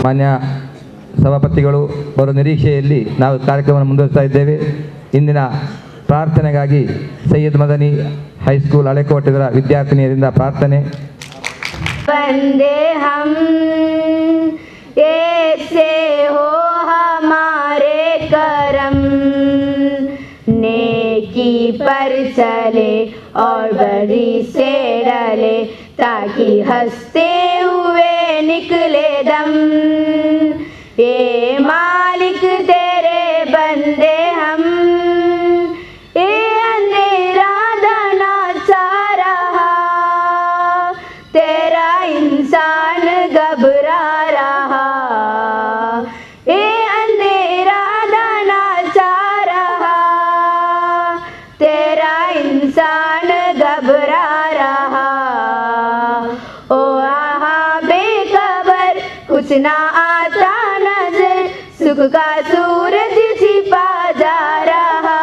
ಮಾನ್ಯ ಸಭಾಪತಿಗಳು ಬರುವ ನಿರೀಕ್ಷೆಯಲ್ಲಿ ನಾವು ಕಾರ್ಯಕ್ರಮವನ್ನು ಮುಂದುವರಿಸ್ತಾ ಇದ್ದೇವೆ ಇಂದಿನ ಪ್ರಾರ್ಥನೆಗಾಗಿ ಸೈಯದ್ ಮದನಿ ಹೈಸ್ಕೂಲ್ ಹಳೆಕೋಟೆಗಳ ವಿದ್ಯಾರ್ಥಿನಿಯರಿಂದ ಪ್ರಾರ್ಥನೆ बंदे हम ऐसे हो हमारे करम नेकी पर चले और बड़ी से डले ताकि हंसते हुए निकले दम ये मालिक तेरे बंदे हम ये अंधेरा दाना सा रहा तेरा इंसान घबरा रहा ये अंधेरा दाना सा रहा तेरा इंसान घबरा रहा ओ आहा बेखबर कुछ ना आता नजर सुख का सूरज छिपा जा रहा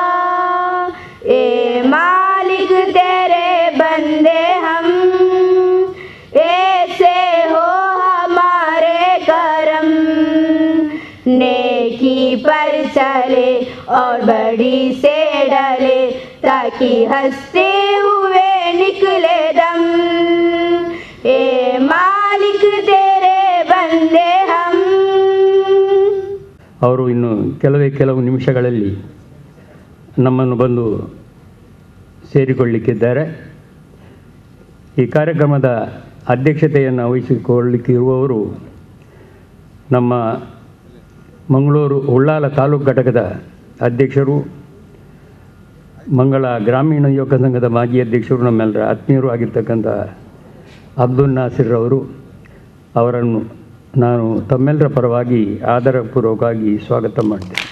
ए मालिक तेरे बंदे हम ऐसे हो हमारे करम नेकी पर चले और बड़ी से डले ताकि हंसते हुए निकले दम ए मालिक तेरे बंदे हम ಅವರು ಇನ್ನು ಕೆಲವೇ ಕೆಲವು ನಿಮಿಷಗಳಲ್ಲಿ ನಮ್ಮನ್ನು ಬಂದು ಸೇರಿಕೊಳ್ಳಿಕ್ಕಿದ್ದಾರೆ ಈ ಕಾರ್ಯಕ್ರಮದ ಅಧ್ಯಕ್ಷತೆಯನ್ನು ವಹಿಸಿಕೊಳ್ಳಿಕ್ಕಿರುವವರು ನಮ್ಮ ಮಂಗಳೂರು ಉಳ್ಳಾಲ ತಾಲೂಕು ಘಟಕದ ಅಧ್ಯಕ್ಷರು ಮಂಗಳ ಗ್ರಾಮೀಣ ಯುವಕ ಸಂಘದ ಮಾಜಿ ಅಧ್ಯಕ್ಷರು ನಮ್ಮೆಲ್ಲರ ಆತ್ಮೀಯರು ಆಗಿರ್ತಕ್ಕಂಥ ಅಬ್ದುಲ್ ನಾಸಿರ್ ಅವರು ಅವರನ್ನು ನಾನು ತಮ್ಮೆಲ್ಲರ ಪರವಾಗಿ ಆದರಪೂರ್ವಕವಾಗಿ ಸ್ವಾಗತ ಮಾಡ್ತೇನೆ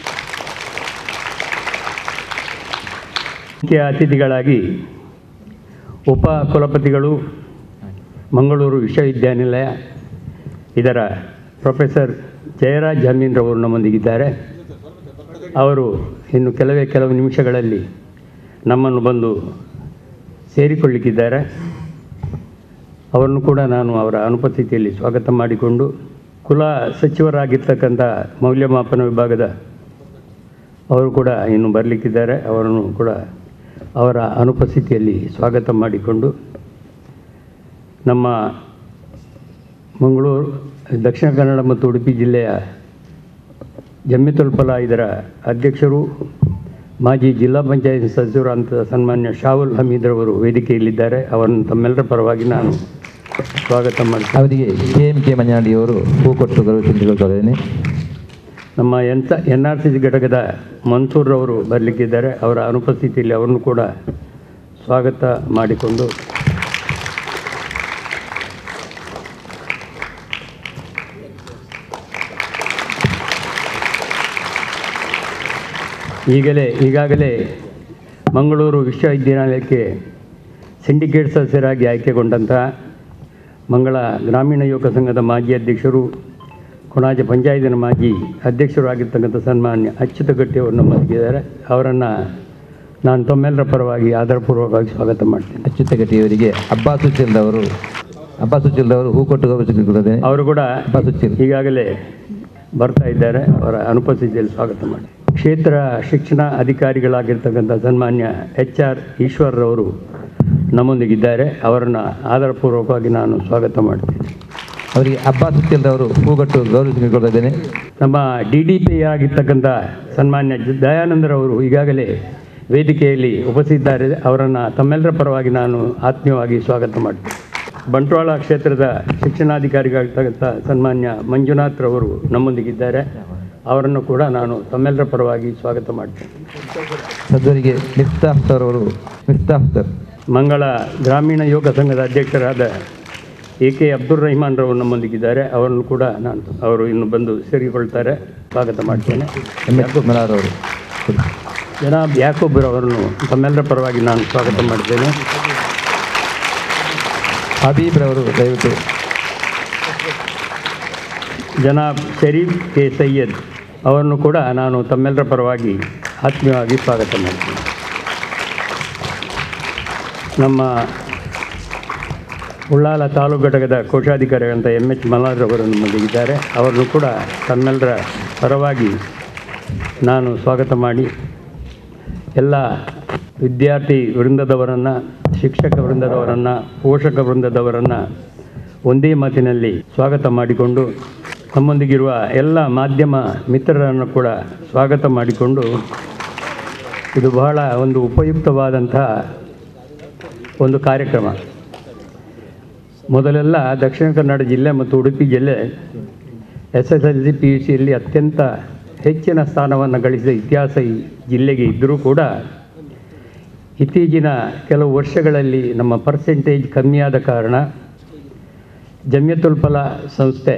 ಮುಖ್ಯ ಅತಿಥಿಗಳಾಗಿ ಉಪ ಕುಲಪತಿಗಳು ಮಂಗಳೂರು ವಿಶ್ವವಿದ್ಯಾನಿಲಯ ಇದರ ಪ್ರೊಫೆಸರ್ ಜಯರಾಜ್ ಜಮೀನ್ರವರು ನಮ್ಮೊಂದಿಗಿದ್ದಾರೆ ಅವರು ಇನ್ನು ಕೆಲವೇ ಕೆಲವು ನಿಮಿಷಗಳಲ್ಲಿ ನಮ್ಮನ್ನು ಬಂದು ಸೇರಿಕೊಳ್ಳಿಕ್ಕಿದ್ದಾರೆ ಅವರನ್ನು ಕೂಡ ನಾನು ಅವರ ಅನುಪಸ್ಥಿತಿಯಲ್ಲಿ ಸ್ವಾಗತ ಮಾಡಿಕೊಂಡು ಕುಲ ಸಚಿವರಾಗಿರ್ತಕ್ಕಂಥ ಮೌಲ್ಯಮಾಪನ ವಿಭಾಗದ ಅವರು ಕೂಡ ಇನ್ನು ಬರಲಿಕ್ಕಿದ್ದಾರೆ ಅವರನ್ನು ಕೂಡ ಅವರ ಅನುಪಸ್ಥಿತಿಯಲ್ಲಿ ಸ್ವಾಗತ ಮಾಡಿಕೊಂಡು ನಮ್ಮ ಮಂಗಳೂರು ದಕ್ಷಿಣ ಕನ್ನಡ ಮತ್ತು ಉಡುಪಿ ಜಿಲ್ಲೆಯ ಜಮ್ಮಿತುಲ್ಪಲ ಇದರ ಅಧ್ಯಕ್ಷರು ಮಾಜಿ ಜಿಲ್ಲಾ ಪಂಚಾಯತ್ ಸಚಿವರಂತ ಸನ್ಮಾನ್ಯ ಶಾಹುಲ್ ಹಮೀದ್ರವರು ವೇದಿಕೆಯಲ್ಲಿದ್ದಾರೆ ಅವರನ್ನು ತಮ್ಮೆಲ್ಲರ ಪರವಾಗಿ ನಾನು ಸ್ವಾಗತ ಮಾಡ್ತೇನೆ ಅವರಿಗೆ ಕೆ ಎಂ ಕೆ ಮಂಜಾಡಿಯವರು ಹೂ ಕೊಟ್ಟು ಗೌರವಿಸಿಕೊಳ್ಳುತ್ತೇನೆ ನಮ್ಮ ಎನ್ ಎನ್ ಆರ್ ಸಿ ಘಟಕದ ಮನ್ಸೂರ್ ಅವರು ಬರಲಿಕ್ಕಿದ್ದಾರೆ ಅವರ ಅನುಪಸ್ಥಿತಿಯಲ್ಲಿ ಅವರನ್ನು ಕೂಡ ಸ್ವಾಗತ ಮಾಡಿಕೊಂಡು ಈಗಲೇ ಈಗಾಗಲೇ ಮಂಗಳೂರು ವಿಶ್ವವಿದ್ಯಾನಿಲಯಕ್ಕೆ ಸಿಂಡಿಕೇಟ್ ಸದಸ್ಯರಾಗಿ ಆಯ್ಕೆಗೊಂಡಂತಹ ಮಂಗಳ ಗ್ರಾಮೀಣ ಯುವಕ ಸಂಘದ ಮಾಜಿ ಅಧ್ಯಕ್ಷರು ಕೊಣಾಜೆ ಪಂಚಾಯತಿನ ಮಾಜಿ ಅಧ್ಯಕ್ಷರು ಆಗಿರ್ತಕ್ಕಂಥ ಸನ್ಮಾನ್ಯ ಅಚ್ಯುತ ಗಟ್ಟಿ ಅವರು ನಮ್ಮೊಂದಿಗಿದ್ದಾರೆ ಅವರನ್ನು ನಾನು ತಮ್ಮೆಲ್ಲರ ಪರವಾಗಿ ಆದರಪೂರ್ವಕವಾಗಿ ಸ್ವಾಗತ ಮಾಡ್ತೇನೆ ಅಚ್ಯುತಗಟ್ಟಿಯವರಿಗೆ ಅಬ್ಬಾಸ್ ಹುಚ್ಚಿಲ್ದವರು ಅಬ್ಬಾಸ್ ಹುಚ್ಚಿಲ್ದವರು ಹೂ ಕೊಟ್ಟು ಗೌರವಿಸಿಕೊಳ್ಳುತ್ತೇನೆ ಅವರು ಕೂಡ ಅಬ್ಬಾಸ್ ಹುಚ್ಚಿಲ್ ಈಗಾಗಲೇ ಬರ್ತಾ ಇದ್ದಾರೆ ಅವರ ಅನುಪಸ್ಥಿತಿಯಲ್ಲಿ ಸ್ವಾಗತ ಮಾಡಿ ಕ್ಷೇತ್ರ ಶಿಕ್ಷಣ ಅಧಿಕಾರಿಗಳಾಗಿರ್ತಕ್ಕಂಥ ಸನ್ಮಾನ್ಯ ಎಚ್ ಆರ್ ಈಶ್ವರ್ರವರು ನಮ್ಮೊಂದಿಗಿದ್ದಾರೆ ಅವರನ್ನು ಆದರಪೂರ್ವಕವಾಗಿ ನಾನು ಸ್ವಾಗತ ಮಾಡ್ತೇನೆ ಅವರಿಗೆ ಅಬ್ಬಾಸ್ ಹುಚ್ಚಿಲ್ದವರು ಹೂಗೊಟ್ಟು ಗೌರವಿಸಿಕೊಳ್ಳುತ್ತೇನೆ ನಮ್ಮ ಡಿ ಡಿ ಪಿ ಆಗಿರ್ತಕ್ಕಂಥ ಸನ್ಮಾನ್ಯ ಜ- ದಯಾನಂದರವರು ಈಗಾಗಲೇ ವೇದಿಕೆಯಲ್ಲಿ ಉಪಸ್ಥಿತಿದ್ದಾರೆ ಅವರನ್ನು ತಮ್ಮೆಲ್ಲರ ಪರವಾಗಿ ನಾನು ಆತ್ಮೀಯವಾಗಿ ಸ್ವಾಗತ ಮಾಡ್ತೇನೆ ಬಂಟ್ವಾಳ ಕ್ಷೇತ್ರದ ಶಿಕ್ಷಣಾಧಿಕಾರಿಗಳಾಗಿರ್ತಕ್ಕಂಥ ಸನ್ಮಾನ್ಯ ಮಂಜುನಾಥ್ರವರು ನಮ್ಮೊಂದಿಗಿದ್ದಾರೆ ಅವರನ್ನು ಕೂಡ ನಾನು ತಮ್ಮೆಲ್ಲರ ಪರವಾಗಿ ಸ್ವಾಗತ ಮಾಡ್ತೇನೆ ಸದ್ವರಿಗೆ ಮಿಫ್ತಾಫ್ ಸರ್ ಅವರು ಮಿಫ್ತಾಫ್ ಸರ್ ಮಂಗಳ ಗ್ರಾಮೀಣ ಯೋಗ ಸಂಘದ ಅಧ್ಯಕ್ಷರಾದ ಎ ಕೆ ಅಬ್ದುಲ್ ರಹಿಮಾನ್ರವರು ನಮ್ಮೊಂದಿಗಿದ್ದಾರೆ ಅವರನ್ನು ಕೂಡ ನಾನು ಅವರು ಇನ್ನು ಬಂದು ಸೇರಿಕೊಳ್ತಾರೆ ಸ್ವಾಗತ ಮಾಡ್ತೇನೆ ಎಮ್ ಎಸ್ ಮಲಾರ್ ಅವರು ಜನಾಬ್ ಯಾಕೂಬ್ ಅವರನ್ನು ತಮ್ಮೆಲ್ಲರ ಪರವಾಗಿ ನಾನು ಸ್ವಾಗತ ಮಾಡ್ತೇನೆ ಹಬೀಬ್ರವರು ದಯವಿಟ್ಟು ಜನಾಬ್ ಶರೀಫ್ ಕೆ ಸೈಯದ್ ಅವರನ್ನು ಕೂಡ ನಾನು ತಮ್ಮೆಲ್ಲರ ಪರವಾಗಿ ಆತ್ಮೀಯವಾಗಿ ಸ್ವಾಗತ ಮಾಡ್ತೇನೆ ನಮ್ಮ ಉಳ್ಳಾಲ ತಾಲೂಕು ಘಟಕದ ಕೋಶಾಧಿಕಾರಿಗಳಂತ ಎಮ್ ಎಚ್ ಮಲ್ಲಾದ್ರವರು ನಮ್ಮಲ್ಲಿದ್ದಾರೆ ಅವರನ್ನು ಕೂಡ ತಮ್ಮೆಲ್ಲರ ಪರವಾಗಿ ನಾನು ಸ್ವಾಗತ ಮಾಡಿ ಎಲ್ಲ ವಿದ್ಯಾರ್ಥಿ ವೃಂದದವರನ್ನು ಶಿಕ್ಷಕ ವೃಂದದವರನ್ನು ಪೋಷಕ ವೃಂದದವರನ್ನು ಒಂದೇ ಮಾತಿನಲ್ಲಿ ಸ್ವಾಗತ ಮಾಡಿಕೊಂಡು ನಮ್ಮೊಂದಿಗಿರುವ ಎಲ್ಲ ಮಾಧ್ಯಮ ಮಿತ್ರರನ್ನು ಕೂಡ ಸ್ವಾಗತ ಮಾಡಿಕೊಂಡು ಇದು ಬಹಳ ಒಂದು ಉಪಯುಕ್ತವಾದಂತಹ ಒಂದು ಕಾರ್ಯಕ್ರಮ ಮೊದಲೆಲ್ಲ ದಕ್ಷಿಣ ಕನ್ನಡ ಜಿಲ್ಲೆ ಮತ್ತು ಉಡುಪಿ ಜಿಲ್ಲೆ S S L C P U ಸಿಯಲ್ಲಿ ಅತ್ಯಂತ ಹೆಚ್ಚಿನ ಸ್ಥಾನವನ್ನು ಗಳಿಸಿದ ಇತಿಹಾಸ ಈ ಜಿಲ್ಲೆಗೆ ಇದ್ದರೂ ಕೂಡ ಇತ್ತೀಚಿನ ಕೆಲವು ವರ್ಷಗಳಲ್ಲಿ ನಮ್ಮ ಪರ್ಸೆಂಟೇಜ್ ಕಮ್ಮಿಯಾದ ಕಾರಣ ಜಮ್ಯತುಲ್ ಫಲ ಸಂಸ್ಥೆ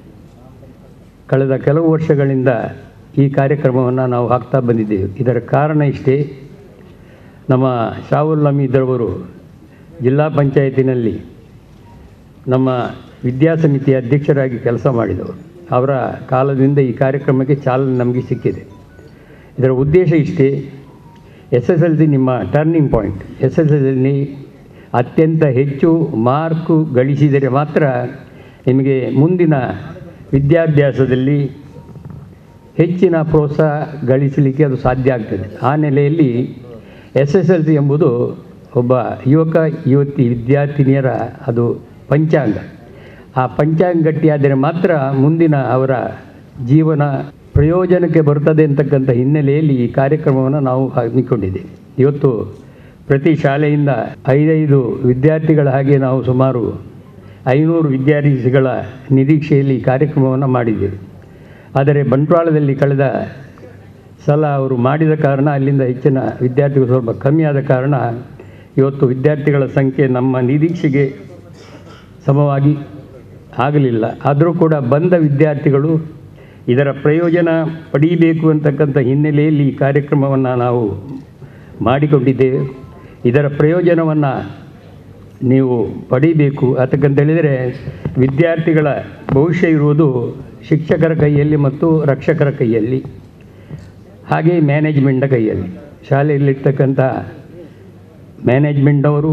ಕಳೆದ ಕೆಲವು ವರ್ಷಗಳಿಂದ ಈ ಕಾರ್ಯಕ್ರಮವನ್ನು ನಾವು ಹಾಕ್ತಾ ಬಂದಿದ್ದೇವೆ ಇದರ ಕಾರಣ ಇಷ್ಟೇ ನಮ್ಮ ಶಾಹುಲ್ ಹಮೀದ್ರವರು ಜಿಲ್ಲಾ ಪಂಚಾಯತಿನಲ್ಲಿ ನಮ್ಮ ವಿದ್ಯಾಸಮಿತಿಯ ಅಧ್ಯಕ್ಷರಾಗಿ ಕೆಲಸ ಮಾಡಿದವರು ಅವರ ಕಾಲದಿಂದ ಈ ಕಾರ್ಯಕ್ರಮಕ್ಕೆ ಚಾಲನೆ ನಮಗೆ ಸಿಕ್ಕಿದೆ ಇದರ ಉದ್ದೇಶ ಇಷ್ಟೇ ಎಸ್ ಎಸ್ ಎಲ್ ಸಿ ನಿಮ್ಮ turning point S S L C ಅತ್ಯಂತ ಹೆಚ್ಚು ಮಾರ್ಕು ಗಳಿಸಿದರೆ ಮಾತ್ರ ನಿಮಗೆ ಮುಂದಿನ ವಿದ್ಯಾಭ್ಯಾಸದಲ್ಲಿ ಹೆಚ್ಚಿನ ಪ್ರೋತ್ಸಾಹ ಗಳಿಸಲಿಕ್ಕೆ ಅದು ಸಾಧ್ಯ ಆಗ್ತದೆ ಆ ನೆಲೆಯಲ್ಲಿ ಎಸ್ ಎಸ್ ಎಲ್ ಸಿ ಎಂಬುದು ಒಬ್ಬ ಯುವಕ ಯುವತಿ ವಿದ್ಯಾರ್ಥಿನಿಯರ ಅದು ಪಂಚಾಂಗ ಆ ಪಂಚಾಂಗ ಗಟ್ಟಿಯಾದರೆ ಮಾತ್ರ ಮುಂದಿನ ಅವರ ಜೀವನ ಪ್ರಯೋಜನಕ್ಕೆ ಬರ್ತದೆ ಅಂತಕ್ಕಂಥ ಹಿನ್ನೆಲೆಯಲ್ಲಿ ಈ ಕಾರ್ಯಕ್ರಮವನ್ನು ನಾವು ಹಮ್ಮಿಕೊಂಡಿದ್ದೇವೆ ಇವತ್ತು ಪ್ರತಿ ಶಾಲೆಯಿಂದ ಐದೈದು ವಿದ್ಯಾರ್ಥಿಗಳ ಹಾಗೆ ನಾವು ಸುಮಾರು ಐನೂರು ವಿದ್ಯಾರ್ಥಿಗಳ ನಿರೀಕ್ಷೆಯಲ್ಲಿ ಈ ಕಾರ್ಯಕ್ರಮವನ್ನು ಮಾಡಿದ್ದೇವೆ ಆದರೆ ಬಂಟ್ವಾಳದಲ್ಲಿ ಕಳೆದ ಸಲ ಅವರು ಮಾಡಿದ ಕಾರಣ ಅಲ್ಲಿಂದ ಹೆಚ್ಚಿನ ವಿದ್ಯಾರ್ಥಿಗಳು ಸ್ವಲ್ಪ ಕಮ್ಮಿ ಆದ ಕಾರಣ ಇವತ್ತು ವಿದ್ಯಾರ್ಥಿಗಳ ಸಂಖ್ಯೆ ನಮ್ಮ ನಿರೀಕ್ಷೆಗೆ ಸಮವಾಗಿ ಆಗಲಿಲ್ಲ ಆದರೂ ಕೂಡ ಬಂದ ವಿದ್ಯಾರ್ಥಿಗಳು ಇದರ ಪ್ರಯೋಜನ ಪಡೀಬೇಕು ಅಂತಕ್ಕಂಥ ಹಿನ್ನೆಲೆಯಲ್ಲಿ ಈ ಕಾರ್ಯಕ್ರಮವನ್ನು ನಾವು ಮಾಡಿಕೊಂಡಿದ್ದೇವೆ ಇದರ ಪ್ರಯೋಜನವನ್ನು ನೀವು ಪಡೀಬೇಕು ಅದಕ್ಕಂತ ಹೇಳಿದರೆ ವಿದ್ಯಾರ್ಥಿಗಳ ಭವಿಷ್ಯ ಇರುವುದು ಶಿಕ್ಷಕರ ಕೈಯಲ್ಲಿ ಮತ್ತು ರಕ್ಷಕರ ಕೈಯಲ್ಲಿ ಹಾಗೆ ಮ್ಯಾನೇಜ್ಮೆಂಟ್ನ ಕೈಯಲ್ಲಿ ಶಾಲೆಯಲ್ಲಿರ್ತಕ್ಕಂಥ ಮ್ಯಾನೇಜ್ಮೆಂಟ್ನವರು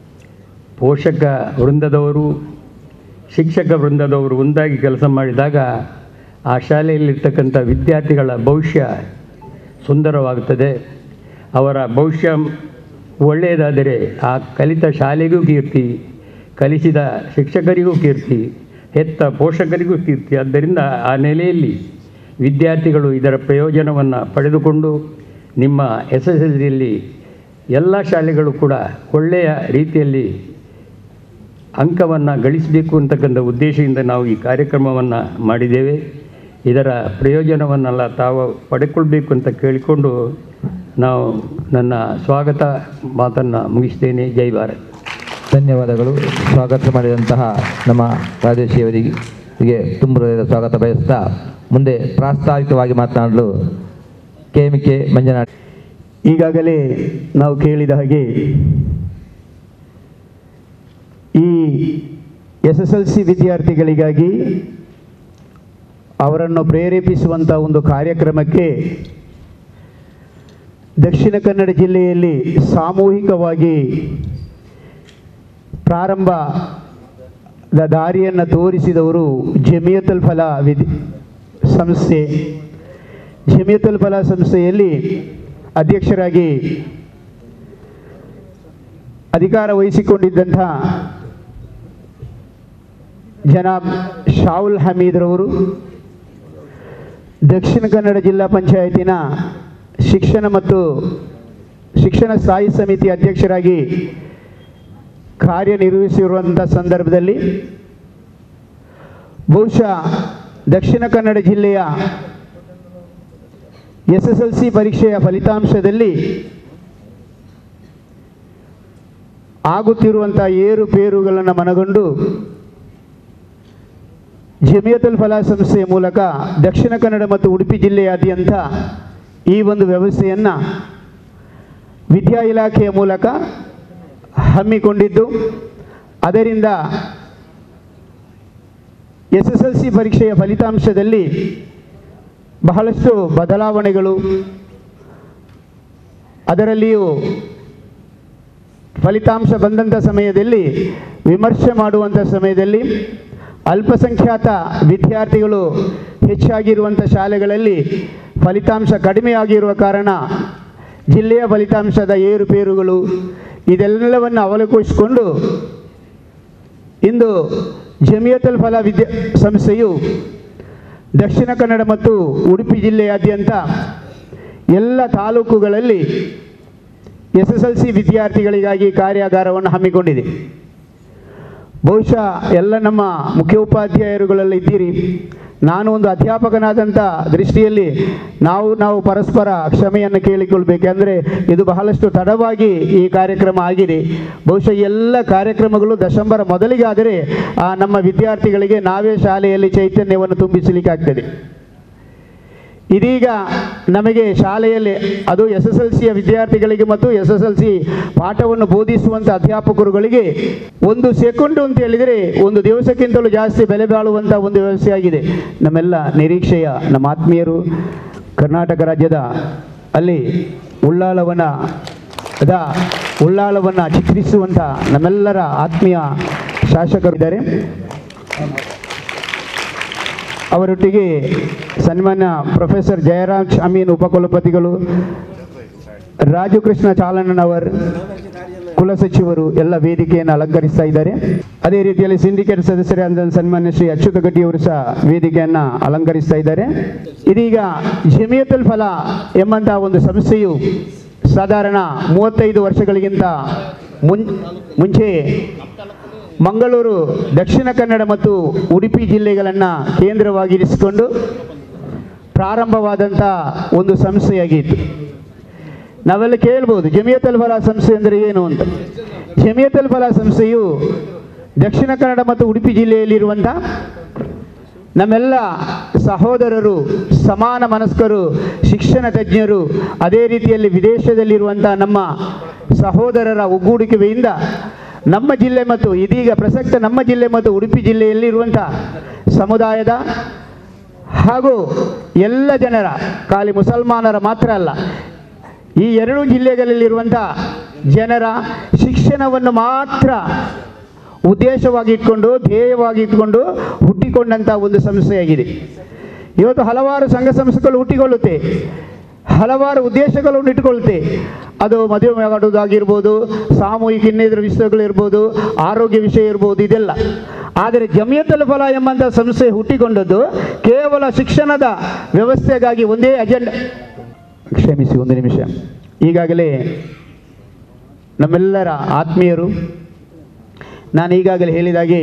ಪೋಷಕ ವೃಂದದವರು ಶಿಕ್ಷಕ ವೃಂದದವರು ಒಂದಾಗಿ ಕೆಲಸ ಮಾಡಿದಾಗ ಆ ಶಾಲೆಯಲ್ಲಿರ್ತಕ್ಕಂಥ ವಿದ್ಯಾರ್ಥಿಗಳ ಭವಿಷ್ಯ ಸುಂದರವಾಗುತ್ತದೆ ಅವರ ಭವಿಷ್ಯ ಒಳ್ಳೆಯದಾದರೆ ಆ ಕಲಿತ ಶಾಲೆಗೂ ಕೀರ್ತಿ ಕಲಿಸಿದ ಶಿಕ್ಷಕರಿಗೂ ಕೀರ್ತಿ ಹೆತ್ತ ಪೋಷಕರಿಗೂ ಕೀರ್ತಿ ಆದ್ದರಿಂದ ಆ ನೆಲೆಯಲ್ಲಿ ವಿದ್ಯಾರ್ಥಿಗಳು ಇದರ ಪ್ರಯೋಜನವನ್ನು ಪಡೆದುಕೊಂಡು ನಿಮ್ಮ ಎಸ್ ಎಸ್ ಎಲ್ ಸಿಯಲ್ಲಿ ಎಲ್ಲ ಶಾಲೆಗಳು ಕೂಡ ಒಳ್ಳೆಯ ರೀತಿಯಲ್ಲಿ ಅಂಕವನ್ನು ಗಳಿಸಬೇಕು ಅಂತಕ್ಕಂಥ ಉದ್ದೇಶದಿಂದ ನಾವು ಈ ಕಾರ್ಯಕ್ರಮವನ್ನು ಮಾಡಿದ್ದೇವೆ ಇದರ ಪ್ರಯೋಜನವನ್ನೆಲ್ಲ ತಾವು ಪಡೆದುಕೊಳ್ಬೇಕು ಅಂತ ಕೇಳಿಕೊಂಡು ನಾವು ನನ್ನ ಸ್ವಾಗತ ಮಾತನ್ನು ಮುಗಿಸ್ತೇನೆ ಜೈ ಭಾರತ್ ಧನ್ಯವಾದಗಳು ಸ್ವಾಗತ ಮಾಡಿದಂತಹ ನಮ್ಮ ರಾಜೇಶಿಯವರಿಗೆ ತುಂಬ ಹೃದಯದ ಸ್ವಾಗತ ಬಯಸ್ತಾ ಮುಂದೆ ಪ್ರಾಸ್ತಾವಿಕವಾಗಿ ಮಾತನಾಡಲು ಕೆ ಎಂ ಕೆ ಮಂಜನಾಡ್ ಈಗಾಗಲೇ ನಾವು ಕೇಳಿದ ಹಾಗೆ ಈ ಎಸ್ ಎಸ್ ಎಲ್ ಸಿ ವಿದ್ಯಾರ್ಥಿಗಳಿಗಾಗಿ ಅವರನ್ನು ಪ್ರೇರೇಪಿಸುವಂಥ ಒಂದು ಕಾರ್ಯಕ್ರಮಕ್ಕೆ ದಕ್ಷಿಣ ಕನ್ನಡ ಜಿಲ್ಲೆಯಲ್ಲಿ ಸಾಮೂಹಿಕವಾಗಿ ಪ್ರಾರಂಭದ ದಾರಿಯನ್ನು ತೋರಿಸಿದವರು ಜಮಿಯತುಲ್ ಫಲ ವಿದ್ ಸಂಸ್ಥೆ ಜಮಿಯತುಲ್ ಫಲ ಸಂಸ್ಥೆಯಲ್ಲಿ ಅಧ್ಯಕ್ಷರಾಗಿ ಅಧಿಕಾರ ವಹಿಸಿಕೊಂಡಿದ್ದಂಥ ಜನಾಬ್ ಶಾಹುಲ್ ಹಮೀದ್ರವರು ದಕ್ಷಿಣ ಕನ್ನಡ ಜಿಲ್ಲಾ ಪಂಚಾಯತಿನ ಶಿಕ್ಷಣ ಮತ್ತು ಶಿಕ್ಷಣ ಸ್ಥಾಯಿ ಸಮಿತಿ ಅಧ್ಯಕ್ಷರಾಗಿ ಕಾರ್ಯನಿರ್ವಹಿಸಿರುವಂಥ ಸಂದರ್ಭದಲ್ಲಿ ಬಹುಶಃ ದಕ್ಷಿಣ ಕನ್ನಡ ಜಿಲ್ಲೆಯ ಎಸ್ ಎಸ್ ಎಲ್ ಸಿ ಪರೀಕ್ಷೆಯ ಫಲಿತಾಂಶದಲ್ಲಿ ಆಗುತ್ತಿರುವಂಥ ಏರುಪೇರುಗಳನ್ನು ಮನಗೊಂಡು ಜಮಿಯತುಲ್ ಫಲಾ ಸಂಸ್ಥೆಯ ಮೂಲಕ ದಕ್ಷಿಣ ಕನ್ನಡ ಮತ್ತು ಉಡುಪಿ ಜಿಲ್ಲೆಯಾದ್ಯಂತ ಈ ಒಂದು ವ್ಯವಸ್ಥೆಯನ್ನು ವಿದ್ಯಾ ಇಲಾಖೆಯ ಮೂಲಕ ಹಮ್ಮಿಕೊಂಡಿದ್ದು ಅದರಿಂದ ಎಸ್ ಎಸ್ ಎಲ್ ಸಿ ಪರೀಕ್ಷೆಯ ಫಲಿತಾಂಶದಲ್ಲಿ ಬಹಳಷ್ಟು ಬದಲಾವಣೆಗಳು ಅದರಲ್ಲಿಯೂ ಫಲಿತಾಂಶ ಬಂದಂಥ ಸಮಯದಲ್ಲಿ ವಿಮರ್ಶೆ ಮಾಡುವಂಥ ಸಮಯದಲ್ಲಿ ಅಲ್ಪಸಂಖ್ಯಾತ ವಿದ್ಯಾರ್ಥಿಗಳು ಹೆಚ್ಚಾಗಿರುವಂಥ ಶಾಲೆಗಳಲ್ಲಿ ಫಲಿತಾಂಶ ಕಡಿಮೆಯಾಗಿರುವ ಕಾರಣ ಜಿಲ್ಲೆಯ ಫಲಿತಾಂಶದ ಏರುಪೇರುಗಳು ಇದೆಲ್ಲವನ್ನು ಅವಲೋಕಿಸಿಕೊಂಡು ಇಂದು ಜಮಿಯತಲ್ ಫಲ ವಿದ್ಯಾ ಸಂಸ್ಥೆಯು ದಕ್ಷಿಣ ಕನ್ನಡ ಮತ್ತು ಉಡುಪಿ ಜಿಲ್ಲೆಯಾದ್ಯಂತ ಎಲ್ಲ ತಾಲೂಕುಗಳಲ್ಲಿ ಎಸ್ ಎಸ್ ಎಲ್ ಸಿ ವಿದ್ಯಾರ್ಥಿಗಳಿಗಾಗಿ ಕಾರ್ಯಾಗಾರವನ್ನು ಹಮ್ಮಿಕೊಂಡಿದೆ ಬಹುಶಃ ಎಲ್ಲ ನಮ್ಮ ಮುಖ್ಯೋಪಾಧ್ಯಾಯರುಗಳೆಲ್ಲ ಇದ್ದೀರಿ ನಾನು ಒಂದು ಅಧ್ಯಾಪಕನಾದಂಥ ದೃಷ್ಟಿಯಲ್ಲಿ ನಾವು ನಾವು ಪರಸ್ಪರ ಕ್ಷಮೆಯನ್ನು ಕೇಳಿಕೊಳ್ಬೇಕೆಂದರೆ ಇದು ಬಹಳಷ್ಟು ತಡವಾಗಿ ಈ ಕಾರ್ಯಕ್ರಮ ಆಗಿದೆ ಬಹುಶಃ ಎಲ್ಲ ಕಾರ್ಯಕ್ರಮಗಳು ದಶಂಬರ ಮೊದಲಿಗಾದರೆ ಆ ನಮ್ಮ ವಿದ್ಯಾರ್ಥಿಗಳಿಗೆ ನಾವೇ ಶಾಲೆಯಲ್ಲಿ ಚೈತನ್ಯವನ್ನು ತುಂಬಿಸಲಿಕ್ಕಾಗ್ತದೆ ಇದೀಗ ನಮಗೆ ಶಾಲೆಯಲ್ಲಿ ಅದು ಎಸ್ ಎಸ್ ಎಲ್ ಸಿಯ ವಿದ್ಯಾರ್ಥಿಗಳಿಗೆ ಮತ್ತು ಎಸ್ ಎಸ್ ಎಲ್ ಸಿ ಪಾಠವನ್ನು ಬೋಧಿಸುವಂಥ ಅಧ್ಯಾಪಕರುಗಳಿಗೆ ಒಂದು ಸೆಕೆಂಡು ಅಂತ ಹೇಳಿದರೆ ಒಂದು ದಿವಸಕ್ಕಿಂತಲೂ ಜಾಸ್ತಿ ಬೆಲೆ ಬಾಳುವಂಥ ಒಂದು ವ್ಯವಸ್ಥೆ ಆಗಿದೆ ನಮ್ಮೆಲ್ಲ ನಿರೀಕ್ಷೆಯ ನಮ್ಮ ಆತ್ಮೀಯರು ಕರ್ನಾಟಕ ರಾಜ್ಯದ ಅಲ್ಲಿ ಉಳ್ಳಾಲವನ ಅದ ಉಳ್ಳಾಲವನ್ನು ಚಿತ್ರಿಸುವಂಥ ನಮ್ಮೆಲ್ಲರ ಆತ್ಮೀಯ ಶಾಸಕರಿದ್ದಾರೆ ಅವರೊಟ್ಟಿಗೆ ಸನ್ಮಾನ್ಯ ಪ್ರೊಫೆಸರ್ ಜಯರಾಮ್ ಅಮೀನ್ ಉಪಕುಲಪತಿಗಳು ರಾಜು ಕೃಷ್ಣ ಚಾಲಣ್ಣನವರ್ ಕುಲಸಚಿವರು ಎಲ್ಲ ವೇದಿಕೆಯನ್ನು ಅಲಂಕರಿಸ್ತಾ ಇದ್ದಾರೆ ಅದೇ ರೀತಿಯಲ್ಲಿ ಸಿಂಡಿಕೇಟ್ ಸದಸ್ಯರಾದ ಸನ್ಮಾನ್ಯ ಶ್ರೀ ಅಚ್ಯುತ ಗಡ್ಡಿ ಅವರು ಸಹ ವೇದಿಕೆಯನ್ನು ಅಲಂಕರಿಸ್ತಾ ಇದ್ದಾರೆ ಇದೀಗ ಜಮಿಯತುಲ್ ಫಲ ಎಂಬಂತಹ ಒಂದು ಸಂಸ್ಥೆಯು ಸಾಧಾರಣ ಮೂವತ್ತೈದು ವರ್ಷಗಳಿಗಿಂತ ಮುನ್ ಮುಂಚೆ ಮಂಗಳೂರು ದಕ್ಷಿಣ ಕನ್ನಡ ಮತ್ತು ಉಡುಪಿ ಜಿಲ್ಲೆಗಳನ್ನು ಕೇಂದ್ರವಾಗಿರಿಸಿಕೊಂಡು ಪ್ರಾರಂಭವಾದಂಥ ಒಂದು ಸಂಸ್ಥೆಯಾಗಿತ್ತು ನಾವೆಲ್ಲ ಕೇಳ್ಬೋದು ಜಮಿಯತಲ್ ಫಲ ಸಂಸ್ಥೆ ಅಂದರೆ ಏನು ಅಂತ ಜಮಿಯತಲ್ ಫಲ ಸಂಸ್ಥೆಯು ದಕ್ಷಿಣ ಕನ್ನಡ ಮತ್ತು ಉಡುಪಿ ಜಿಲ್ಲೆಯಲ್ಲಿರುವಂಥ ನಮ್ಮೆಲ್ಲ ಸಹೋದರರು ಸಮಾನ ಮನಸ್ಕರು ಶಿಕ್ಷಣ ತಜ್ಞರು ಅದೇ ರೀತಿಯಲ್ಲಿ ವಿದೇಶದಲ್ಲಿರುವಂಥ ನಮ್ಮ ಸಹೋದರರ ಒಗ್ಗೂಡಿಕೆಯಿಂದ ನಮ್ಮ ಜಿಲ್ಲೆ ಮತ್ತು ಇದೀಗ ಪ್ರಸಕ್ತ ನಮ್ಮ ಜಿಲ್ಲೆ ಮತ್ತು ಉಡುಪಿ ಜಿಲ್ಲೆಯಲ್ಲಿರುವಂಥ ಸಮುದಾಯದ ಹಾಗೂ ಎಲ್ಲ ಜನರ ಖಾಲಿ ಮುಸಲ್ಮಾನರ ಮಾತ್ರ ಅಲ್ಲ ಈ ಎರಡೂ ಜಿಲ್ಲೆಗಳಲ್ಲಿರುವಂಥ ಜನರ ಶಿಕ್ಷಣವನ್ನು ಮಾತ್ರ ಉದ್ದೇಶವಾಗಿ ಇಟ್ಕೊಂಡು ಧ್ಯೇಯವಾಗಿ ಇಟ್ಕೊಂಡು ಹುಟ್ಟಿಕೊಂಡಂಥ ಒಂದು ಸಂಸ್ಥೆಯಾಗಿದೆ ಇವತ್ತು ಹಲವಾರು ಸಂಘ ಸಂಸ್ಥೆಗಳು ಹುಟ್ಟಿಕೊಳ್ಳುತ್ತೆ ಹಲವಾರು ಉದ್ದೇಶಗಳನ್ನು ಇಟ್ಕೊಳ್ಳುತ್ತೆ ಅದು ಮದುವೆ ಮಾಡುವುದಾಗಿರ್ಬೋದು ಸಾಮೂಹಿಕ ಇನ್ನಿತರ ವಿಷಯಗಳು ಇರ್ಬೋದು ಆರೋಗ್ಯ ವಿಷಯ ಇರ್ಬೋದು ಇದೆಲ್ಲ ಆದರೆ ಜಮಿಯತಲ್ ಫಲ ಎಂಬಂಥ ಸಂಸ್ಥೆ ಹುಟ್ಟಿಕೊಂಡದ್ದು ಕೇವಲ ಶಿಕ್ಷಣದ ವ್ಯವಸ್ಥೆಗಾಗಿ ಒಂದೇ ಅಜೆಂಡಾ ಕ್ಷಮಿಸಿ ಒಂದು ನಿಮಿಷ ಈಗಾಗಲೇ ನಮ್ಮೆಲ್ಲರ ಆತ್ಮೀಯರು ನಾನು ಈಗಾಗಲೇ ಹೇಳಿದಾಗೆ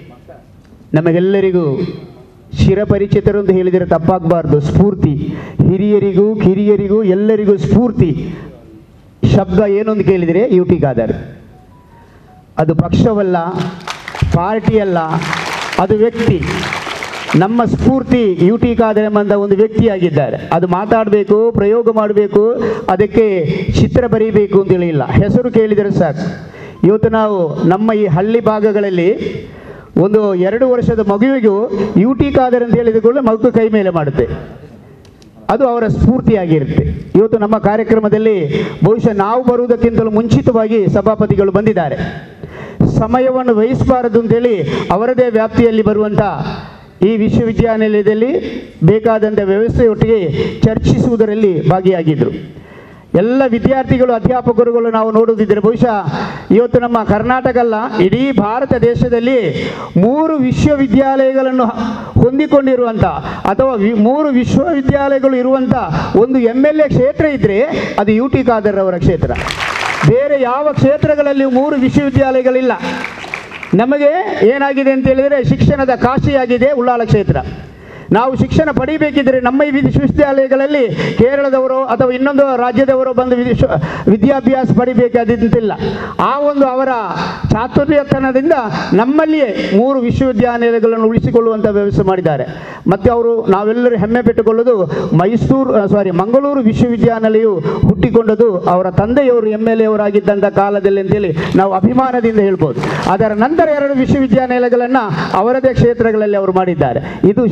ನಮಗೆಲ್ಲರಿಗೂ ಚಿರಪರಿಚಿತರು ಅಂತ ಹೇಳಿದರೆ ತಪ್ಪಾಗಬಾರ್ದು ಸ್ಫೂರ್ತಿ ಹಿರಿಯರಿಗೂ ಕಿರಿಯರಿಗೂ ಎಲ್ಲರಿಗೂ ಸ್ಫೂರ್ತಿ ಶಬ್ದ ಏನು ಅಂತ ಕೇಳಿದರೆ ಯು ಟಿ ಖಾದರ್ ಅದು ಪಕ್ಷವಲ್ಲ ಪಾರ್ಟಿಯಲ್ಲ ಅದು ವ್ಯಕ್ತಿ ನಮ್ಮ ಸ್ಫೂರ್ತಿ ಯು ಟಿ ಖಾದರ್ ಎಂಬಂಥ ಒಂದು ವ್ಯಕ್ತಿಯಾಗಿದ್ದಾರೆ ಅದು ಮಾತಾಡಬೇಕು ಪ್ರಯೋಗ ಮಾಡಬೇಕು ಅದಕ್ಕೆ ಚಿತ್ರ ಬರೀಬೇಕು ಅಂತೇಳಿ ಇಲ್ಲ ಹೆಸರು ಕೇಳಿದರೆ ಸಾಕು ಇವತ್ತು ನಾವು ನಮ್ಮ ಈ ಹಳ್ಳಿ ಭಾಗಗಳಲ್ಲಿ ಒಂದು ಎರಡು ವರ್ಷದ ಮಗುವಿಗೂ ಯು ಟಿ ಖಾದರ್ ಅಂತ ಹೇಳಿದ ಕೂಡಲೇ ಮಗು ಕೈ ಮೇಲೆ ಮಾಡುತ್ತೆ ಅದು ಅವರ ಸ್ಫೂರ್ತಿಯಾಗಿರುತ್ತೆ ಇವತ್ತು ನಮ್ಮ ಕಾರ್ಯಕ್ರಮದಲ್ಲಿ ಬಹುಶಃ ನಾವು ಬರುವುದಕ್ಕಿಂತಲೂ ಮುಂಚಿತವಾಗಿ ಸಭಾಪತಿಗಳು ಬಂದಿದ್ದಾರೆ ಸಮಯವನ್ನು ವಹಿಸಬಾರದು ಅಂತೇಳಿ ಅವರದೇ ವ್ಯಾಪ್ತಿಯಲ್ಲಿ ಬರುವಂಥ ಈ ವಿಶ್ವವಿದ್ಯಾನಿಲಯದಲ್ಲಿ ಬೇಕಾದಂಥ ವ್ಯವಸ್ಥೆಯೊಟ್ಟಿಗೆ ಚರ್ಚಿಸುವುದರಲ್ಲಿ ಭಾಗಿಯಾಗಿದ್ದರು ಎಲ್ಲ ವಿದ್ಯಾರ್ಥಿಗಳು ಅಧ್ಯಾಪಕರುಗಳು ನಾವು ನೋಡುವುದಿದ್ದರೆ ಬಹುಶಃ ಇವತ್ತು ನಮ್ಮ ಕರ್ನಾಟಕ ಅಲ್ಲ ಇಡೀ ಭಾರತ ದೇಶದಲ್ಲಿ ಮೂರು ವಿಶ್ವವಿದ್ಯಾಲಯಗಳನ್ನು ಹೊಂದಿಕೊಂಡಿರುವಂಥ ಅಥವಾ ವಿ- ಮೂರು ವಿಶ್ವವಿದ್ಯಾಲಯಗಳು ಇರುವಂಥ ಒಂದು ಎಮ್ ಎಲ್ ಎ ಕ್ಷೇತ್ರ ಇದ್ದರೆ ಅದು ಯು ಟಿ ಖಾದರ್ ಅವರ ಕ್ಷೇತ್ರ ಬೇರೆ ಯಾವ ಕ್ಷೇತ್ರಗಳಲ್ಲಿ ಮೂರು ವಿಶ್ವವಿದ್ಯಾಲಯಗಳಿಲ್ಲ ನಮಗೆ ಏನಾಗಿದೆ ಅಂತ ಹೇಳಿದರೆ ಶಿಕ್ಷಣದ ಕಾಶಿಯಾಗಿದೆ ಉಳ್ಳಾಲ ಕ್ಷೇತ್ರ ನಾವು ಶಿಕ್ಷಣ ಪಡಿಬೇಕಿದ್ರೆ ನಮ್ಮ ಈ ವಿಶ್ವವಿದ್ಯಾಲಯಗಳಲ್ಲಿ ಕೇರಳದವರು ಅಥವಾ ಇನ್ನೊಂದು ರಾಜ್ಯದವರು ಬಂದು ವಿಶ್ವ ವಿದ್ಯಾಭ್ಯಾಸ ಪಡಿಬೇಕಾದಂತಿಲ್ಲ ಆ ಒಂದು ಅವರ ಚಾತುರ್ಯತನದಿಂದ ನಮ್ಮಲ್ಲಿಯೇ ಮೂರು ವಿಶ್ವವಿದ್ಯಾನಿಲಯಗಳನ್ನು ಉಳಿಸಿಕೊಳ್ಳುವಂಥ ವ್ಯವಸ್ಥೆ ಮಾಡಿದ್ದಾರೆ ಮತ್ತು ಅವರು ನಾವೆಲ್ಲರೂ ಹೆಮ್ಮೆ ಪಟ್ಟುಕೊಳ್ಳೋದು ಮೈಸೂರು ಸಾರಿ ಮಂಗಳೂರು ವಿಶ್ವವಿದ್ಯಾನಿಲಯವು ಹುಟ್ಟಿಕೊಂಡದು ಅವರ ತಂದೆಯವರು ಎಮ್ ಎಲ್ ಎ ಅವರಾಗಿದ್ದಂಥ ಕಾಲದಲ್ಲಿ ಅಂತೇಳಿ ನಾವು ಅಭಿಮಾನದಿಂದ ಹೇಳ್ಬೋದು ಅದರ ನಂತರ ಎರಡು ವಿಶ್ವವಿದ್ಯಾನಿಲಯಗಳನ್ನು ಅವರದೇ ಕ್ಷೇತ್ರಗಳಲ್ಲಿ ಅವರು ಮಾಡಿದ್ದಾರೆ ಇದು ಶಿಕ್ಷಣ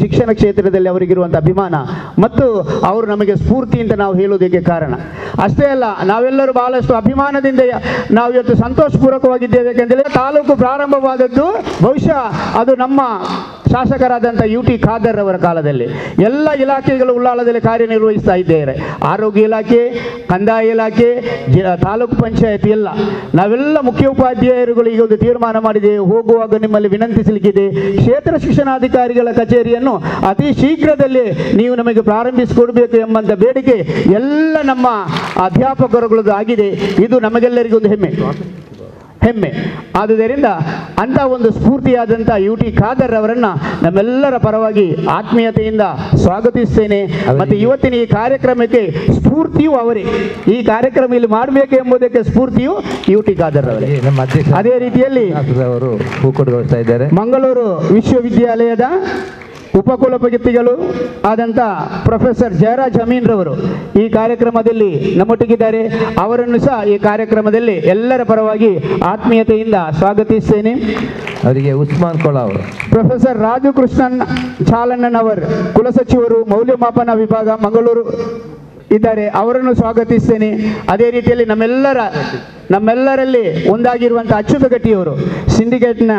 ಕ್ಷೇತ್ರದಲ್ಲಿ ಅವರಿಗಿರುವಂಥ ಅಭಿಮಾನ ಮತ್ತು ಅವರು ನಮಗೆ ಸ್ಫೂರ್ತಿ ಅಂತ ನಾವು ಹೇಳೋದಕ್ಕೆ ಕಾರಣ ಅಷ್ಟೇ ಅಲ್ಲ ನಾವೆಲ್ಲರೂ ಬಹಳಷ್ಟು ಅಭಿಮಾನದಿಂದ ನಾವು ಇವತ್ತು ಸಂತೋಷಪೂರ್ವಕವಾಗಿದ್ದೇವೆ ಯಾಕೆಂದರೆ ತಾಲೂಕು ಪ್ರಾರಂಭವಾದದ್ದು ಬಹುಶಃ ಅದು ನಮ್ಮ ಶಾಸಕರಾದಂಥ ಯು ಟಿ ಖಾದರ್ ಅವರ ಕಾಲದಲ್ಲಿ ಎಲ್ಲ ಇಲಾಖೆಗಳು ಉಳ್ಳಾಳದಲ್ಲಿ ಕಾರ್ಯನಿರ್ವಹಿಸ್ತಾ ಇದ್ದೇವೆ ಆರೋಗ್ಯ ಇಲಾಖೆ ಕಂದಾಯ ಇಲಾಖೆ ಜ- ತಾಲೂಕು ಪಂಚಾಯತಿ ಎಲ್ಲ ನಾವೆಲ್ಲ ಮುಖ್ಯೋಪಾಧ್ಯಾಯರುಗಳು ಈಗ ಒಂದು ತೀರ್ಮಾನ ಮಾಡಿದೆ ಹೋಗುವಾಗ ನಿಮ್ಮಲ್ಲಿ ವಿನಂತಿಸಲಿಕ್ಕಿದೆ ಕ್ಷೇತ್ರ ಶಿಕ್ಷಣಾಧಿಕಾರಿಗಳ ಕಚೇರಿಯನ್ನು ಅತಿ ಶೀಘ್ರದಲ್ಲೇ ನೀವು ನಮಗೆ ಪ್ರಾರಂಭಿಸಿಕೊಡಬೇಕು ಎಂಬಂತ ಬೇಡಿಕೆ ಎಲ್ಲ ನಮ್ಮ ಅಧ್ಯಾಪಕರುಗಳದ್ದು ಆಗಿದೆ ಇದು ನಮಗೆಲ್ಲರಿಗೂ ಒಂದು ಹೆಮ್ಮೆ ಹೆಮ್ಮೆ ಆದುದರಿಂದ ಅಂತ ಒಂದು ಸ್ಫೂರ್ತಿಯಾದಂಥ ಯು ಟಿ ಖಾದರ್ ಅವರನ್ನ ನಮ್ಮೆಲ್ಲರ ಪರವಾಗಿ ಆತ್ಮೀಯತೆಯಿಂದ ಸ್ವಾಗತಿಸ್ತೇನೆ ಮತ್ತು ಇವತ್ತಿನ ಈ ಕಾರ್ಯಕ್ರಮಕ್ಕೆ ಸ್ಫೂರ್ತಿಯೂ ಅವರೇ ಈ ಕಾರ್ಯಕ್ರಮ ಇಲ್ಲಿ ಮಾಡಬೇಕು ಎಂಬುದಕ್ಕೆ ಸ್ಫೂರ್ತಿಯು ಯು ಟಿ ಖಾದರ್ ಅವರೇ ಹಾಗೆ ನಮ್ಮ ಅಧ್ಯಕ್ಷ ಅದೇ ರೀತಿಯಲ್ಲಿ ಅವರು ಹೂಕೊಟ್ಟು ಗೌರವಿಸ್ತಾ ಇದ್ದಾರೆ ಮಂಗಳೂರು ವಿಶ್ವವಿದ್ಯಾಲಯದ ಉಪಕುಲಪತಿಗಳು ಆದಂಥ ಪ್ರೊಫೆಸರ್ ಜಯರಾಜ್ ಅಮೀನ್ರವರು ಈ ಕಾರ್ಯಕ್ರಮದಲ್ಲಿ ನಮ್ಮೊಟ್ಟಿಗಿದ್ದಾರೆ ಅವರನ್ನು ಸಹ ಈ ಕಾರ್ಯಕ್ರಮದಲ್ಲಿ ಎಲ್ಲರ ಪರವಾಗಿ ಆತ್ಮೀಯತೆಯಿಂದ ಸ್ವಾಗತಿಸ್ತೇನೆ ಅವರಿಗೆ ಉಸ್ಮಾನ್ ಕೊಳ ಅವರು ಪ್ರೊಫೆಸರ್ ರಾಜು ಕೃಷ್ಣನ್ ಚಾಲಣ್ಣನವರ್ ಕುಲಸಚಿವರು ಮೌಲ್ಯಮಾಪನ ವಿಭಾಗ ಮಂಗಳೂರು ಇದ್ದಾರೆ ಅವರನ್ನು ಸ್ವಾಗತಿಸ್ತೇನೆ ಅದೇ ರೀತಿಯಲ್ಲಿ ನಮ್ಮೆಲ್ಲರ ನಮ್ಮೆಲ್ಲರಲ್ಲಿ ಒಂದಾಗಿರುವಂಥ ಅಚ್ಯುತ ಗಟ್ಟಿಯವರು ಸಿಂಡಿಕೇಟ್ನ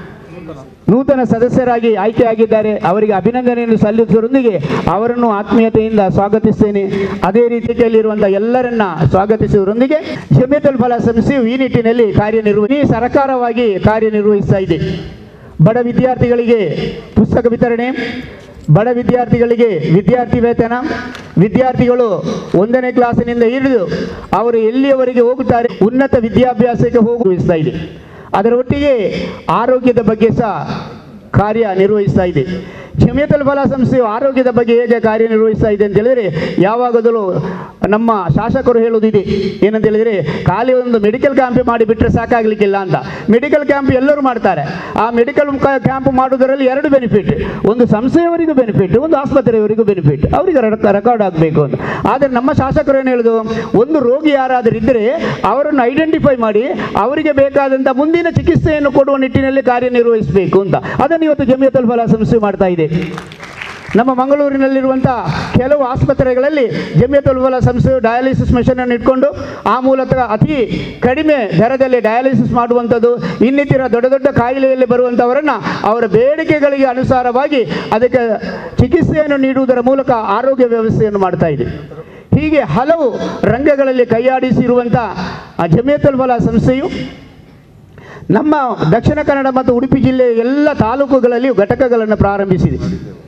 ನೂತನ ಸದಸ್ಯರಾಗಿ ಆಯ್ಕೆಯಾಗಿದ್ದಾರೆ ಅವರಿಗೆ ಅಭಿನಂದನೆಯನ್ನು ಸಲ್ಲಿಸುವುದರೊಂದಿಗೆ ಅವರನ್ನು ಆತ್ಮೀಯತೆಯಿಂದ ಸ್ವಾಗತಿಸ್ತೇನೆ ಅದೇ ರೀತಿಯಲ್ಲಿರುವಂಥ ಎಲ್ಲರನ್ನ ಸ್ವಾಗತಿಸುವುದರೊಂದಿಗೆ ಜಮಿಯತುಲ್ ಫಲ ಸಂಸ್ಥೆಯು ಈ ನಿಟ್ಟಿನಲ್ಲಿ ಕಾರ್ಯನಿರ್ವಹಿ ಸರ್ಕಾರವಾಗಿ ಕಾರ್ಯನಿರ್ವಹಿಸ್ತಾ ಇದೆ ಬಡ ವಿದ್ಯಾರ್ಥಿಗಳಿಗೆ ಪುಸ್ತಕ ವಿತರಣೆ ಬಡ ವಿದ್ಯಾರ್ಥಿಗಳಿಗೆ ವಿದ್ಯಾರ್ಥಿ ವೇತನ ವಿದ್ಯಾರ್ಥಿಗಳು ಒಂದನೇ ಕ್ಲಾಸಿನಿಂದ ಹಿಡಿದು ಅವರು ಎಲ್ಲಿಯವರೆಗೆ ಹೋಗುತ್ತಾರೆ ಉನ್ನತ ವಿದ್ಯಾಭ್ಯಾಸಕ್ಕೆ ಹೋಗುವಿಸ್ತಾ ಇದೆ ಅದರ ಒಟ್ಟಿಗೆ ಆರೋಗ್ಯದ ಬಗ್ಗೆ ಸಹ ಕಾರ್ಯನಿರ್ವಹಿಸ್ತಾ ಇದೆ ಜಮಿಯತಲ್ ಫಲ ಸಂಸ್ಥೆಯು ಆರೋಗ್ಯದ ಬಗ್ಗೆ ಹೇಗೆ ಕಾರ್ಯನಿರ್ವಹಿಸ್ತಾ ಇದೆ ಅಂತ ಹೇಳಿದರೆ ಯಾವಾಗಲೂ ನಮ್ಮ ಶಾಸಕರು ಹೇಳುವುದಿದೆ ಏನಂತ ಹೇಳಿದರೆ ಖಾಲಿ ಒಂದು ಮೆಡಿಕಲ್ ಕ್ಯಾಂಪ್ ಮಾಡಿಬಿಟ್ರೆ ಸಾಕಾಗಲಿಕ್ಕಿಲ್ಲ ಅಂತ ಮೆಡಿಕಲ್ ಕ್ಯಾಂಪ್ ಎಲ್ಲರೂ ಮಾಡ್ತಾರೆ ಆ ಮೆಡಿಕಲ್ ಕ್ಯಾಂಪ್ ಮಾಡುವುದರಲ್ಲಿ ಎರಡು ಬೆನಿಫಿಟ್ ಒಂದು ಸಂಸ್ಥೆಯವರಿಗೂ ಬೆನಿಫಿಟ್ ಒಂದು ಆಸ್ಪತ್ರೆಯವರಿಗೂ ಬೆನಿಫಿಟ್ ಅವರಿಗೆ ರೆಕಾರ್ಡ್ ಆಗಬೇಕು ಅಂತ ಆದರೆ ನಮ್ಮ ಶಾಸಕರು ಏನು ಹೇಳುದು ಒಂದು ರೋಗಿ ಯಾರಾದರೂ ಇದ್ದರೆ ಅವರನ್ನು ಐಡೆಂಟಿಫೈ ಮಾಡಿ ಅವರಿಗೆ ಬೇಕಾದಂಥ ಮುಂದಿನ ಚಿಕಿತ್ಸೆಯನ್ನು ಕೊಡುವ ನಿಟ್ಟಿನಲ್ಲಿ ಕಾರ್ಯನಿರ್ವಹಿಸಬೇಕು ಅಂತ ಅದನ್ನು ಇವತ್ತು ಜಮಿಯತುಲ್ ಫಲ ಸಂಸ್ಥೆ ಮಾಡ್ತಾ ಇದೆ ನಮ್ಮ ಮಂಗಳೂರಿನಲ್ಲಿರುವಂಥ ಕೆಲವು ಆಸ್ಪತ್ರೆಗಳಲ್ಲಿ ಜಮಿಯತುಲ್ ಫಲ ಸಂಸ್ಥೆಯು ಡಯಾಲಿಸಿಸ್ ಮೆಷಿನ್ ಅನ್ನು ಇಟ್ಕೊಂಡು ಆ ಮೂಲಕ ಅತಿ ಕಡಿಮೆ ದರದಲ್ಲಿ ಡಯಾಲಿಸಿಸ್ ಮಾಡುವಂಥದ್ದು ಇನ್ನಿತರ ದೊಡ್ಡ ದೊಡ್ಡ ಕಾಯಿಲೆಯಲ್ಲಿ ಬರುವಂಥವರನ್ನು ಅವರ ಬೇಡಿಕೆಗಳಿಗೆ ಅನುಸಾರವಾಗಿ ಅದಕ್ಕೆ ಚಿಕಿತ್ಸೆಯನ್ನು ನೀಡುವುದರ ಮೂಲಕ ಆರೋಗ್ಯ ವ್ಯವಸ್ಥೆಯನ್ನು ಮಾಡ್ತಾ ಇದೆ ಹೀಗೆ ಹಲವು ರಂಗಗಳಲ್ಲಿ ಕೈಯಾಡಿಸಿರುವಂಥ ಆ ಜಮಿಯತುಲ್ ಫಲ ಸಂಸ್ಥೆಯು ನಮ್ಮ ದಕ್ಷಿಣ ಕನ್ನಡ ಮತ್ತು ಉಡುಪಿ ಜಿಲ್ಲೆಯ ಎಲ್ಲ ತಾಲೂಕುಗಳಲ್ಲಿಯೂ ಘಟಕಗಳನ್ನು ಪ್ರಾರಂಭಿಸಿದೆ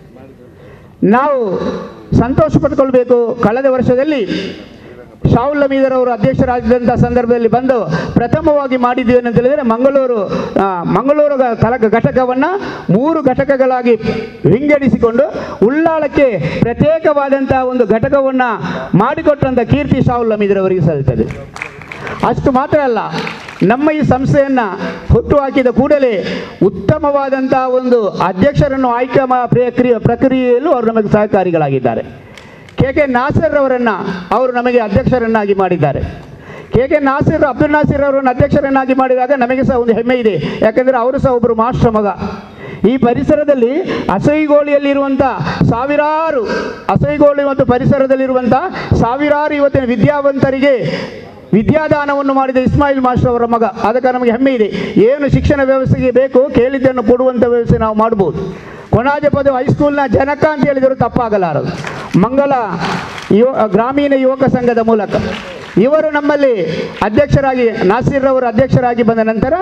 ನಾವು ಸಂತೋಷ ಪಟ್ಕೊಳ್ಬೇಕು ಕಳೆದ ವರ್ಷದಲ್ಲಿ ಶಾಹುಲ್ ಹಮೀದರ್ ಅವರು ಅಧ್ಯಕ್ಷರಾಗಿದ್ದಂಥ ಸಂದರ್ಭದಲ್ಲಿ ಬಂದು ಪ್ರಥಮವಾಗಿ ಮಾಡಿದ್ದೀವಿ ಅಂತ ಹೇಳಿದರೆ ಮಂಗಳೂರು ಆ, ಮಂಗಳೂರು ಗ- ತಲಕ ಘಟಕವನ್ನು ಮೂರು ಘಟಕಗಳಾಗಿ ವಿಂಗಡಿಸಿಕೊಂಡು ಉಳ್ಳಾಳಕ್ಕೆ ಪ್ರತ್ಯೇಕವಾದಂಥ ಒಂದು ಘಟಕವನ್ನು ಮಾಡಿಕೊಟ್ಟಂಥ ಕೀರ್ತಿ ಶಾಹುಲ್ ಹಮೀದರ್ ಅವರಿಗೆ ಸಲ್ತದೆ ಅಷ್ಟು ಮಾತ್ರ ಅಲ್ಲ ನಮ್ಮ ಈ ಸಂಸ್ಥೆಯನ್ನು ಹುಟ್ಟು ಹಾಕಿದ ಕೂಡಲೇ ಉತ್ತಮವಾದಂಥ ಒಂದು ಅಧ್ಯಕ್ಷರನ್ನು ಆಯ್ಕೆ ಮಾ ಪ್ರಕ್ರಿಯೆ ಪ್ರಕ್ರಿಯೆಯಲ್ಲೂ ಅವರು ನಮಗೆ ಸಹಕಾರಿಗಳಾಗಿದ್ದಾರೆ ಕೆ ಕೆ ನಾಸರ್ ಅವರನ್ನು ಅವರು ನಮಗೆ ಅಧ್ಯಕ್ಷರನ್ನಾಗಿ ಮಾಡಿದ್ದಾರೆ ಕೆ ಕೆ ನಾಸಿರ್ ಅಬ್ದುಲ್ ನಾಸಿರ್ ಅವರನ್ನು ಅಧ್ಯಕ್ಷರನ್ನಾಗಿ ಮಾಡಿದಾಗ ನಮಗೆ ಸಹ ಒಂದು ಹೆಮ್ಮೆ ಇದೆ ಯಾಕಂದರೆ ಅವರು ಸಹ ಒಬ್ಬರು ಮಾಸ್ಟರ್ ಮಗ ಈ ಪರಿಸರದಲ್ಲಿ ಅಸೈಗೋಳಿಯಲ್ಲಿರುವಂಥ ಸಾವಿರಾರು ಅಸೈಗೋಳಿ ಮತ್ತು ಪರಿಸರದಲ್ಲಿರುವಂಥ ಸಾವಿರಾರು ಇವತ್ತಿನ ವಿದ್ಯಾವಂತರಿಗೆ ವಿದ್ಯಾದಾನವನ್ನು ಮಾಡಿದ ಇಸ್ಮಾಯಿಲ್ ಮಾಸ್ಟರ್ ಅವರ ಮಗ ಅದಕ್ಕೆ ನಮಗೆ ಹೆಮ್ಮೆ ಇದೆ ಏನು ಶಿಕ್ಷಣ ವ್ಯವಸ್ಥೆಗೆ ಬೇಕು ಕೇಳಿದ್ದನ್ನು ಕೊಡುವಂಥ ವ್ಯವಸ್ಥೆ ನಾವು ಮಾಡ್ಬೋದು ಕೊಣಾಜ ಪದವಿ ಹೈಸ್ಕೂಲ್ನ ಜನಕ ಅಂತ ಹೇಳಿದರೂ ತಪ್ಪಾಗಲಾರದು ಮಂಗಲ ಯುವ ಗ್ರಾಮೀಣ ಯುವಕ ಸಂಘದ ಮೂಲಕ ಇವರು ನಮ್ಮಲ್ಲಿ ಅಧ್ಯಕ್ಷರಾಗಿ ನಾಸೀರ್ ಅವರು ಅಧ್ಯಕ್ಷರಾಗಿ ಬಂದ ನಂತರ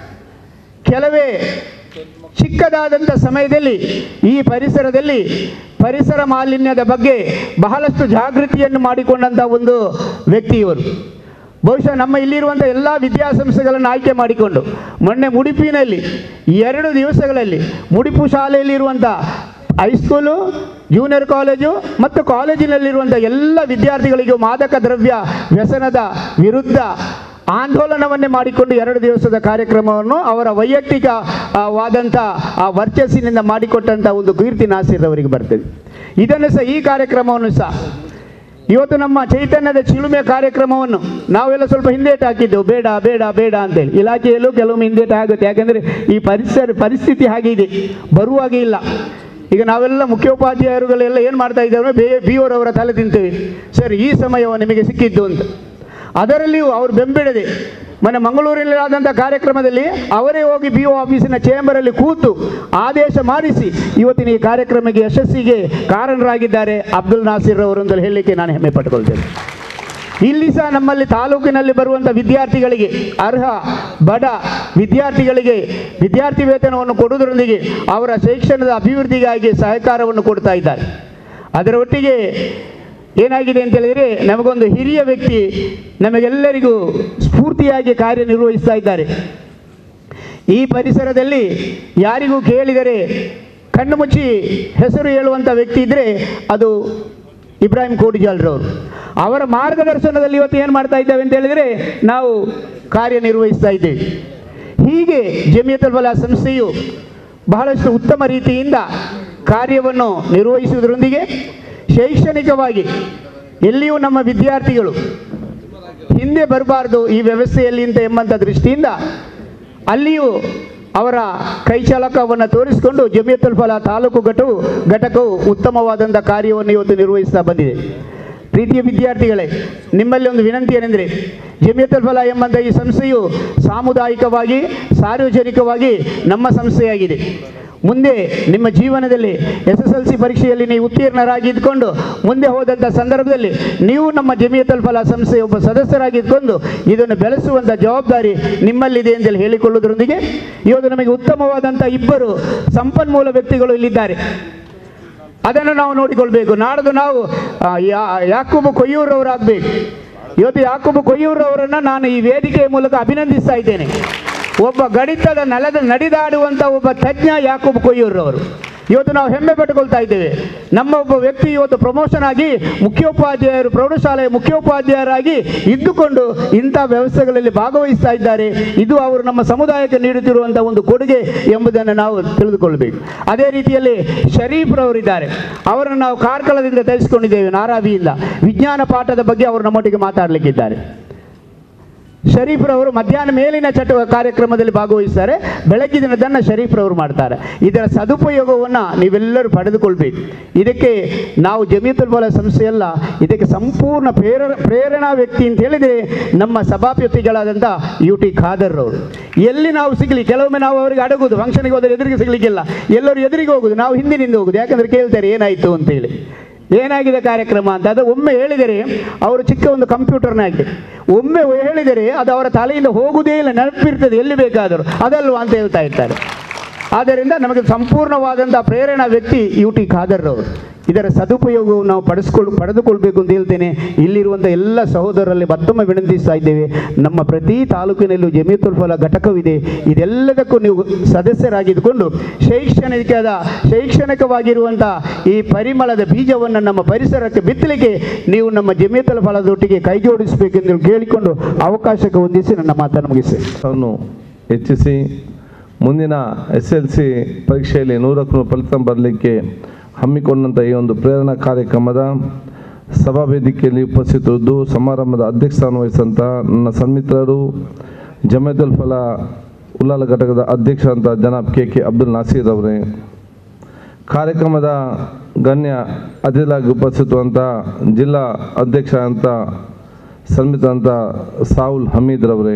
ಕೆಲವೇ ಚಿಕ್ಕದಾದಂಥ ಸಮಯದಲ್ಲಿ ಈ ಪರಿಸರದಲ್ಲಿ ಪರಿಸರ ಮಾಲಿನ್ಯದ ಬಗ್ಗೆ ಬಹಳಷ್ಟು ಜಾಗೃತಿಯನ್ನು ಮಾಡಿಕೊಂಡಂಥ ಒಂದು ವ್ಯಕ್ತಿ ಇವರು ಬಹುಶಃ ನಮ್ಮ ಇಲ್ಲಿರುವಂಥ ಎಲ್ಲ ವಿದ್ಯಾಸಂಸ್ಥೆಗಳನ್ನು ಆಯ್ಕೆ ಮಾಡಿಕೊಂಡು ಮೊನ್ನೆ ಮುಡಿಪಿನಲ್ಲಿ ಎರಡು ದಿವಸಗಳಲ್ಲಿ ಮುಡಿಪು ಶಾಲೆಯಲ್ಲಿರುವಂಥ ಹೈಸ್ಕೂಲು ಜೂನಿಯರ್ ಕಾಲೇಜು ಮತ್ತು ಕಾಲೇಜಿನಲ್ಲಿರುವಂಥ ಎಲ್ಲ ವಿದ್ಯಾರ್ಥಿಗಳಿಗೂ ಮಾದಕ ದ್ರವ್ಯ ವ್ಯಸನದ ವಿರುದ್ಧ ಆಂದೋಲನವನ್ನೇ ಮಾಡಿಕೊಂಡು ಎರಡು ದಿವಸದ ಕಾರ್ಯಕ್ರಮವನ್ನು ಅವರ ವೈಯಕ್ತಿಕ ಆ, ವಾದಂಥ ಆ ವರ್ಚಸ್ಸಿನಿಂದ ಮಾಡಿಕೊಟ್ಟಂಥ ಒಂದು ಕೀರ್ತಿ ನಾಸೀರ್ ಅವರಿಗೆ ಬರ್ತದೆ ಇದನ್ನು ಸಹ ಈ ಕಾರ್ಯಕ್ರಮವನ್ನು ಸಹ ಇವತ್ತು ನಮ್ಮ ಚೈತನ್ಯದ ಚಿಲುಮೆ ಕಾರ್ಯಕ್ರಮವನ್ನು ನಾವೆಲ್ಲ ಸ್ವಲ್ಪ ಹಿಂದೇಟು ಹಾಕಿದ್ದೆವು ಬೇಡ ಬೇಡ ಬೇಡ ಅಂತೇಳಿ ಇಲಾಖೆಯಲ್ಲೂ ಕೆಲವೊಮ್ಮೆ ಹಿಂದೇಟು ಆಗುತ್ತೆ ಯಾಕೆಂದರೆ ಈ ಪರಿಸರ ಪರಿಸ್ಥಿತಿ ಹಾಗೆ ಇದೆ ಬರುವಾಗೆ ಇಲ್ಲ ಈಗ ನಾವೆಲ್ಲ ಮುಖ್ಯೋಪಾಧ್ಯಾಯರುಗಳೆಲ್ಲ ಏನು ಮಾಡ್ತಾ ಇದ್ದೇವೆ ಬೇ ಬಿ ಅವರವರ ತಲೆ ತಿಂತೇವೆ ಸರ್ ಈ ಸಮಯವು ನಿಮಗೆ ಸಿಕ್ಕಿದ್ದು ಅಂತ ಅದರಲ್ಲಿಯೂ ಅವರು ಬೆಂಬಿಡದೆ ಮೊನ್ನೆ ಮಂಗಳೂರಲ್ಲಿ ಆದಂಥ ಕಾರ್ಯಕ್ರಮದಲ್ಲಿ ಅವರೇ ಹೋಗಿ ಬಿ ಒ ಆಫೀಸಿನ ಚೇಂಬರಲ್ಲಿ ಕೂತು ಆದೇಶ ಮಾಡಿಸಿ ಇವತ್ತಿನ ಈ ಕಾರ್ಯಕ್ರಮಕ್ಕೆ ಯಶಸ್ಸಿಗೆ ಕಾರಣರಾಗಿದ್ದಾರೆ ಅಬ್ದುಲ್ ನಾಸೀರ್ ಅವರು ಅಂತ ಹೇಳಲಿಕ್ಕೆ ನಾನು ಹೆಮ್ಮೆ ಪಟ್ಕೊಳ್ತೇನೆ ಇಲ್ಲಿ ಸಹ ನಮ್ಮಲ್ಲಿ ತಾಲೂಕಿನಲ್ಲಿ ಬರುವಂಥ ವಿದ್ಯಾರ್ಥಿಗಳಿಗೆ ಅರ್ಹ ಬಡ ವಿದ್ಯಾರ್ಥಿಗಳಿಗೆ ವಿದ್ಯಾರ್ಥಿ ವೇತನವನ್ನು ಕೊಡುವುದರೊಂದಿಗೆ ಅವರ ಶಿಕ್ಷಣದ ಅಭಿವೃದ್ಧಿಗಾಗಿ ಸಹಕಾರವನ್ನು ಕೊಡ್ತಾ ಇದ್ದಾರೆ ಅದರ ಒಟ್ಟಿಗೆ ಏನಾಗಿದೆ ಅಂತ ಹೇಳಿದರೆ ನಮಗೊಂದು ಹಿರಿಯ ವ್ಯಕ್ತಿ ನಮಗೆಲ್ಲರಿಗೂ ಸ್ಫೂರ್ತಿಯಾಗಿ ಕಾರ್ಯನಿರ್ವಹಿಸ್ತಾ ಇದ್ದಾರೆ ಈ ಪರಿಸರದಲ್ಲಿ ಯಾರಿಗೂ ಕೇಳಿದರೆ ಕಣ್ಣು ಮುಚ್ಚಿ ಹೆಸರು ಹೇಳುವಂಥ ವ್ಯಕ್ತಿ ಇದ್ದರೆ ಅದು ಇಬ್ರಾಹಿಂ ಕೋಡಿಜಾಲ್ರವರು ಅವರ ಮಾರ್ಗದರ್ಶನದಲ್ಲಿ ಇವತ್ತು ಏನು ಮಾಡ್ತಾ ಇದ್ದೇವೆ ಅಂತ ಹೇಳಿದರೆ ನಾವು ಕಾರ್ಯನಿರ್ವಹಿಸ್ತಾ ಇದ್ದೇವೆ ಹೀಗೆ ಜಮಿಯತುಲ್ ಫಲಾಹ್ ಸಂಸ್ಥೆಯು ಬಹಳಷ್ಟು ಉತ್ತಮ ರೀತಿಯಿಂದ ಕಾರ್ಯವನ್ನು ನಿರ್ವಹಿಸುವುದರೊಂದಿಗೆ ಶೈಕ್ಷಣಿಕವಾಗಿ ಎಲ್ಲಿಯೂ ನಮ್ಮ ವಿದ್ಯಾರ್ಥಿಗಳು ಹಿಂದೆ ಬರಬಾರ್ದು ಈ ವ್ಯವಸ್ಥೆಯಲ್ಲಿ ಅಂತ ಎಂಬಂಥ ದೃಷ್ಟಿಯಿಂದ ಅಲ್ಲಿಯೂ ಅವರ ಕೈಚಾಲಕವನ್ನು ತೋರಿಸಿಕೊಂಡು ಜಮಿಯತುಲ್ ಫಲ ತಾಲೂಕು ಘಟವು ಘಟಕವು ಉತ್ತಮವಾದಂಥ ಕಾರ್ಯವನ್ನು ಇವತ್ತು ನಿರ್ವಹಿಸ್ತಾ ಬಂದಿದೆ ಪ್ರೀತಿಯ ವಿದ್ಯಾರ್ಥಿಗಳೇ ನಿಮ್ಮಲ್ಲಿ ಒಂದು ವಿನಂತಿ ಏನೆಂದರೆ ಜಮಿಯತುಲ್ ಫಲ ಎಂಬಂಥ ಈ ಸಂಸ್ಥೆಯು ಸಾಮುದಾಯಿಕವಾಗಿ ಸಾರ್ವಜನಿಕವಾಗಿ ನಮ್ಮ ಸಂಸ್ಥೆಯಾಗಿದೆ ಮುಂದೆ ನಿಮ್ಮ ಜೀವನದಲ್ಲಿ ಎಸ್ ಎಸ್ ಎಲ್ ಸಿ ಪರೀಕ್ಷೆಯಲ್ಲಿ ನೀವು ಉತ್ತೀರ್ಣರಾಗಿದ್ದುಕೊಂಡು ಮುಂದೆ ಹೋದಂಥ ಸಂದರ್ಭದಲ್ಲಿ ನೀವು ನಮ್ಮ ಜಮಿಯತುಲ್ ಫಲ ಸಂಸ್ಥೆಯ ಒಬ್ಬ ಸದಸ್ಯರಾಗಿದ್ದುಕೊಂಡು ಇದನ್ನು ಬೆಳೆಸುವಂಥ ಜವಾಬ್ದಾರಿ ನಿಮ್ಮಲ್ಲಿದೆ ಅಂತೇಳಿ ಹೇಳಿಕೊಳ್ಳುವುದರೊಂದಿಗೆ ಇವತ್ತು ನಮಗೆ ಉತ್ತಮವಾದಂಥ ಇಬ್ಬರು ಸಂಪನ್ಮೂಲ ವ್ಯಕ್ತಿಗಳು ಇಲ್ಲಿದ್ದಾರೆ ಅದನ್ನು ನಾವು ನೋಡಿಕೊಳ್ಬೇಕು ನಾಡ್ದು ನಾವು ಆ, ಯಾ- ಯಾಕೂಬ್ ಕೊಯ್ಯೂರವರಾಗಬೇಕು ಇವತ್ತು ಯಾಕೂಬ್ ಕೊಯ್ಯೂರವರನ್ನು ನಾನು ಈ ವೇದಿಕೆಯ ಮೂಲಕ ಅಭಿನಂದಿಸ್ತಾ ಇದ್ದೇನೆ ಒಬ್ಬ ಗಣಿತದ ನೆಲದ ನಡೆದಾಡುವಂಥ ಒಬ್ಬ ತಜ್ಞ ಯಾಕೂಬ್ ಕೊಯ್ಯೂರವರು ಇವತ್ತು ನಾವು ಹೆಮ್ಮೆ ಪಟ್ಟುಕೊಳ್ತಾ ಇದ್ದೇವೆ ನಮ್ಮ ಒಬ್ಬ ವ್ಯಕ್ತಿ ಇವತ್ತು ಪ್ರಮೋಷನ್ ಆಗಿ ಮುಖ್ಯೋಪಾಧ್ಯಾಯರು ಪ್ರೌಢಶಾಲೆಯ ಮುಖ್ಯೋಪಾಧ್ಯಾಯರಾಗಿ ಇದ್ದುಕೊಂಡು ಇಂಥ ವ್ಯವಸ್ಥೆಗಳಲ್ಲಿ ಭಾಗವಹಿಸ್ತಾ ಇದ್ದಾರೆ ಇದು ಅವರು ನಮ್ಮ ಸಮುದಾಯಕ್ಕೆ ನೀಡುತ್ತಿರುವಂಥ ಒಂದು ಕೊಡುಗೆ ಎಂಬುದನ್ನು ನಾವು ತಿಳಿದುಕೊಳ್ಬೇಕು ಅದೇ ರೀತಿಯಲ್ಲಿ ಶರೀಫ್ರವರಿದ್ದಾರೆ ಅವರನ್ನು ನಾವು ಕಾರ್ಕಳದಿಂದ ತರಿಸಿಕೊಂಡಿದ್ದೇವೆ ನಾರಾವಿಯಿಂದ ವಿಜ್ಞಾನ ಪಾಠದ ಬಗ್ಗೆ ಅವರು ನಮ್ಮೊಟ್ಟಿಗೆ ಮಾತಾಡಲಿಕ್ಕಿದ್ದಾರೆ ಶರೀಫ್ರವರು ಮಧ್ಯಾಹ್ನ ಮೇಲಿನ ಚಟುವ ಕಾರ್ಯಕ್ರಮದಲ್ಲಿ ಭಾಗವಹಿಸ್ತಾರೆ ಬೆಳಗ್ಗಿನದನ್ನು ಶರೀಫ್ರವರು ಮಾಡ್ತಾರೆ ಇದರ ಸದುಪಯೋಗವನ್ನು ನೀವೆಲ್ಲರೂ ಪಡೆದುಕೊಳ್ಬೇಕು ಇದಕ್ಕೆ ನಾವು ಜಮೀತುಲ್ ಫಲ ಸಂಸ್ಥೆಯಲ್ಲ ಇದಕ್ಕೆ ಸಂಪೂರ್ಣ ಪ್ರೇರ ಪ್ರೇರಣಾ ವ್ಯಕ್ತಿ ಅಂತ ಹೇಳಿದರೆ ನಮ್ಮ ಸಭಾಪತಿಗಳಾದಂಥ ಯು ಟಿ ಖಾದರ್ ಅವರು ಎಲ್ಲಿ ನಾವು ಸಿಗಲಿ ಕೆಲವೊಮ್ಮೆ ನಾವು ಅವರಿಗೆ ಅಡಗುದು ಫಂಕ್ಷನ್ಗೆ ಹೋದರೆ ಎದುರಿಗೆ ಸಿಗಲಿಕ್ಕಿಲ್ಲ ಎಲ್ಲರೂ ಎದುರಿಗೆ ಹೋಗುದು ನಾವು ಹಿಂದಿನಿಂದ ಹೋಗುದು ಯಾಕಂದ್ರೆ ಕೇಳ್ತಾರೆ ಏನಾಯಿತು ಅಂತೇಳಿ ಏನಾಗಿದೆ ಕಾರ್ಯಕ್ರಮ ಅಂತ ಅದು ಒಮ್ಮೆ ಹೇಳಿದರೆ ಅವರು ಚಿಕ್ಕ ಒಂದು ಕಂಪ್ಯೂಟರ್ನಾಗೆ ಒಮ್ಮೆ ಹೇಳಿದರೆ ಅದು ಅವರ ತಲೆಯಿಂದ ಹೋಗುವುದೇ ಇಲ್ಲ ನೆನಪಿರ್ತದೆ ಎಲ್ಲಿ ಬೇಕಾದರೂ ಅದಲ್ವಾ ಅಂತ ಹೇಳ್ತಾ ಇರ್ತಾರೆ ಆದ್ದರಿಂದ ನಮಗೆ ಸಂಪೂರ್ಣವಾದಂಥ ಪ್ರೇರಣಾ ವ್ಯಕ್ತಿ ಯು ಟಿ ಖಾದರ್ ಅವರು ಇದರ ಸದುಪಯೋಗವನ್ನು ನಾವು ಪಡಿಸ್ಕೊಳ್ ಪಡೆದುಕೊಳ್ಬೇಕು ಅಂತ ಹೇಳ್ತೇನೆ ಇಲ್ಲಿರುವಂಥ ಎಲ್ಲ ಸಹೋದರರಲ್ಲಿ ಮತ್ತೊಮ್ಮೆ ವಿನಂತಿಸ್ತಾ ಇದ್ದೇವೆ ನಮ್ಮ ಪ್ರತಿ ತಾಲೂಕಿನಲ್ಲೂ ಜಮೀತುಲ್ ಫಲ ಘಟಕವಿದೆ ಇದೆಲ್ಲದಕ್ಕೂ ನೀವು ಸದಸ್ಯರಾಗಿದ್ದುಕೊಂಡು ಶೈಕ್ಷಣಿಕದ ಶೈಕ್ಷಣಿಕವಾಗಿರುವಂಥ ಈ ಪರಿಮಳದ ಬೀಜವನ್ನು ನಮ್ಮ ಪರಿಸರಕ್ಕೆ ಬಿತ್ತಲಿಕ್ಕೆ ನೀವು ನಮ್ಮ ಜಮೀತುಲ್ ಫಲದೊಟ್ಟಿಗೆ ಕೈ ಜೋಡಿಸಬೇಕೆಂದು ಕೇಳಿಕೊಂಡು ಅವಕಾಶಕ್ಕೆ ಹೊಂದಿಸಿ ನನ್ನ ಮಾತನ್ನು ಮುಗಿಸಿ ಅನ್ನು ಹೆಚ್ಚಿಸಿ ಮುಂದಿನ ಎಸ್ ಎಲ್ ಸಿ ಪರೀಕ್ಷೆಯಲ್ಲಿ ನೂರಕ್ಕೂ ನೂರು ಫಲಿತಾಂಶ ಬರಲಿಕ್ಕೆ ಹಮ್ಮಿಕೊಂಡಂಥ ಈ ಒಂದು ಪ್ರೇರಣಾ ಕಾರ್ಯಕ್ರಮದ ಸಭಾ ವೇದಿಕೆಯಲ್ಲಿ ಉಪಸ್ಥಿತರಿದ್ದು ಸಮಾರಂಭದ ಅಧ್ಯಕ್ಷ ಸ್ಥಾನ ವಹಿಸಿದಂಥ ನನ್ನ ಸನ್ಮಿತ್ರರು ಜಮೇದುಲ್ ಫಲ ಉಲ್ಲಾಲ ಘಟಕದ ಅಧ್ಯಕ್ಷ ಅಂತ ಜನಾಬ್ ಕೆ ಕೆ ಅಬ್ದುಲ್ ನಾಸೀರ್ ಅವರೇ ಕಾರ್ಯಕ್ರಮದ ಗಣ್ಯ ಅತಿಥಿಯಾಗಿ ಉಪಸ್ಥಿತವಂಥ ಜಿಲ್ಲಾ ಅಧ್ಯಕ್ಷ ಅಂತ ಸನ್ಮಿತ ಅಂತ ಸಾಹುಲ್ ಹಮೀದ್ ರವರೇ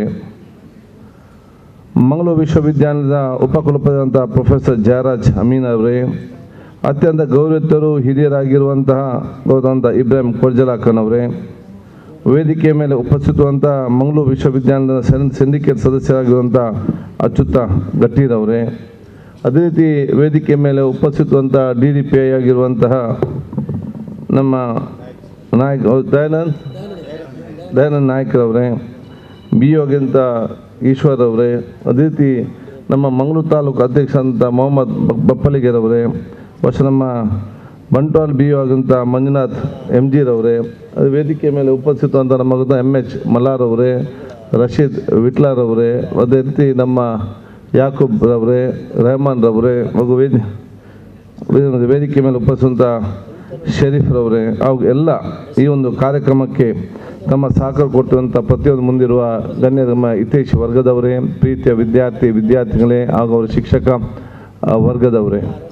ಮಂಗಳೂರು ವಿಶ್ವವಿದ್ಯಾಲಯದ ಉಪಕುಲಪತಿಯಾದಂಥ ಪ್ರೊಫೆಸರ್ ಜಯರಾಜ್ ಅಮೀನ್ ಅವರೇ ಅತ್ಯಂತ ಗೌರವಿತರು ಹಿರಿಯರಾಗಿರುವಂತಹ ಗೌರವಂತ ಇಬ್ರಾಹಿಂ ಕೊರ್ಜಲಾಖನ್ ಅವರೇ ವೇದಿಕೆಯ ಮೇಲೆ ಉಪಸ್ಥಿತವಂಥ ಮಂಗಳೂರು ವಿಶ್ವವಿದ್ಯಾಲಯದ ಸೆನ್ ಸಿಂಡಿಕೇಟ್ ಸದಸ್ಯರಾಗಿರುವಂಥ ಅಚ್ಯುತ ಗಟ್ಟೀರ್ ಅವರೇ ಅದೇ ರೀತಿ ವೇದಿಕೆ ಮೇಲೆ ಉಪಸ್ಥಿತವಂಥ ಡಿ ಡಿ ಪಿ ಐ ಆಗಿರುವಂತಹ ನಮ್ಮ ನಾಯಕ್ ದಯಾನಂದ್ ದಯಾನಂದ್ ನಾಯ್ಕರವರೇ ಬಿ ಯೋಗಿಂತ ಈಶ್ವರ್ ಅವರೇ ಅದೇ ರೀತಿ ನಮ್ಮ ಮಂಗಳೂರು ತಾಲೂಕು ಅಧ್ಯಕ್ಷ ಅಂತ ಮೊಹಮ್ಮದ್ ಬ- ಬಪ್ಪಲಿಗೆರವರೇ ವರ್ಷ ನಮ್ಮ ಬಂಟ್ವಾಲ್ ಬಿ ಯು ಆಗಂತ ಮಂಜುನಾಥ್ ಎಮ್ ಜಿರವರೇ ಅದು ವೇದಿಕೆ ಮೇಲೆ ಉಪಸ್ಥಿತವಂತ ನಮ್ಮ ಮಗದ ಎಮ್ ಎಚ್ ಮಲ್ಲಾರ್ ಅವರೇ ರಶೀದ್ ವಿಟ್ಲಾರ್ ಅವರೇ ಅದೇ ರೀತಿ ನಮ್ಮ ಯಾಕೂಬ್ ರವರೇ ರೆಹಮಾನ್ ರವರೇ ಹಾಗೂ ವೇದಿ ವೇದಿ- ವೇದಿಕೆ ಮೇಲೆ ಉಪಸ್ಥಿತ ಶರೀಫ್ ರವರೇ ಅವು ಎಲ್ಲ ಈ ಒಂದು ಕಾರ್ಯಕ್ರಮಕ್ಕೆ ತಮ್ಮ ಸಹಕಾರ ಕೊಟ್ಟಂಥ ಪ್ರತಿಯೊಂದು ಮುಂದಿರುವ ಗಣ್ಯ ನಮ್ಮ ಹಿತೇಶ್ ವರ್ಗದವರೇ ಪ್ರೀತಿಯ ವಿದ್ಯಾರ್ಥಿ ವಿದ್ಯಾರ್ಥಿಗಳೇ ಹಾಗೂ ಅವರ ಶಿಕ್ಷಕ ಆ, ವರ್ಗದವರೇ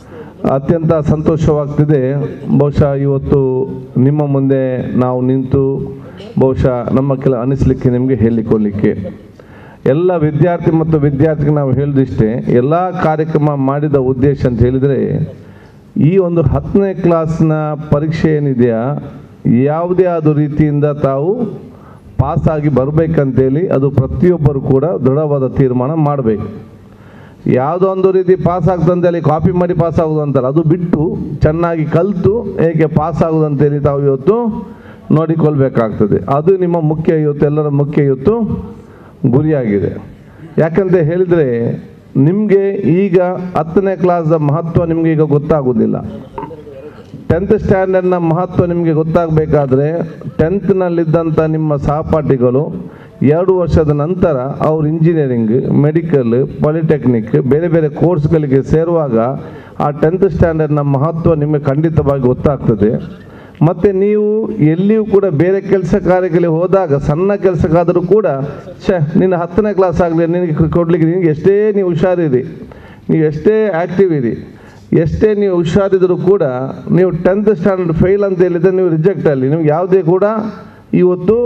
ಅತ್ಯಂತ ಸಂತೋಷವಾಗ್ತಿದೆ ಬಹುಶಃ ಇವತ್ತು ನಿಮ್ಮ ಮುಂದೆ ನಾವು ನಿಂತು ಬಹುಶಃ ನಮ್ಮ ಕೆಲ ಅನಿಸ್ಲಿಕ್ಕೆ ನಿಮಗೆ ಹೇಳಿಕೊಡ್ಲಿಕ್ಕೆ ಎಲ್ಲ ವಿದ್ಯಾರ್ಥಿ ಮತ್ತು ವಿದ್ಯಾರ್ಥಿಗೆ ನಾವು ಹೇಳಿದಿಷ್ಟೇ ಎಲ್ಲ ಕಾರ್ಯಕ್ರಮ ಮಾಡಿದ ಉದ್ದೇಶ ಅಂತ ಹೇಳಿದರೆ ಈ ಒಂದು ಹತ್ತನೇ ಕ್ಲಾಸ್ನ ಪರೀಕ್ಷೆ ಏನಿದೆಯಾ ಯಾವುದೇ ಆದ ರೀತಿಯಿಂದ ತಾವು ಪಾಸಾಗಿ ಬರಬೇಕಂತೇಳಿ ಅದು ಪ್ರತಿಯೊಬ್ಬರು ಕೂಡ ದೃಢವಾದ ತೀರ್ಮಾನ ಮಾಡಬೇಕು ಯಾವುದೋ ಒಂದು ರೀತಿ ಪಾಸ್ ಆಗ್ತಂತೇಳಿ ಕಾಪಿ ಮಾಡಿ ಪಾಸ್ ಆಗೋದು ಅಂತಲ್ಲ ಅದು ಬಿಟ್ಟು ಚೆನ್ನಾಗಿ ಕಲಿತು ಹೇಗೆ ಪಾಸ್ ಆಗೋದು ಅಂತೇಳಿ ತಾವು ಇವತ್ತು ನೋಡಿಕೊಳ್ಬೇಕಾಗ್ತದೆ ಅದು ನಿಮ್ಮ ಮುಖ್ಯ ಇವತ್ತು ಎಲ್ಲರ ಮುಖ್ಯ ಇವತ್ತು ಗುರಿಯಾಗಿದೆ ಯಾಕಂತ ಹೇಳಿದರೆ ನಿಮಗೆ ಈಗ ಹತ್ತನೇ ಕ್ಲಾಸ್ದ ಮಹತ್ವ ನಿಮಗೆ ಈಗ ಗೊತ್ತಾಗೋದಿಲ್ಲ ಟೆಂತ್ ಸ್ಟ್ಯಾಂಡರ್ಡ್ನ ಮಹತ್ವ ನಿಮಗೆ ಗೊತ್ತಾಗಬೇಕಾದ್ರೆ ಟೆಂತ್ನಲ್ಲಿದ್ದಂಥ ನಿಮ್ಮ ಸಹಪಾಠಿಗಳು ಎರಡು ವರ್ಷದ ನಂತರ ಅವ್ರು ಇಂಜಿನಿಯರಿಂಗ್ ಮೆಡಿಕಲ್ ಪಾಲಿಟೆಕ್ನಿಕ್ ಬೇರೆ ಬೇರೆ ಕೋರ್ಸ್ಗಳಿಗೆ ಸೇರುವಾಗ ಆ ಟೆಂತ್ ಸ್ಟ್ಯಾಂಡರ್ಡ್ನ ಮಹತ್ವ ನಿಮಗೆ ಖಂಡಿತವಾಗಿ ಗೊತ್ತಾಗ್ತದೆ ಮತ್ತು ನೀವು ಎಲ್ಲಿಯೂ ಕೂಡ ಬೇರೆ ಕೆಲಸ ಕಾರ್ಯಗಳಿಗೆ ಹೋದಾಗ ಸಣ್ಣ ಕೆಲಸಕ್ಕಾದರೂ ಕೂಡ ಛೇ ನಿನ್ನ ಹತ್ತನೇ ಕ್ಲಾಸ್ ಆಗಲಿ ನಿನಗೆ ಕೊಡಲಿಕ್ಕೆ ನಿನಗೆ ಎಷ್ಟೇ ನೀವು ಹುಷಾರಿರಿ ನೀವು ಎಷ್ಟೇ ಆ್ಯಕ್ಟಿವ್ ಇರಿ ಎಷ್ಟೇ ನೀವು ಹುಷಾರಿದ್ರು ಕೂಡ ನೀವು ಟೆಂತ್ ಸ್ಟ್ಯಾಂಡರ್ಡ್ ಫೇಲ್ ಅಂತ ಹೇಳಿದ್ರೆ ನೀವು ರಿಜೆಕ್ಟ್ ಅಲ್ಲಿ ನಿಮ್ಗೆ ಯಾವುದೇ ಕೂಡ ಇವತ್ತು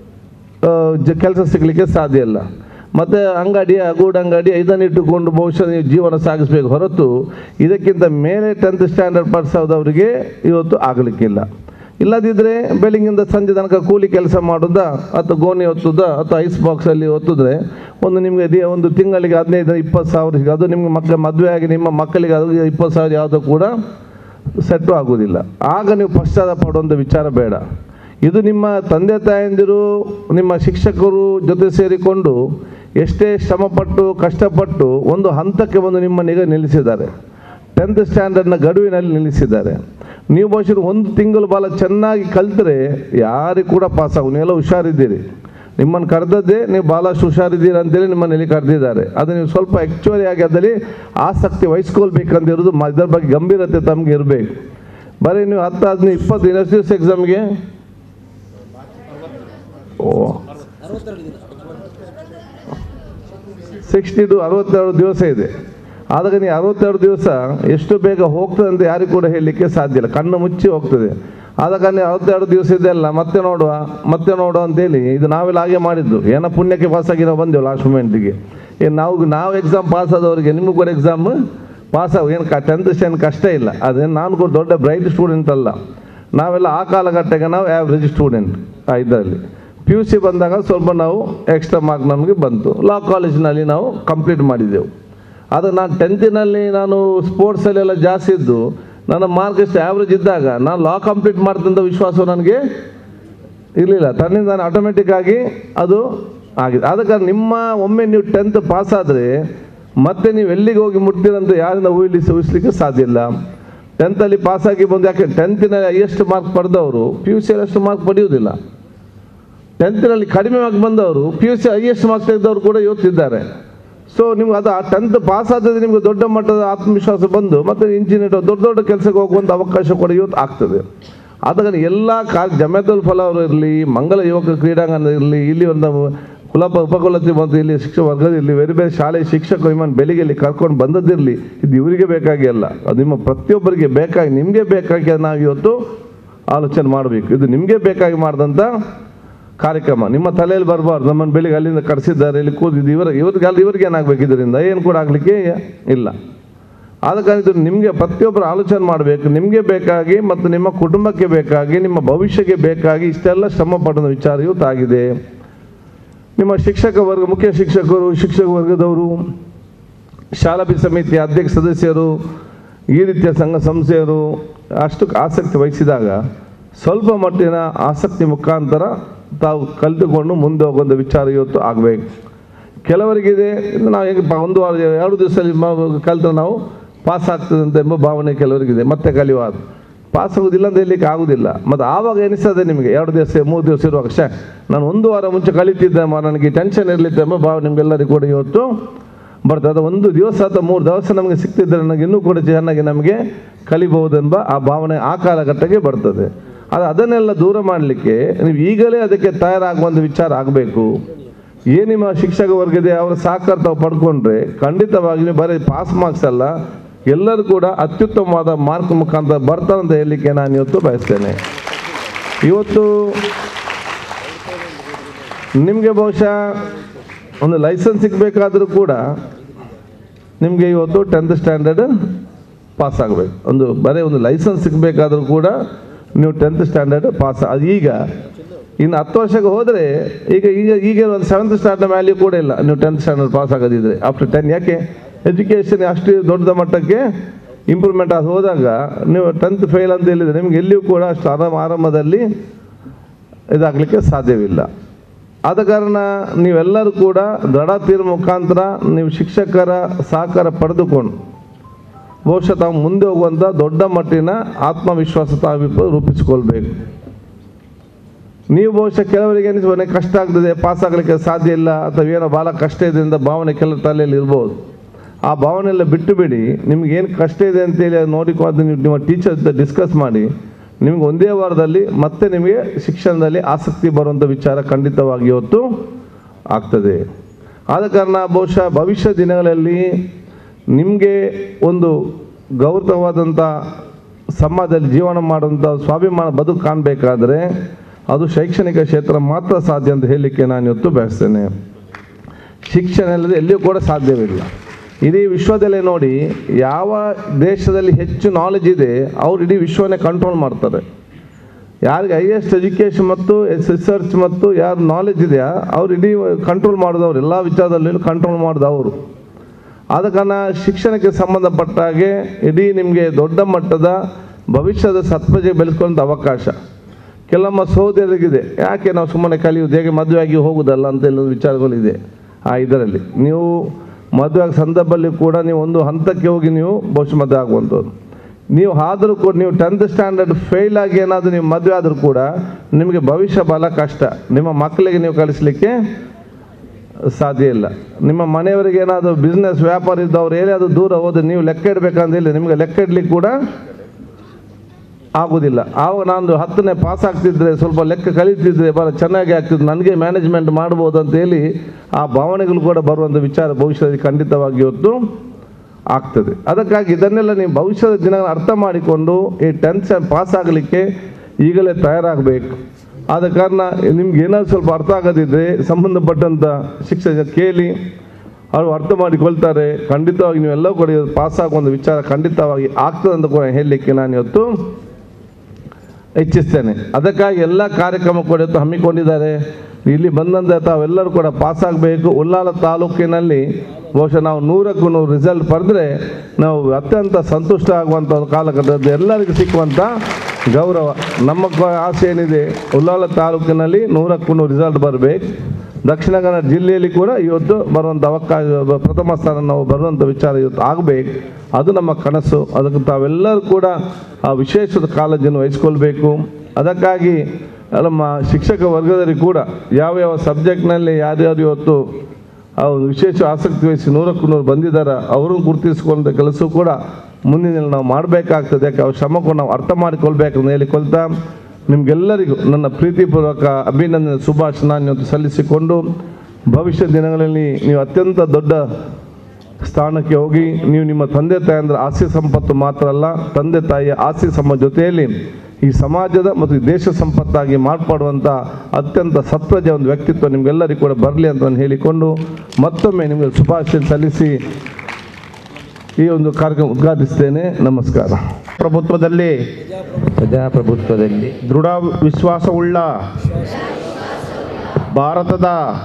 ಕೆಲಸ ಸಿಗಲಿಕ್ಕೆ ಸಾಧ್ಯ ಇಲ್ಲ ಮತ್ತು ಅಂಗಡಿಯ ಗೂಡಂಗಡಿ ಇದನ್ನು ಇಟ್ಟುಕೊಂಡು ಬಹುಶಃ ನೀವು ಜೀವನ ಸಾಗಿಸಬೇಕು ಹೊರತು ಇದಕ್ಕಿಂತ ಮೇಲೆ ಟೆಂತ್ ಸ್ಟ್ಯಾಂಡರ್ಡ್ ಪಾಸ್ ಆದವರಿಗೆ ಇವತ್ತು ಆಗಲಿಕ್ಕಿಲ್ಲ ಇಲ್ಲದಿದ್ದರೆ ಬೆಳಗಿಂದ ಸಂಜೆ ತನಕ ಕೂಲಿ ಕೆಲಸ ಮಾಡೋದಾ ಅಥವಾ ಗೋಣಿ ಒತ್ತುದಾ ಅಥವಾ ಐಸ್ ಬಾಕ್ಸಲ್ಲಿ ಒತ್ತಿದ್ರೆ ಒಂದು ನಿಮಗೆ ದಿ- ಒಂದು ತಿಂಗಳಿಗೆ ಹದಿನೈದು ಇಪ್ಪತ್ತು ಸಾವಿರ ಸಿಗ ಅದು ನಿಮಗೆ ಮಕ್ಕಳ ಮದುವೆ ಆಗಿ ನಿಮ್ಮ ಮಕ್ಕಳಿಗೆ ಅದು ಇಪ್ಪತ್ತು ಸಾವಿರ ಯಾವುದೂ ಕೂಡ ಸೆಟ್ಟು ಆಗುವುದಿಲ್ಲ ಆಗ ನೀವು ಪಶ್ಚಾತ್ತಾಪ ಪಡುವಂಥ ವಿಚಾರ ಬೇಡ ಇದು ನಿಮ್ಮ ತಂದೆ ತಾಯಂದಿರು ನಿಮ್ಮ ಶಿಕ್ಷಕರು ಜೊತೆ ಸೇರಿಕೊಂಡು ಎಷ್ಟೇ ಶ್ರಮಪಟ್ಟು ಕಷ್ಟಪಟ್ಟು ಒಂದು ಹಂತಕ್ಕೆ ಬಂದು ನಿಮ್ಮ ನಿಗ ನಿಲ್ಲಿಸಿದ್ದಾರೆ ಟೆಂತ್ ಸ್ಟ್ಯಾಂಡರ್ಡ್ನ ಗಡುವಿನಲ್ಲಿ ನಿಲ್ಲಿಸಿದ್ದಾರೆ ನೀವು ಬಹುಶಃ ಒಂದು ತಿಂಗಳು ಭಾಳ ಚೆನ್ನಾಗಿ ಕಲಿತರೆ ಯಾರಿಗೂ ಕೂಡ ಪಾಸ್ ಆಗು ನೀವೆಲ್ಲ ಹುಷಾರಿದ್ದೀರಿ ನಿಮ್ಮನ್ನು ಕರೆದದ್ದೇ ನೀವು ಭಾಳಷ್ಟು ಹುಷಾರಿದ್ದೀರಿ ಅಂತೇಳಿ ನಿಮ್ಮನ್ನು ಇಲ್ಲಿ ಕರೆದಿದ್ದಾರೆ ಅದು ನೀವು ಸ್ವಲ್ಪ ಆ್ಯಕ್ಚುಲಿ ಆಗಿ ಅದರಲ್ಲಿ ಆಸಕ್ತಿ ವಹಿಸ್ಕೊಳ್ಬೇಕಂತ ಇರೋದು ಮ- ಇದರ ಬಗ್ಗೆ ಗಂಭೀರತೆ ತಮಗೆ ಇರಬೇಕು ಬರೀ ನೀವು ಹತ್ತು ಹದಿನೈದು ಇಪ್ಪತ್ತು ಎಷ್ಟು ದಿವಸ ಎಕ್ಸಾಮ್ಗೆ ಓ ಸಿಕ್ಸ್ಟಿ ಟು ಅರವತ್ತೆರಡು ದಿವಸ ಇದೆ ಆದಾಗ ನೀವು ಅರವತ್ತೆರಡು ದಿವಸ ಎಷ್ಟು ಬೇಗ ಹೋಗ್ತದೆ ಅಂತ ಯಾರಿಗೂ ಕೂಡ ಹೇಳಲಿಕ್ಕೆ ಸಾಧ್ಯ ಇಲ್ಲ ಕಣ್ಣು ಮುಚ್ಚಿ ಹೋಗ್ತದೆ ಆದಾಗ ನೀವು ಅರವತ್ತೆರಡು ದಿವಸ ಇದೆಲ್ಲ ಮತ್ತೆ ನೋಡುವ ಮತ್ತೆ ನೋಡುವ ಅಂತೇಳಿ ಇದು ನಾವೆಲ್ಲ ಹಾಗೆ ಮಾಡಿದ್ದು ಏನೋ ಪುಣ್ಯಕ್ಕೆ ಪಾಸ್ ಆಗಿ ನಾವು ಬಂದೆವು ಲಾಸ್ಟ್ ಮೂಮೆಂಟಿಗೆ ಏನು ನಾವು ನಾವು ಎಕ್ಸಾಮ್ ಪಾಸ್ ಆದವರಿಗೆ ನಿಮಗೂ ಕೂಡ ಎಕ್ಸಾಮ್ ಪಾಸ್ ಆಗ ಏನು ಟೆಂತ್ ಏನು ಕಷ್ಟ ಇಲ್ಲ ಅದೇನು ನಾನು ಕೂಡ ದೊಡ್ಡ ಬ್ರೈಟ್ ಸ್ಟೂಡೆಂಟ್ ಅಲ್ಲ ನಾವೆಲ್ಲ ಆ ಕಾಲಘಟ್ಟಕ್ಕೆ ನಾವು ಆ್ಯಾವ್ರೇಜ್ ಸ್ಟೂಡೆಂಟ್ ಇದರಲ್ಲಿ ಪಿ ಯು ಸಿ ಬಂದಾಗ ಸ್ವಲ್ಪ ನಾವು ಎಕ್ಸ್ಟ್ರಾ ಮಾರ್ಕ್ ನಮಗೆ ಬಂತು ಲಾ ಕಾಲೇಜಿನಲ್ಲಿ ನಾವು ಕಂಪ್ಲೀಟ್ ಮಾಡಿದೆವು ಅದು ನಾನು ಟೆಂತಿನಲ್ಲಿ ನಾನು ಸ್ಪೋರ್ಟ್ಸಲ್ಲೆಲ್ಲ ಜಾಸ್ತಿ ಇದ್ದು ನನ್ನ ಮಾರ್ಕ್ ಎಷ್ಟು ಆ್ಯಾವ್ರೇಜ್ ಇದ್ದಾಗ ನಾನು ಲಾ ಕಂಪ್ಲೀಟ್ ಮಾಡ್ತಂಥ ವಿಶ್ವಾಸ ನನಗೆ ಇರಲಿಲ್ಲ ತನ್ನಿಂದ ನಾನು ಆಟೋಮೆಟಿಕ್ ಆಗಿ ಅದು ಆಗಿದೆ ಆದ ಕಾರಣ ನಿಮ್ಮ ಒಮ್ಮೆ ನೀವು ಟೆಂತ್ ಪಾಸ್ ಆದರೆ ಮತ್ತೆ ನೀವು ಎಲ್ಲಿಗೆ ಹೋಗಿ ಮುಟ್ತೀರಂತ ಯಾರಿಂದ ಊಹಿಸಿ ಊಹಿಸ್ಲಿಕ್ಕೆ ಸಾಧ್ಯ ಇಲ್ಲ ಟೆಂತಲ್ಲಿ ಪಾಸಾಗಿ ಬಂದು ಯಾಕೆ ಟೆಂತಿನಲ್ಲಿ ಹೈಯೆಸ್ಟ್ ಮಾರ್ಕ್ ಪಡೆದವರು ಪಿ ಯು ಸಿಯಲ್ಲಿ ಅಷ್ಟು ಮಾರ್ಕ್ ಪಡೆಯುವುದಿಲ್ಲ ಟೆಂತ್ನಲ್ಲಿ ಕಡಿಮೆ ಮಾರ್ಕ್ ಬಂದವರು P U C highest marks ತೆಗೆದವರು ಕೂಡ ಇವತ್ತಿದ್ದಾರೆ ಸೊ ನಿಮ್ಗೆ ಅದು ಆ ಟೆಂತ್ ಪಾಸ್ ಆದದ್ದು ನಿಮ್ಗೆ ದೊಡ್ಡ ಮಟ್ಟದ ಆತ್ಮವಿಶ್ವಾಸ ಬಂದು ಮತ್ತೆ ಇಂಜಿನಿಯರ್ ದೊಡ್ಡ ದೊಡ್ಡ ಕೆಲಸಕ್ಕೆ ಹೋಗುವಂಥ ಅವಕಾಶ ಕೂಡ ಇವತ್ತು ಆಗ್ತದೆ ಆದ ಕಾರಣ ಎಲ್ಲ ಕಾ ಜಮೇತುಲ್ ಫಲ ಅವರು ಇರಲಿ ಮಂಗಲ ಯುವಕ ಕ್ರೀಡಾಂಗಣ ಇರಲಿ ಇಲ್ಲಿ ಒಂದು ಕುಲಪ ಉಪಕುಲತಿ ಮತ್ತು ಇಲ್ಲಿ ಶಿಕ್ಷಕ ವರ್ಗದ ಇರಲಿ ಬೇರೆ ಬೇರೆ ಶಾಲೆ ಶಿಕ್ಷಕರು ನಿಮ್ಮನ್ನು ಬೆಳಿಗ್ಗೆ ಇಲ್ಲಿ ಕರ್ಕೊಂಡು ಬಂದದ್ದಿರಲಿ ಇದು ಇವರಿಗೆ ಬೇಕಾಗಿ ಅಲ್ಲ ಅದು ನಿಮ್ಮ ಪ್ರತಿಯೊಬ್ಬರಿಗೆ ಬೇಕಾಗಿ ನಿಮಗೆ ಬೇಕಾಗಿ ನಾವು ಇವತ್ತು ಆಲೋಚನೆ ಮಾಡಬೇಕು ಇದು ನಿಮಗೆ ಬೇಕಾಗಿ ಮಾಡಿದಂಥ ಕಾರ್ಯಕ್ರಮ ನಿಮ್ಮ ತಲೆಯಲ್ಲಿ ಬರಬಾರ್ದು ನಮ್ಮನ್ನು ಬೆಳಿಗ್ಗೆ ಅಲ್ಲಿಂದ ಕರೆಸಿದ್ದಾರೆ ಇಲ್ಲಿ ಕೂದಿದ್ದು ಇವರ ಇವ್ರಿಗೆ ಅಲ್ಲಿ ಇವ್ರಿಗೆ ಏನಾಗಬೇಕು ಇದರಿಂದ ಏನು ಕೂಡ ಆಗಲಿಕ್ಕೆ ಇಲ್ಲ ಆದ ಕಾರಣ ಇದು ನಿಮಗೆ ಪ್ರತಿಯೊಬ್ಬರು ಆಲೋಚನೆ ಮಾಡಬೇಕು ನಿಮಗೆ ಬೇಕಾಗಿ ಮತ್ತು ನಿಮ್ಮ ಕುಟುಂಬಕ್ಕೆ ಬೇಕಾಗಿ ನಿಮ್ಮ ಭವಿಷ್ಯಕ್ಕೆ ಬೇಕಾಗಿ ಇಷ್ಟೆಲ್ಲ ಶ್ರಮ ಪಡುವ ವಿಚಾರ ಇವತ್ತಾಗಿದೆ ನಿಮ್ಮ ಶಿಕ್ಷಕ ವರ್ಗ ಮುಖ್ಯ ಶಿಕ್ಷಕರು ಶಿಕ್ಷಕ ವರ್ಗದವರು ಶಾಲಾ ಸಮಿತಿಯ ಅಧ್ಯಕ್ಷ ಸದಸ್ಯರು ಈ ರೀತಿಯ ಸಂಘ ಸಂಸ್ಥೆಯರು ಅಷ್ಟು ಆಸಕ್ತಿ ವಹಿಸಿದಾಗ ಸ್ವಲ್ಪ ಮಟ್ಟಿನ ಆಸಕ್ತಿ ಮುಖಾಂತರ ತಾವು ಕಲಿತುಕೊಂಡು ಮುಂದೆ ಹೋಗುವಂಥ ವಿಚಾರ ಇವತ್ತು ಆಗಬೇಕು ಕೆಲವರಿಗಿದೆ ಇದು ನಾವು ಹೇಗೆ ಪ- ಒಂದು ವಾರ ಎರಡು ದಿವಸದಲ್ಲಿ ಕಲಿತ್ರೆ ನಾವು ಪಾಸ್ ಆಗ್ತದೆ ಅಂತ ಎಂಬ ಭಾವನೆ ಕೆಲವರಿಗಿದೆ ಮತ್ತೆ ಕಲಿಯುವಾಗ ಪಾಸ್ ಆಗೋದಿಲ್ಲ ಅಂತ ಹೇಳಲಿಕ್ಕೆ ಆಗೋದಿಲ್ಲ ಮತ್ತು ಆವಾಗ ಎನಿಸ್ತದೆ ನಿಮಗೆ ಎರಡು ದಿವಸ ಮೂರು ದಿವಸ ಇರುವಾಗ ಶೇ ನಾನು ಒಂದು ವಾರ ಮುಂಚೆ ಕಲಿತಿದ್ದೆ ಮ ನನಗೆ ಟೆನ್ಷನ್ ಇರಲಿತ್ತು ಎಂಬ ಭಾವ ನಿಮಗೆಲ್ಲರಿಗೂ ಕೂಡ ಇವತ್ತು ಬರ್ತದೆ ಅದು ಒಂದು ದಿವಸ ಅಥವಾ ಮೂರು ದಿವಸ ನಮಗೆ ಸಿಗ್ತಿದ್ದರೆ ನನಗೆ ಇನ್ನೂ ಕೂಡ ಚೆನ್ನಾಗಿ ನಮಗೆ ಕಲಿಬಹುದೆಂಬ ಆ ಭಾವನೆ ಆ ಕಾಲಘಟ್ಟಕ್ಕೆ ಬರ್ತದೆ ಅದು ಅದನ್ನೆಲ್ಲ ದೂರ ಮಾಡಲಿಕ್ಕೆ ನೀವು ಈಗಲೇ ಅದಕ್ಕೆ ತಯಾರಾಗುವಂಥ ವಿಚಾರ ಆಗಬೇಕು ಏನು ನಿಮ್ಮ ಶಿಕ್ಷಕ ವರ್ಗದ ಅವರ ಸಹಕಾರ ತಾವು ಪಡ್ಕೊಂಡ್ರೆ ಖಂಡಿತವಾಗಿ ನೀವು ಬರೀ ಪಾಸ್ ಮಾರ್ಕ್ಸ್ ಅಲ್ಲ ಎಲ್ಲರೂ ಕೂಡ ಅತ್ಯುತ್ತಮವಾದ ಮಾರ್ಕ್ ಮುಖಾಂತರ ಬರ್ತಾರೆ ಅಂತ ಹೇಳಲಿಕ್ಕೆ ನಾನು ಇವತ್ತು ಬಯಸ್ತೇನೆ ಇವತ್ತು ನಿಮಗೆ ಬಹುಶಃ ಒಂದು ಲೈಸೆನ್ಸ್ ಸಿಗಬೇಕಾದ್ರೂ ಕೂಡ ನಿಮಗೆ ಇವತ್ತು ಟೆಂತ್ ಸ್ಟ್ಯಾಂಡರ್ಡ್ ಪಾಸ್ ಆಗಬೇಕು ಒಂದು ಬರೀ ಒಂದು ಲೈಸೆನ್ಸ್ ಸಿಗಬೇಕಾದ್ರೂ ಕೂಡ ನೀವು ಟೆಂತ್ ಸ್ಟ್ಯಾಂಡರ್ಡ್ ಪಾಸ್ ಅದು ಈಗ ಇನ್ನು ಹತ್ತು ವರ್ಷಕ್ಕೆ ಹೋದರೆ ಈಗ ಈಗ ಈಗ ಒಂದು ಸೆವೆಂತ್ ಸ್ಟ್ಯಾಂಡರ್ಡ್ ವ್ಯಾಲ್ಯೂ ಕೂಡ ಇಲ್ಲ ನೀವು ಟೆಂತ್ ಸ್ಟ್ಯಾಂಡರ್ಡ್ ಪಾಸ್ ಆಗೋದಿದ್ರೆ ಆಫ್ಟರ್ ಟೆನ್ ಯಾಕೆ ಎಜುಕೇಷನ್ ಅಷ್ಟು ದೊಡ್ಡ ಮಟ್ಟಕ್ಕೆ ಇಂಪ್ರೂವ್ಮೆಂಟ್ ಆಗಿ ಹೋದಾಗ ನೀವು ಟೆಂತ್ ಫೇಲ್ ಅಂತ ಹೇಳಿದರೆ ನಿಮ್ಗೆ ಎಲ್ಲಿಯೂ ಕೂಡ ಅಷ್ಟು ಆರಾಮ ಆರಂಭದಲ್ಲಿ ಇದಾಗಲಿಕ್ಕೆ ಸಾಧ್ಯವಿಲ್ಲ ಆದ ಕಾರಣ ನೀವೆಲ್ಲರೂ ಕೂಡ ದೃಢ ತೀರ್ ಮುಖಾಂತರ ನೀವು ಶಿಕ್ಷಕರ ಸಹಕಾರ ಪಡೆದುಕೊಂಡು ಬಹುಶಃ ತಾವು ಮುಂದೆ ಹೋಗುವಂಥ ದೊಡ್ಡ ಮಟ್ಟಿನ ಆತ್ಮವಿಶ್ವಾಸ ತಾವು ರೂಪಿಸಿಕೊಳ್ಬೇಕು ನೀವು ಬಹುಶಃ ಕೆಲವರಿಗೆ ಅನಿಸುವ ನನಗೆ ಕಷ್ಟ ಆಗ್ತದೆ ಪಾಸ್ ಆಗಲಿಕ್ಕೆ ಸಾಧ್ಯ ಇಲ್ಲ ಅಥವಾ ಏನೋ ಭಾಳ ಕಷ್ಟ ಇದೆ ಅಂತ ಭಾವನೆ ಕೆಲವು ತಲೆಯಲ್ಲಿ ಇರ್ಬೋದು ಆ ಭಾವನೆ ಎಲ್ಲ ಬಿಟ್ಟು ಬಿಡಿ ನಿಮ್ಗೆ ಏನು ಕಷ್ಟ ಇದೆ ಅಂತೇಳಿ ಅದು ನೋಡಿಕೊಂಡು ನೀವು ನಿಮ್ಮ ಟೀಚರ್ ಜೊತೆ ಡಿಸ್ಕಸ್ ಮಾಡಿ ನಿಮ್ಗೆ ಒಂದೇ ವಾರದಲ್ಲಿ ಮತ್ತೆ ನಿಮಗೆ ಶಿಕ್ಷಣದಲ್ಲಿ ಆಸಕ್ತಿ ಬರುವಂಥ ವಿಚಾರ ಖಂಡಿತವಾಗಿ ಇವತ್ತು ಆಗ್ತದೆ ಆದ ಕಾರಣ ಬಹುಶಃ ಭವಿಷ್ಯ ದಿನಗಳಲ್ಲಿ ನಿಮಗೆ ಒಂದು ಗೌರವವಾದಂಥ ಸಮಾಜದಲ್ಲಿ ಜೀವನ ಮಾಡುವಂಥ ಸ್ವಾಭಿಮಾನ ಬದುಕು ಕಾಣಬೇಕಾದ್ರೆ ಅದು ಶೈಕ್ಷಣಿಕ ಕ್ಷೇತ್ರ ಮಾತ್ರ ಸಾಧ್ಯ ಅಂತ ಹೇಳಲಿಕ್ಕೆ ನಾನು ಇವತ್ತು ಬಯಸ್ತೇನೆ ಶಿಕ್ಷಣ ಇಲ್ಲದೆ ಎಲ್ಲಿಯೂ ಕೂಡ ಸಾಧ್ಯವಿಲ್ಲ ಇಡೀ ವಿಶ್ವದಲ್ಲೇ ನೋಡಿ ಯಾವ ದೇಶದಲ್ಲಿ ಹೆಚ್ಚು ನಾಲೆಜ್ ಇದೆ ಅವ್ರು ಇಡೀ ವಿಶ್ವನೇ ಕಂಟ್ರೋಲ್ ಮಾಡ್ತಾರೆ ಯಾರಿಗೆ ಹೈಯೆಸ್ಟ್ ಎಜುಕೇಷನ್ ಮತ್ತು ರಿಸರ್ಚ್ ಮತ್ತು ಯಾರು ನಾಲೆಜ್ ಇದೆಯಾ ಅವ್ರು ಇಡೀ ಕಂಟ್ರೋಲ್ ಮಾಡಿದವರು ಎಲ್ಲ ವಿಚಾರದಲ್ಲಿ ಕಂಟ್ರೋಲ್ ಮಾಡಿದವರು ಆದ ಕಾರಣ ಶಿಕ್ಷಣಕ್ಕೆ ಸಂಬಂಧಪಟ್ಟ ಹಾಗೆ ಇಡೀ ನಿಮಗೆ ದೊಡ್ಡ ಮಟ್ಟದ ಭವಿಷ್ಯದ ಸತ್ವಜೆ ಬೆಳೆಸ್ಕೊಳ್ಳೋಂಥ ಅವಕಾಶ ಕೆಲವೊಮ್ಮ ಸಹೋದರಿಗಿದೆ ಯಾಕೆ ನಾವು ಸುಮ್ಮನೆ ಕಲಿಯುವುದು ಹೇಗೆ ಮದುವೆ ಆಗಿ ಹೋಗುದಲ್ಲ ಅಂತ ಎಲ್ಲ ವಿಚಾರಗಳಿದೆ ಆ ಇದರಲ್ಲಿ ನೀವು ಮದುವೆ ಆಗೋ ಸಂದರ್ಭದಲ್ಲಿ ಕೂಡ ನೀವು ಒಂದು ಹಂತಕ್ಕೆ ಹೋಗಿ ನೀವು ಬಹುಶಃ ಮದುವೆ ಆಗುವಂಥದ್ದು ನೀವು ಆದರೂ ಕೂಡ ನೀವು ಟೆಂತ್ ಸ್ಟ್ಯಾಂಡರ್ಡ್ ಫೇಲ್ ಆಗಿ ಏನಾದರೂ ನೀವು ಮದುವೆ ಆದರೂ ಕೂಡ ನಿಮಗೆ ಭವಿಷ್ಯ ಬಹಳ ಕಷ್ಟ ನಿಮ್ಮ ಮಕ್ಕಳಿಗೆ ನೀವು ಕಳಿಸ್ಲಿಕ್ಕೆ ಸಾಧ್ಯ ಇಲ್ಲ ನಿಮ್ಮ ಮನೆಯವರಿಗೆ ಏನಾದರೂ ಬಿಸ್ನೆಸ್ ವ್ಯಾಪಾರ ಇದ್ದವ್ರು ಏನಾದರೂ ದೂರ ಹೋದ್ರೆ ನೀವು ಲೆಕ್ಕ ಇಡಬೇಕಂತ ಹೇಳಿ ನಿಮಗೆ ಲೆಕ್ಕ ಇಡ್ಲಿಕ್ಕೆ ಕೂಡ ಆಗುವುದಿಲ್ಲ ಆವಾಗ ನಾನು ಹತ್ತನೇ ಪಾಸ್ ಆಗ್ತಿದ್ರೆ ಸ್ವಲ್ಪ ಲೆಕ್ಕ ಕಲಿತಿದ್ರೆ ಭಾಳ ಚೆನ್ನಾಗಿ ಆಗ್ತಿದ್ದು ನನಗೆ ಮ್ಯಾನೇಜ್ಮೆಂಟ್ ಮಾಡ್ಬೋದು ಅಂತ ಹೇಳಿ ಆ ಭಾವನೆಗಳು ಕೂಡ ಬರುವಂಥ ವಿಚಾರ ಭವಿಷ್ಯದಲ್ಲಿ ಖಂಡಿತವಾಗಿ ಇವತ್ತು ಆಗ್ತದೆ ಅದಕ್ಕಾಗಿ ಇದನ್ನೆಲ್ಲ ನೀವು ಭವಿಷ್ಯದ ದಿನಗಳ ಅರ್ಥ ಮಾಡಿಕೊಂಡು ಈ ಟೆಂತ್ ಪಾಸ್ ಆಗಲಿಕ್ಕೆ ಈಗಲೇ ತಯಾರಾಗಬೇಕು ಆದ ಕಾರಣ ನಿಮ್ಗೆ ಏನಾದ್ರು ಸ್ವಲ್ಪ ಅರ್ಥ ಆಗದಿದ್ದರೆ ಸಂಬಂಧಪಟ್ಟಂಥ ಶಿಕ್ಷಕ ಕೇಳಿ ಅವರು ಅರ್ಥ ಮಾಡಿಕೊಳ್ತಾರೆ ಖಂಡಿತವಾಗಿ ನೀವೆಲ್ಲ ಕೂಡ ಪಾಸ್ ಆಗುವಂಥ ವಿಚಾರ ಖಂಡಿತವಾಗಿ ಆಗ್ತದೆ ಅಂತ ಕೂಡ ಹೇಳಲಿಕ್ಕೆ ನಾನು ಇವತ್ತು ಹೆಚ್ಚಿಸ್ತೇನೆ ಅದಕ್ಕಾಗಿ ಎಲ್ಲ ಕಾರ್ಯಕ್ರಮ ಕೂಡ ಇವತ್ತು ಹಮ್ಮಿಕೊಂಡಿದ್ದಾರೆ ಇಲ್ಲಿ ಬಂದಂತೆ ತಾವೆಲ್ಲರೂ ಕೂಡ ಪಾಸ್ ಆಗಬೇಕು ಉಲ್ಲಾಲ ತಾಲೂಕಿನಲ್ಲಿ ಬಹುಶಃ ನಾವು ನೂರಕ್ಕೂ ನೂರು ರಿಸಲ್ಟ್ ಪಡೆದ್ರೆ ನಾವು ಅತ್ಯಂತ ಸಂತುಷ್ಟ ಆಗುವಂಥ ಒಂದು ಕಾಲಘಟ್ಟದ ಎಲ್ಲರಿಗೂ ಸಿಕ್ಕುವಂಥ ಗೌರವ ನಮ್ಮ ಕ- ಆಸೆ ಏನಿದೆ ಉಲ್ಲಾಲ ತಾಲೂಕಿನಲ್ಲಿ ನೂರಕ್ಕೂ ನೂರು ರಿಸಲ್ಟ್ ಬರಬೇಕು ದಕ್ಷಿಣ ಕನ್ನಡ ಜಿಲ್ಲೆಯಲ್ಲಿ ಕೂಡ ಇವತ್ತು ಬರುವಂಥ ಅವಕಾಶ ಬ- ಪ್ರಥಮ ಸ್ಥಾನ ನಾವು ಬರುವಂಥ ವಿಚಾರ ಇವತ್ತು ಆಗಬೇಕು ಅದು ನಮ್ಮ ಕನಸು ಅದಕ್ಕೆ ತಾವೆಲ್ಲರೂ ಕೂಡ ಆ ವಿಶೇಷದ ಕಾಳಜಿಯನ್ನು ವಹಿಸ್ಕೊಳ್ಬೇಕು ಅದಕ್ಕಾಗಿ ನಮ್ಮ ಶಿಕ್ಷಕ ವರ್ಗದಲ್ಲಿ ಕೂಡ ಯಾವ ಯಾವ ಸಬ್ಜೆಕ್ಟ್ನಲ್ಲಿ ಯಾರ್ಯಾರು ಇವತ್ತು ಆ ಒಂದು ವಿಶೇಷ ಆಸಕ್ತಿ ವಹಿಸಿ ನೂರಕ್ಕೂ ನೂರು ಬಂದಿದ್ದಾರೆ ಅವರನ್ನು ಗುರುತಿಸಿಕೊಂಡ ಕೆಲಸ ಕೂಡ ಮುಂದಿನ ನಾವು ಮಾಡಬೇಕಾಗ್ತದೆ ಯಾಕೆ ಅವ್ರ ಶ್ರಮಕ್ಕೂ ನಾವು ಅರ್ಥ ಮಾಡಿಕೊಳ್ಬೇಕು ಅಂತ ಹೇಳಿಕೊಳ್ತಾ ನಿಮಗೆಲ್ಲರಿಗೂ ನನ್ನ ಪ್ರೀತಿಪೂರ್ವಕ ಅಭಿನಂದನೆ ಶುಭಾಶಯ ಇವತ್ತು ಸಲ್ಲಿಸಿಕೊಂಡು ಭವಿಷ್ಯ ದಿನಗಳಲ್ಲಿ ನೀವು ಅತ್ಯಂತ ದೊಡ್ಡ ಸ್ಥಾನಕ್ಕೆ ಹೋಗಿ ನೀವು ನಿಮ್ಮ ತಂದೆ ತಾಯಂದ್ರ ಆಸ್ತಿ ಸಂಪತ್ತು ಮಾತ್ರ ಅಲ್ಲ ತಂದೆ ತಾಯಿಯ ಆಸ್ತಿ ಸಮ ಜೊತೆಯಲ್ಲಿ ಈ ಸಮಾಜದ ಮತ್ತು ಈ ದೇಶ ಸಂಪತ್ತಾಗಿ ಮಾರ್ಪಾಡುವಂಥ ಅತ್ಯಂತ ಸತ್ವಜ ಒಂದು ವ್ಯಕ್ತಿತ್ವ ನಿಮಗೆಲ್ಲರಿಗೂ ಕೂಡ ಬರಲಿ ಅಂತ ನಾನು ಹೇಳಿಕೊಂಡು ಮತ್ತೊಮ್ಮೆ ನಿಮಗೆ ಶುಭಾಶಯ ಸಲ್ಲಿಸಿ ಈ ಒಂದು ಕಾರ್ಯಕ್ರಮ ಉದ್ಘಾಟಿಸ್ತೇನೆ ನಮಸ್ಕಾರ ಪ್ರಭುತ್ವದಲ್ಲಿ ಪ್ರಜಾಪ್ರಭುತ್ವದಲ್ಲಿ ದೃಢ ವಿಶ್ವಾಸವುಳ್ಳ ಭಾರತದ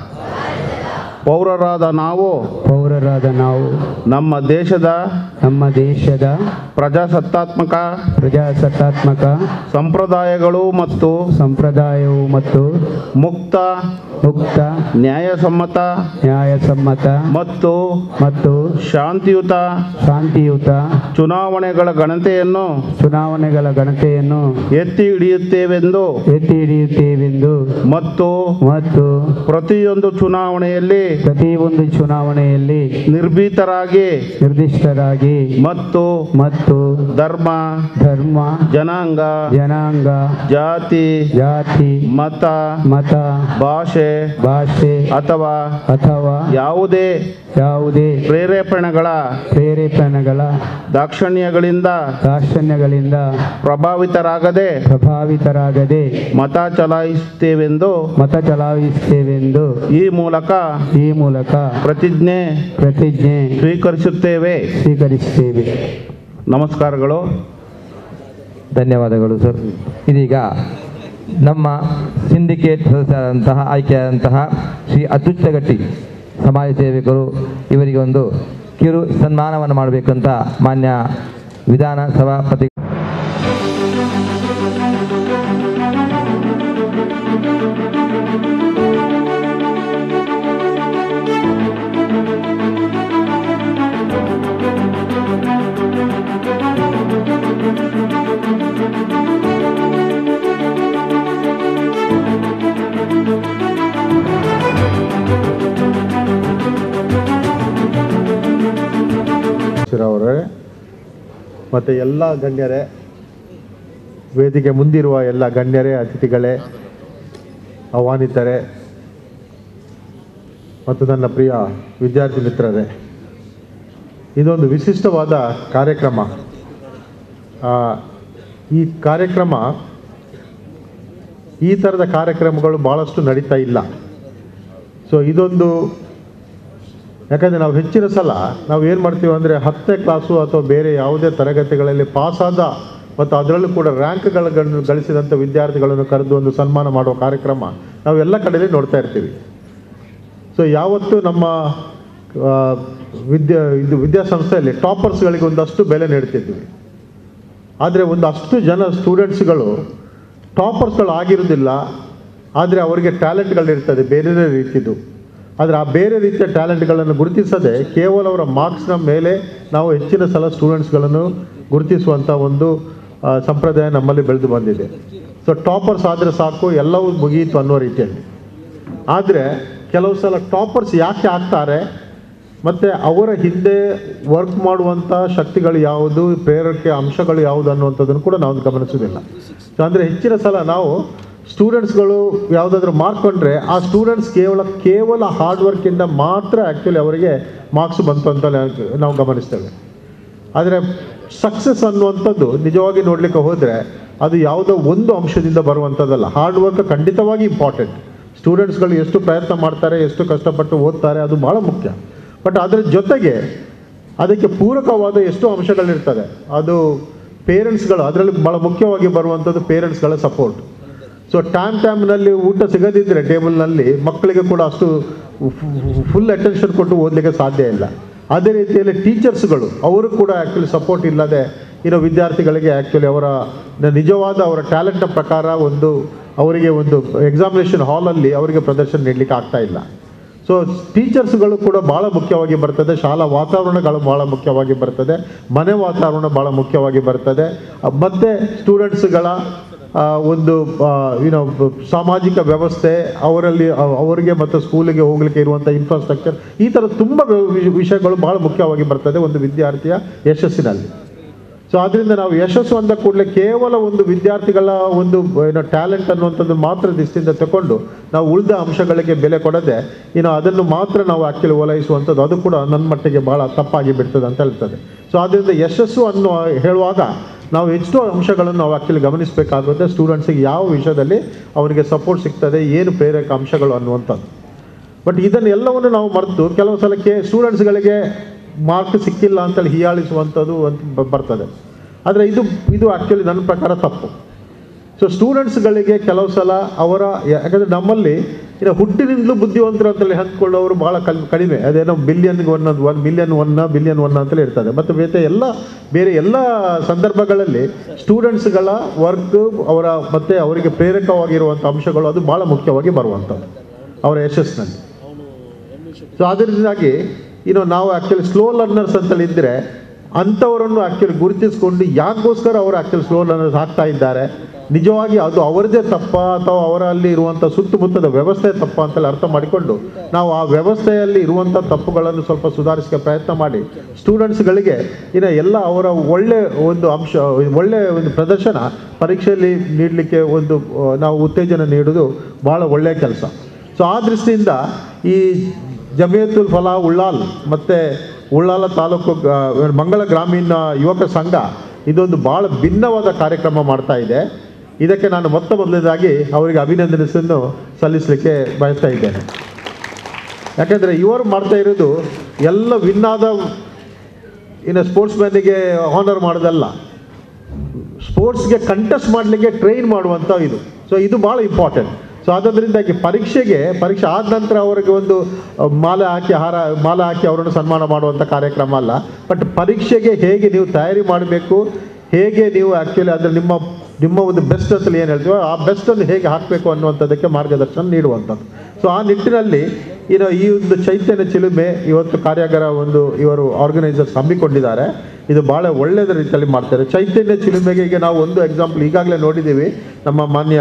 ಪೌರರಾದ ನಾವು ಪೌರರಾದ ನಾವು ನಮ್ಮ ದೇಶದ ನಮ್ಮ ದೇಶದ ಪ್ರಜಾಸತ್ತಾತ್ಮಕ ಪ್ರಜಾಸತ್ತಾತ್ಮಕ ಸಂಪ್ರದಾಯಗಳು ಮತ್ತು ಸಂಪ್ರದಾಯವು ಮತ್ತು ಮುಕ್ತ ಮುಕ್ತ ನ್ಯಾಯಸಮ್ಮತ ನ್ಯಾಯಸಮ್ಮತ ಮತ್ತು ಮತ್ತು ಶಾಂತಿಯುತ ಶಾಂತಿಯುತ ಚುನಾವಣೆಗಳ ಗಣತೆಯನ್ನು ಚುನಾವಣೆಗಳ ಗಣತೆಯನ್ನು ಎತ್ತಿ ಹಿಡಿಯುತ್ತೇವೆಂದು ಎತ್ತಿ ಹಿಡಿಯುತ್ತೇವೆಂದು ಮತ್ತು ಮತ್ತು ಪ್ರತಿಯೊಂದು ಚುನಾವಣೆಯಲ್ಲಿ ಪ್ರತಿಯೊಂದು ಚುನಾವಣೆಯಲ್ಲಿ ನಿರ್ಭೀತರಾಗಿ ನಿರ್ದಿಷ್ಟರಾಗಿ ಮತ್ತು ಮತ್ತು ಧರ್ಮ ಧರ್ಮ ಜನಾಂಗ ಜನಾಂಗ ಜಾತಿ ಜಾತಿ ಮತ ಮತ ಭಾಷೆ ಭಾಷೆ ಅಥವಾ ಅಥವಾ ಯಾವುದೇ ಯಾವುದೇ ಪ್ರೇರೇಪಣೆಗಳ ಪ್ರೇರೇಪಣೆಗಳ ದಾಕ್ಷಣ್ಯಗಳಿಂದ ದಾಕ್ಷಣ್ಯಗಳಿಂದ ಪ್ರಭಾವಿತರಾಗದೆ ಪ್ರಭಾವಿತರಾಗದೆ ಮತ ಚಲಾಯಿಸುತ್ತೇವೆಂದು ಮತ ಚಲಾಯಿಸುತ್ತೇವೆಂದು ಈ ಮೂಲಕ ಈ ಮೂಲಕ ಪ್ರತಿಜ್ಞೆ ಪ್ರತಿಜ್ಞೆ ಸ್ವೀಕರಿಸುತ್ತೇವೆ ಸ್ವೀಕರಿಸುತ್ತೇವೆ ನಮಸ್ಕಾರಗಳು ಧನ್ಯವಾದಗಳು ಸರ್ ಇದೀಗ ನಮ್ಮ ಸಿಂಡಿಕೇಟ್ ಸದಸ್ಯರಾದಂತಹ ಆಯ್ಕೆಯಾದಂತಹ ಶ್ರೀ ಅತ್ಯುಚ್ಚಗಟ್ಟಿ ಸಮಾಜ ಸೇವಕರು ಇವರಿಗೆ ಒಂದು ಕಿರು ಸನ್ಮಾನವನ್ನು ಮಾಡಬೇಕಂತ ಮಾನ್ಯ ವಿಧಾನ ಸಭಾಪತಿ ಅವರೇ ಮತ್ತು ಎಲ್ಲ ಗಣ್ಯರೇ ವೇದಿಕೆ ಮುಂದಿರುವ ಎಲ್ಲ ಗಣ್ಯರೇ ಅತಿಥಿಗಳೇ ಆಹ್ವಾನಿತರೇ ಮತ್ತು ನನ್ನ ಪ್ರಿಯ ವಿದ್ಯಾರ್ಥಿ ಮಿತ್ರರೇ ಇದೊಂದು ವಿಶಿಷ್ಟವಾದ ಕಾರ್ಯಕ್ರಮ ಆ, ಈ ಕಾರ್ಯಕ್ರಮ ಈ ಥರದ ಕಾರ್ಯಕ್ರಮಗಳು ಭಾಳಷ್ಟು ನಡೀತಾ ಇಲ್ಲ ಸೊ ಇದೊಂದು ಯಾಕಂದರೆ ನಾವು ಹೆಚ್ಚಿನ ಸಲ ನಾವು ಏನು ಮಾಡ್ತೀವಿ ಅಂದರೆ ಹತ್ತನೇ ಕ್ಲಾಸು ಅಥವಾ ಬೇರೆ ಯಾವುದೇ ತರಗತಿಗಳಲ್ಲಿ ಪಾಸಾದ ಮತ್ತು ಅದರಲ್ಲೂ ಕೂಡ ರ್ಯಾಂಕ್ಗಳನ್ನು ಗಳಿಸಿದಂಥ ವಿದ್ಯಾರ್ಥಿಗಳನ್ನು ಕರೆದು ಒಂದು ಸನ್ಮಾನ ಮಾಡುವ ಕಾರ್ಯಕ್ರಮ ನಾವು ಎಲ್ಲ ಕಡೆಯಲ್ಲಿ ನೋಡ್ತಾ ಇರ್ತೀವಿ ಸೊ ಯಾವತ್ತು ನಮ್ಮ ಆ, ವಿದ್ಯಾ ಇದು ವಿದ್ಯಾಸಂಸ್ಥೆಯಲ್ಲಿ ಟಾಪರ್ಸ್ಗಳಿಗೆ ಒಂದಷ್ಟು ಬೆಲೆ ನೀಡ್ತಿದ್ವಿ ಆದರೆ ಒಂದಷ್ಟು ಜನ ಸ್ಟೂಡೆಂಟ್ಸ್ಗಳು ಟಾಪರ್ಸ್ಗಳು ಆಗಿರೋದಿಲ್ಲ ಆದರೆ ಅವರಿಗೆ ಟ್ಯಾಲೆಂಟ್ಗಳಿರ್ತದೆ ಬೇರೆ ಬೇರೆ ರೀತಿದು ಆದರೆ ಆ ಬೇರೆ ರೀತಿಯ ಟ್ಯಾಲೆಂಟ್ಗಳನ್ನು ಗುರುತಿಸದೆ ಕೇವಲ ಅವರ ಮಾರ್ಕ್ಸ್ನ ಮೇಲೆ ನಾವು ಹೆಚ್ಚಿನ ಸಲ ಸ್ಟೂಡೆಂಟ್ಸ್ಗಳನ್ನು ಗುರುತಿಸುವಂಥ ಒಂದು ಆ, ಸಂಪ್ರದಾಯ ನಮ್ಮಲ್ಲಿ ಬೆಳೆದು ಬಂದಿದೆ ಸೊ ಟಾಪರ್ಸ್ ಆದರೆ ಸಾಕು ಎಲ್ಲವೂ ಮುಗಿಯಿತು ಅನ್ನೋ ರೀತಿಯಲ್ಲಿ ಆದರೆ ಕೆಲವು ಸಲ ಟಾಪರ್ಸ್ ಯಾಕೆ ಆಗ್ತಾರೆ ಮತ್ತು ಅವರ ಹಿಂದೆ ವರ್ಕ್ ಮಾಡುವಂಥ ಶಕ್ತಿಗಳು ಯಾವುದು ಪ್ರೇರಕ ಅಂಶಗಳು ಯಾವುದು ಅನ್ನುವಂಥದ್ದನ್ನು ಕೂಡ ನಾವು ಗಮನಿಸೋದಿಲ್ಲ ಸೊ ಅಂದರೆ ಹೆಚ್ಚಿನ ಸಲ ನಾವು ಸ್ಟೂಡೆಂಟ್ಸ್ಗಳು ಯಾವುದಾದ್ರೂ ಮಾರ್ಕ್ ಕೊಂಡ್ರೆ ಆ ಸ್ಟೂಡೆಂಟ್ಸ್ ಕೇವಲ ಕೇವಲ ಹಾರ್ಡ್ ವರ್ಕಿಂದ ಮಾತ್ರ ಆ್ಯಕ್ಚುಲಿ ಅವರಿಗೆ ಮಾರ್ಕ್ಸ್ ಬಂತು ಅಂತ ನಾವು ಗಮನಿಸ್ತೇವೆ ಆದರೆ ಸಕ್ಸಸ್ ಅನ್ನುವಂಥದ್ದು ನಿಜವಾಗಿ ನೋಡಲಿಕ್ಕೆ ಹೋದರೆ ಅದು ಯಾವುದೋ ಒಂದು ಅಂಶದಿಂದ ಬರುವಂಥದ್ದಲ್ಲ ಹಾರ್ಡ್ ವರ್ಕ್ ಖಂಡಿತವಾಗಿ ಇಂಪಾರ್ಟೆಂಟ್ ಸ್ಟೂಡೆಂಟ್ಸ್ಗಳು ಎಷ್ಟು ಪ್ರಯತ್ನ ಮಾಡ್ತಾರೆ ಎಷ್ಟು ಕಷ್ಟಪಟ್ಟು ಓದ್ತಾರೆ ಅದು ಭಾಳ ಮುಖ್ಯ ಬಟ್ ಅದರ ಜೊತೆಗೆ ಅದಕ್ಕೆ ಪೂರಕವಾದ ಎಷ್ಟು ಅಂಶಗಳಿರ್ತದೆ ಅದು ಪೇರೆಂಟ್ಸ್ಗಳು ಅದರಲ್ಲಿ ಭಾಳ ಮುಖ್ಯವಾಗಿ ಬರುವಂಥದ್ದು ಪೇರೆಂಟ್ಸ್ಗಳ ಸಪೋರ್ಟ್ ಸೊ ಟೈಮ್ ಟೈಮ್ನಲ್ಲಿ ಊಟ ಸಿಗದಿದ್ದರೆ ಟೇಬಲ್ನಲ್ಲಿ ಮಕ್ಕಳಿಗೆ ಕೂಡ ಅಷ್ಟು ಫುಲ್ ಅಟೆನ್ಷನ್ ಕೊಟ್ಟು ಓದಲಿಕ್ಕೆ ಸಾಧ್ಯ ಇಲ್ಲ ಅದೇ ರೀತಿಯಲ್ಲಿ ಟೀಚರ್ಸ್ಗಳು ಅವರು ಕೂಡ ಆ್ಯಕ್ಚುಲಿ ಸಪೋರ್ಟ್ ಇಲ್ಲದೆ ಇರೋ ವಿದ್ಯಾರ್ಥಿಗಳಿಗೆ ಆ್ಯಕ್ಚುಲಿ ಅವರ ನಿಜವಾದ ಅವರ ಟ್ಯಾಲೆಂಟ್ನ ಪ್ರಕಾರ ಒಂದು ಅವರಿಗೆ ಒಂದು ಎಕ್ಸಾಮಿನೇಷನ್ ಹಾಲಲ್ಲಿ ಅವರಿಗೆ ಪ್ರದರ್ಶನ ನೀಡಲಿಕ್ಕೆ ಆಗ್ತಾ ಇಲ್ಲ ಸೊ ಟೀಚರ್ಸ್ಗಳು ಕೂಡ ಭಾಳ ಮುಖ್ಯವಾಗಿ ಬರ್ತದೆ ಶಾಲಾ ವಾತಾವರಣಗಳು ಭಾಳ ಮುಖ್ಯವಾಗಿ ಬರ್ತದೆ ಮನೆ ವಾತಾವರಣ ಭಾಳ ಮುಖ್ಯವಾಗಿ ಬರ್ತದೆ ಅಹ್, ಮತ್ತೆ ಸ್ಟೂಡೆಂಟ್ಸ್ಗಳ ಆ, ಒಂದು ಏನೋ ಸಾಮಾಜಿಕ ವ್ಯವಸ್ಥೆ ಅವರಲ್ಲಿ ಅವ್- ಅವರಿಗೆ ಮತ್ತು ಸ್ಕೂಲಿಗೆ ಹೋಗ್ಲಿಕ್ಕೆ ಇರುವಂಥ ಇನ್ಫ್ರಾಸ್ಟ್ರಕ್ಚರ್ ಈ ಥರ ತುಂಬ ವಿ- ವಿಷಯಗಳು ಭಾಳ ಮುಖ್ಯವಾಗಿ ಬರ್ತದೆ ಒಂದು ವಿದ್ಯಾರ್ಥಿಯ ಯಶಸ್ಸಿನಲ್ಲಿ ಸೊ ಅದರಿಂದ ನಾವು ಯಶಸ್ಸು ಅಂದ ಕೂಡಲೇ ಕೇವಲ ಒಂದು ವಿದ್ಯಾರ್ಥಿಗಳ ಒಂದು ಏನೋ ಟ್ಯಾಲೆಂಟ್ ಅನ್ನುವಂಥದ್ದು ಮಾತ್ರ ದೃಷ್ಟಿಯಿಂದ ತಗೊಂಡು ನಾವು ಉಳಿದ ಅಂಶಗಳಿಗೆ ಬೆಲೆ ಕೊಡದೆ ಇನ್ನು ಅದನ್ನು ಮಾತ್ರ ನಾವು ಆ್ಯಕ್ಚುಲಿ ಓಲೈಸುವಂಥದ್ದು ಅದು ಕೂಡ ನನ್ನ ಮಟ್ಟಿಗೆ ಭಾಳ ತಪ್ಪಾಗಿ ಬಿಡ್ತದೆ ಅಂತ ಹೇಳ್ತದೆ ಸೊ ಅದರಿಂದ ಯಶಸ್ಸು ಅನ್ನೋ ಹೇಳುವಾಗ ನಾವು ಎಷ್ಟೋ ಅಂಶಗಳನ್ನು ನಾವು ಆ್ಯಕ್ಚುಲಿ ಗಮನಿಸಬೇಕಾಗುತ್ತೆ ಸ್ಟೂಡೆಂಟ್ಸಿಗೆ ಯಾವ ವಿಷಯದಲ್ಲಿ ಅವರಿಗೆ ಸಪೋರ್ಟ್ ಸಿಗ್ತದೆ ಏನು ಪ್ರೇರಕ ಅಂಶಗಳು ಅನ್ನುವಂಥದ್ದು ಬಟ್ ಇದನ್ನು ಎಲ್ಲವನ್ನು ನಾವು ಮರೆತು ಕೆಲವು ಸಲಕ್ಕೆ ಸ್ಟೂಡೆಂಟ್ಸ್ಗಳಿಗೆ ಮಾರ್ಕ್ ಸಿಕ್ಕಿಲ್ಲ ಅಂತೇಳಿ ಹೀಯಾಳಿಸುವಂಥದ್ದು ಅಂತ ಬ- ಬರ್ತದೆ ಆದರೆ ಇದು ಇದು ಆ್ಯಕ್ಚುಲಿ ನನ್ನ ಪ್ರಕಾರ ತಪ್ಪು ಸೊ ಸ್ಟೂಡೆಂಟ್ಸ್ಗಳಿಗೆ ಕೆಲವು ಸಲ ಅವರ ಯಾಕಂದರೆ ನಮ್ಮಲ್ಲಿ ಇನ್ನು ಹುಟ್ಟಿನಿಂದಲೂ ಬುದ್ಧಿವಂತರು ಅಂತೇಳಿ ಹಂಚ್ಕೊಳ್ಳೋರು ಭಾಳ ಕಲ್ ಕಡಿಮೆ ಅದೇನೋ ಬಿಲಿಯನ್ಗೆ ಒಂದೊಂದು one million one billion one ಅಂತೇಳಿ ಇರ್ತದೆ ಮತ್ತು ಬೇರೆ ಎಲ್ಲ ಬೇರೆ ಎಲ್ಲ ಸಂದರ್ಭಗಳಲ್ಲಿ ಸ್ಟೂಡೆಂಟ್ಸ್ಗಳ ವರ್ಕ್ ಅವರ ಮತ್ತು ಅವರಿಗೆ ಪ್ರೇರಕವಾಗಿರುವಂಥ ಅಂಶಗಳು ಅದು ಭಾಳ ಮುಖ್ಯವಾಗಿ ಬರುವಂಥದ್ದು ಅವರ ಯಶಸ್ಸಿನಲ್ಲಿ ಸೊ ಅದರಿಂದಾಗಿ ಇನ್ನು ನಾವು ಆ್ಯಕ್ಚುಲಿ ಸ್ಲೋ ಲರ್ನರ್ಸ್ ಅಂತೇಳಿ ಇದ್ದರೆ ಅಂಥವರನ್ನು ಆ್ಯಕ್ಚುಲಿ ಗುರುತಿಸ್ಕೊಂಡು ಯಾಕೋಸ್ಕರ ಅವರು ಆ್ಯಕ್ಚುಲಿ ಸ್ಲೋ ಲರ್ನರ್ಸ್ ಆಗ್ತಾ ಇದ್ದಾರೆ ನಿಜವಾಗಿ ಅದು ಅವರದೇ ತಪ್ಪ ಅಥವಾ ಅವರಲ್ಲಿ ಇರುವಂಥ ಸುತ್ತಮುತ್ತದ ವ್ಯವಸ್ಥೆ ತಪ್ಪ ಅಂತೇಳಿ ಅರ್ಥ ಮಾಡಿಕೊಂಡು ನಾವು ಆ ವ್ಯವಸ್ಥೆಯಲ್ಲಿ ಇರುವಂಥ ತಪ್ಪುಗಳನ್ನು ಸ್ವಲ್ಪ ಸುಧಾರಿಸಕ್ಕೆ ಪ್ರಯತ್ನ ಮಾಡಿ ಸ್ಟೂಡೆಂಟ್ಸ್ಗಳಿಗೆ ಇನ್ನು ಎಲ್ಲ ಅವರ ಒಳ್ಳೆ ಒಂದು ಅಂಶ ಒಳ್ಳೆ ಒಂದು ಪ್ರದರ್ಶನ ಪರೀಕ್ಷೆಯಲ್ಲಿ ನೀಡಲಿಕ್ಕೆ ಒಂದು ಆ, ನಾವು ಉತ್ತೇಜನ ನೀಡೋದು ಭಾಳ ಒಳ್ಳೆಯ ಕೆಲಸ ಸೊ ಆ ದೃಷ್ಟಿಯಿಂದ ಈ ಜಮಿಯತುಲ್ ಫಲಾ ಉಳ್ಳಾಲ್ ಮತ್ತು ಉಳ್ಳಾಲ ತಾಲೂಕು ಆ, ಮಂಗಳ ಗ್ರಾಮೀಣ ಯುವಕ ಸಂಘ ಇದೊಂದು ಭಾಳ ಭಿನ್ನವಾದ ಕಾರ್ಯಕ್ರಮ ಮಾಡ್ತಾ ಇದೆ ಇದಕ್ಕೆ ನಾನು ಮೊತ್ತ ಮೊದಲನೇದಾಗಿ ಅವರಿಗೆ ಅಭಿನಂದನೆಯನ್ನು ಸಲ್ಲಿಸಲಿಕ್ಕೆ ಬಯಸ್ತಾ ಇದ್ದೇನೆ ಯಾಕಂದರೆ ಇವರು ಮಾಡ್ತಾ ಇರೋದು ಎಲ್ಲ ವಿನ್ನಾದ ಇನ್ನು ಸ್ಪೋರ್ಟ್ಸ್ ಮ್ಯಾನಿಗೆ ಹಾನರ್ ಮಾಡೋದಲ್ಲ ಸ್ಪೋರ್ಟ್ಸ್ಗೆ ಕಂಟೆಸ್ಟ್ ಮಾಡಲಿಕ್ಕೆ ಟ್ರೈನ್ ಮಾಡುವಂಥ ಇದು ಸೊ ಇದು ಭಾಳ ಇಂಪಾರ್ಟೆಂಟ್ ಸೊ ಅದರಿಂದಾಗಿ ಪರೀಕ್ಷೆಗೆ ಪರೀಕ್ಷೆ ಆದ ನಂತರ ಅವರಿಗೆ ಒಂದು ಅಹ್, ಮಾಲೆ ಹಾಕಿ ಹಾರ ಮಾಲೆ ಹಾಕಿ ಅವರನ್ನು ಸನ್ಮಾನ ಮಾಡುವಂಥ ಕಾರ್ಯಕ್ರಮ ಅಲ್ಲ ಬಟ್ ಪರೀಕ್ಷೆಗೆ ಹೇಗೆ ನೀವು ತಯಾರಿ ಮಾಡಬೇಕು ಹೇಗೆ ನೀವು ಆ್ಯಕ್ಚುಲಿ ಅದರ ನಿಮ್ಮ ನಿಮ್ಮ ಒಂದು ಬೆಸ್ಟ್ ಅಂತಲ್ಲಿ ಏನು ಹೇಳ್ತೀವೋ ಆ ಬೆಸ್ಟನ್ನು ಹೇಗೆ ಹಾಕಬೇಕು ಅನ್ನುವಂಥದ್ದಕ್ಕೆ ಮಾರ್ಗದರ್ಶನ ನೀಡುವಂಥದ್ದು ಸೊ ಆ ನಿಟ್ಟಿನಲ್ಲಿ ಇನ್ನು ಈ ಒಂದು ಚೈತನ್ಯ ಚಿಲುಮೆ ಇವತ್ತು ಕಾರ್ಯಾಗಾರ ಒಂದು ಇವರು ಆರ್ಗನೈಸರ್ಸ್ ಹಮ್ಮಿಕೊಂಡಿದ್ದಾರೆ ಇದು ಭಾಳ ಒಳ್ಳೆಯದ ರೀತಿಯಲ್ಲಿ ಮಾಡ್ತಾರೆ ಚೈತನ್ಯ ಚಿಲುಮೆಗೆ ಈಗ ನಾವು ಒಂದು ಎಕ್ಸಾಂಪಲ್ ಈಗಾಗಲೇ ನೋಡಿದ್ದೀವಿ ನಮ್ಮ ಮಾನ್ಯ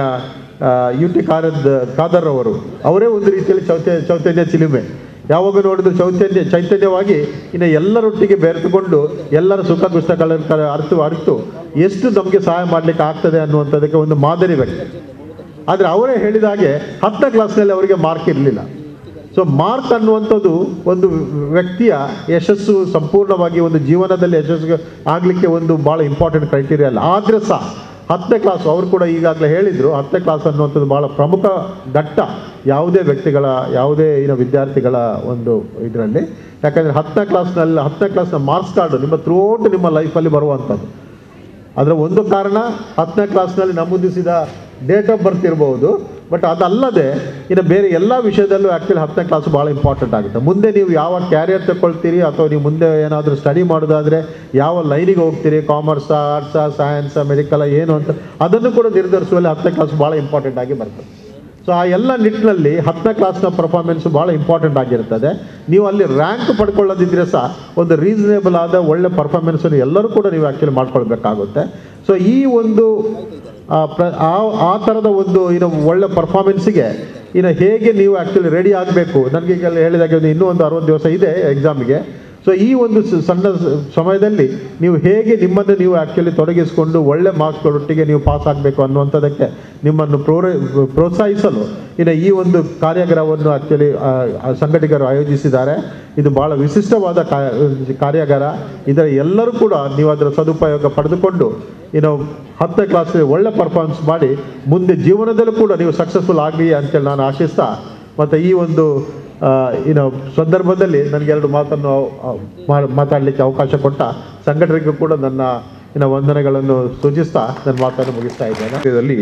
ಯು ಟಿ ಕಾರದ್ ಖಾದರ್ ಅವರು ಅವರೇ ಒಂದು ರೀತಿಯಲ್ಲಿ ಚೌತ ಚೈತನ್ಯ ಚಿಲುಮೆ ಯಾವಾಗ ನೋಡಿದ್ರು ಚೈತನ್ಯ ಚೈತನ್ಯವಾಗಿ ಇನ್ನು ಎಲ್ಲರೊಟ್ಟಿಗೆ ಬೆರೆತುಕೊಂಡು ಎಲ್ಲರ ಸುಖ ದುಷ್ಟಗಳ ಅರ್ಥ ಅರಿತು ಎಷ್ಟು ನಮಗೆ ಸಹಾಯ ಮಾಡಲಿಕ್ಕೆ ಆಗ್ತದೆ ಅನ್ನುವಂಥದ್ದಕ್ಕೆ ಒಂದು ಮಾದರಿ ವ್ಯಕ್ತಿ ಆದರೆ ಅವರೇ ಹೇಳಿದ ಹಾಗೆ ಹತ್ತನೇ ಕ್ಲಾಸ್ನಲ್ಲಿ ಅವರಿಗೆ ಮಾರ್ಕ್ ಇರಲಿಲ್ಲ ಸೊ ಮಾರ್ಕ್ ಅನ್ನುವಂಥದ್ದು ಒಂದು ವ್ಯಕ್ತಿಯ ಯಶಸ್ಸು ಸಂಪೂರ್ಣವಾಗಿ ಒಂದು ಜೀವನದಲ್ಲಿ ಯಶಸ್ಸು ಆಗಲಿಕ್ಕೆ ಒಂದು ಭಾಳ ಇಂಪಾರ್ಟೆಂಟ್ ಕ್ರೈಟೀರಿಯಾ ಅಲ್ಲ ಆದರೆ ಸಹ ಹತ್ತನೇ ಕ್ಲಾಸ್ ಅವರು ಕೂಡ ಈಗಾಗಲೇ ಹೇಳಿದರು ಹತ್ತನೇ ಕ್ಲಾಸ್ ಅನ್ನುವಂಥದ್ದು ಭಾಳ ಪ್ರಮುಖ ಘಟ್ಟ ಯಾವುದೇ ವ್ಯಕ್ತಿಗಳ ಯಾವುದೇ ಏನೋ ವಿದ್ಯಾರ್ಥಿಗಳ ಒಂದು ಇದರಲ್ಲಿ ಯಾಕಂದರೆ ಹತ್ತನೇ ಕ್ಲಾಸ್ನಲ್ಲಿ ಹತ್ತನೇ ಕ್ಲಾಸ್ನ ಮಾರ್ಕ್ಸ್ ಕಾರ್ಡು ನಿಮ್ಮ ಥ್ರೂಔಟ್ ನಿಮ್ಮ ಲೈಫಲ್ಲಿ ಬರುವಂಥದ್ದು ಅದರ ಒಂದು ಕಾರಣ ಹತ್ತನೇ ಕ್ಲಾಸ್ನಲ್ಲಿ ನಮೂದಿಸಿದ ಡೇಟ್ ಆಫ್ ಬರ್ತ್ ಇರಬಹುದು ಬಟ್ ಅದಲ್ಲದೆ ಇನ್ನು ಬೇರೆ ಎಲ್ಲ ವಿಷಯದಲ್ಲೂ ಆ್ಯಕ್ಚುಲಿ ಹತ್ತನೇ ಕ್ಲಾಸ್ ಭಾಳ ಇಂಪಾರ್ಟೆಂಟ್ ಆಗುತ್ತೆ ಮುಂದೆ ನೀವು ಯಾವ ಕ್ಯಾರಿಯರ್ ತಗೊಳ್ತೀರಿ ಅಥವಾ ನೀವು ಮುಂದೆ ಏನಾದರೂ ಸ್ಟಡಿ ಮಾಡೋದಾದರೆ ಯಾವ ಲೈನಿಗೆ ಹೋಗ್ತೀರಿ ಕಾಮರ್ಸಾ ಆರ್ಟ್ಸಾ ಸೈನ್ಸಾ ಮೆಡಿಕಲ್ ಏನು ಅಂತ ಅದನ್ನು ಕೂಡ ನಿರ್ಧರಿಸುವಲ್ಲಿ ಹತ್ತನೇ ಕ್ಲಾಸ್ ಭಾಳ ಇಂಪಾರ್ಟೆಂಟ್ ಆಗಿ ಬರ್ತದೆ ಸೊ ಆ ಎಲ್ಲ ನಿಟ್ಟಿನಲ್ಲಿ ಹತ್ತನೇ ಕ್ಲಾಸ್ನ ಪರ್ಫಾರ್ಮೆನ್ಸ್ ಭಾಳ ಇಂಪಾರ್ಟೆಂಟ್ ಆಗಿರ್ತದೆ ನೀವು ಅಲ್ಲಿ ರ್ಯಾಂಕ್ ಪಡ್ಕೊಳ್ಳೋದಿದ್ರೆ ಸಹ ಒಂದು ರೀಸನೇಬಲ್ ಆದ ಒಳ್ಳೆ ಪರ್ಫಾರ್ಮೆನ್ಸನ್ನು ಎಲ್ಲರೂ ಕೂಡ ನೀವು ಆ್ಯಕ್ಚುಲಿ ಮಾಡ್ಕೊಳ್ಬೇಕಾಗುತ್ತೆ ಸೊ ಈ ಒಂದು ಆ, ಪ್ರ ಆ ಆ ಥರದ ಒಂದು ಏನು ಒಳ್ಳೆ ಪರ್ಫಾರ್ಮೆನ್ಸಿಗೆ ಇನ್ನು ಹೇಗೆ ನೀವು ಆ್ಯಕ್ಚುಲಿ ರೆಡಿ ಆಗಬೇಕು ನನಗೆ ಈಗ ಹೇಳಿದಾಗೆ ಒಂದು ಇನ್ನೂ ಒಂದು ಅರವತ್ತು ದಿವಸ ಇದೆ ಎಕ್ಸಾಮಿಗೆ ಸೊ ಈ ಒಂದು ಸ- ಸಣ್ಣ ಸ- ಸಮಯದಲ್ಲಿ ನೀವು ಹೇಗೆ ನಿಮ್ಮನ್ನು ನೀವು ಆ್ಯಕ್ಚುಲಿ ತೊಡಗಿಸಿಕೊಂಡು ಒಳ್ಳೆ ಮಾರ್ಕ್ಸ್ಗಳೊಟ್ಟಿಗೆ ನೀವು ಪಾಸ್ ಆಗಬೇಕು ಅನ್ನುವಂಥದ್ದಕ್ಕೆ ನಿಮ್ಮನ್ನು ಪ್ರೋರ ಪ್ರೋತ್ಸಾಹಿಸಲು ಇನ್ನು ಈ ಒಂದು ಕಾರ್ಯಾಗಾರವನ್ನು ಆ್ಯಕ್ಚುಲಿ ಸಂಘಟಕರು ಆಯೋಜಿಸಿದ್ದಾರೆ ಇದು ಭಾಳ ವಿಶಿಷ್ಟವಾದ ಕಾ- ಕಾರ್ಯಾಗಾರ ಇದರ ಎಲ್ಲರೂ ಕೂಡ ನೀವು ಅದರ ಸದುಪಯೋಗ ಪಡೆದುಕೊಂಡು ಇನ್ನು ಹತ್ತನೇ ಕ್ಲಾಸಲ್ಲಿ ಒಳ್ಳೆ ಪರ್ಫಾರ್ಮೆನ್ಸ್ ಮಾಡಿ ಮುಂದೆ ಜೀವನದಲ್ಲೂ ಕೂಡ ನೀವು ಸಕ್ಸಸ್ಫುಲ್ ಆಗಲಿ ಅಂತೇಳಿ ನಾನು ಆಶಿಸ್ತಾ ಮತ್ತು ಈ ಒಂದು ಆ, ಏನು ಸಂದರ್ಭದಲ್ಲಿ ನನಗೆ ಎರಡು ಮಾತನ್ನು ಆ, ಮಾ- ಮಾತಾಡಲಿಕ್ಕೆ ಅವಕಾಶ ಕೊಟ್ಟ ಸಂಘಟನೆಗೂ ಕೂಡ ನನ್ನ ಇನ್ನು ವಂದನೆಗಳನ್ನು ಸೂಚಿಸ್ತಾ ನನ್ನ ಮಾತನ್ನು ಮುಗಿಸ್ತಾ ಇದ್ದೇನೆ ರಾಜ್ಯದಲ್ಲಿ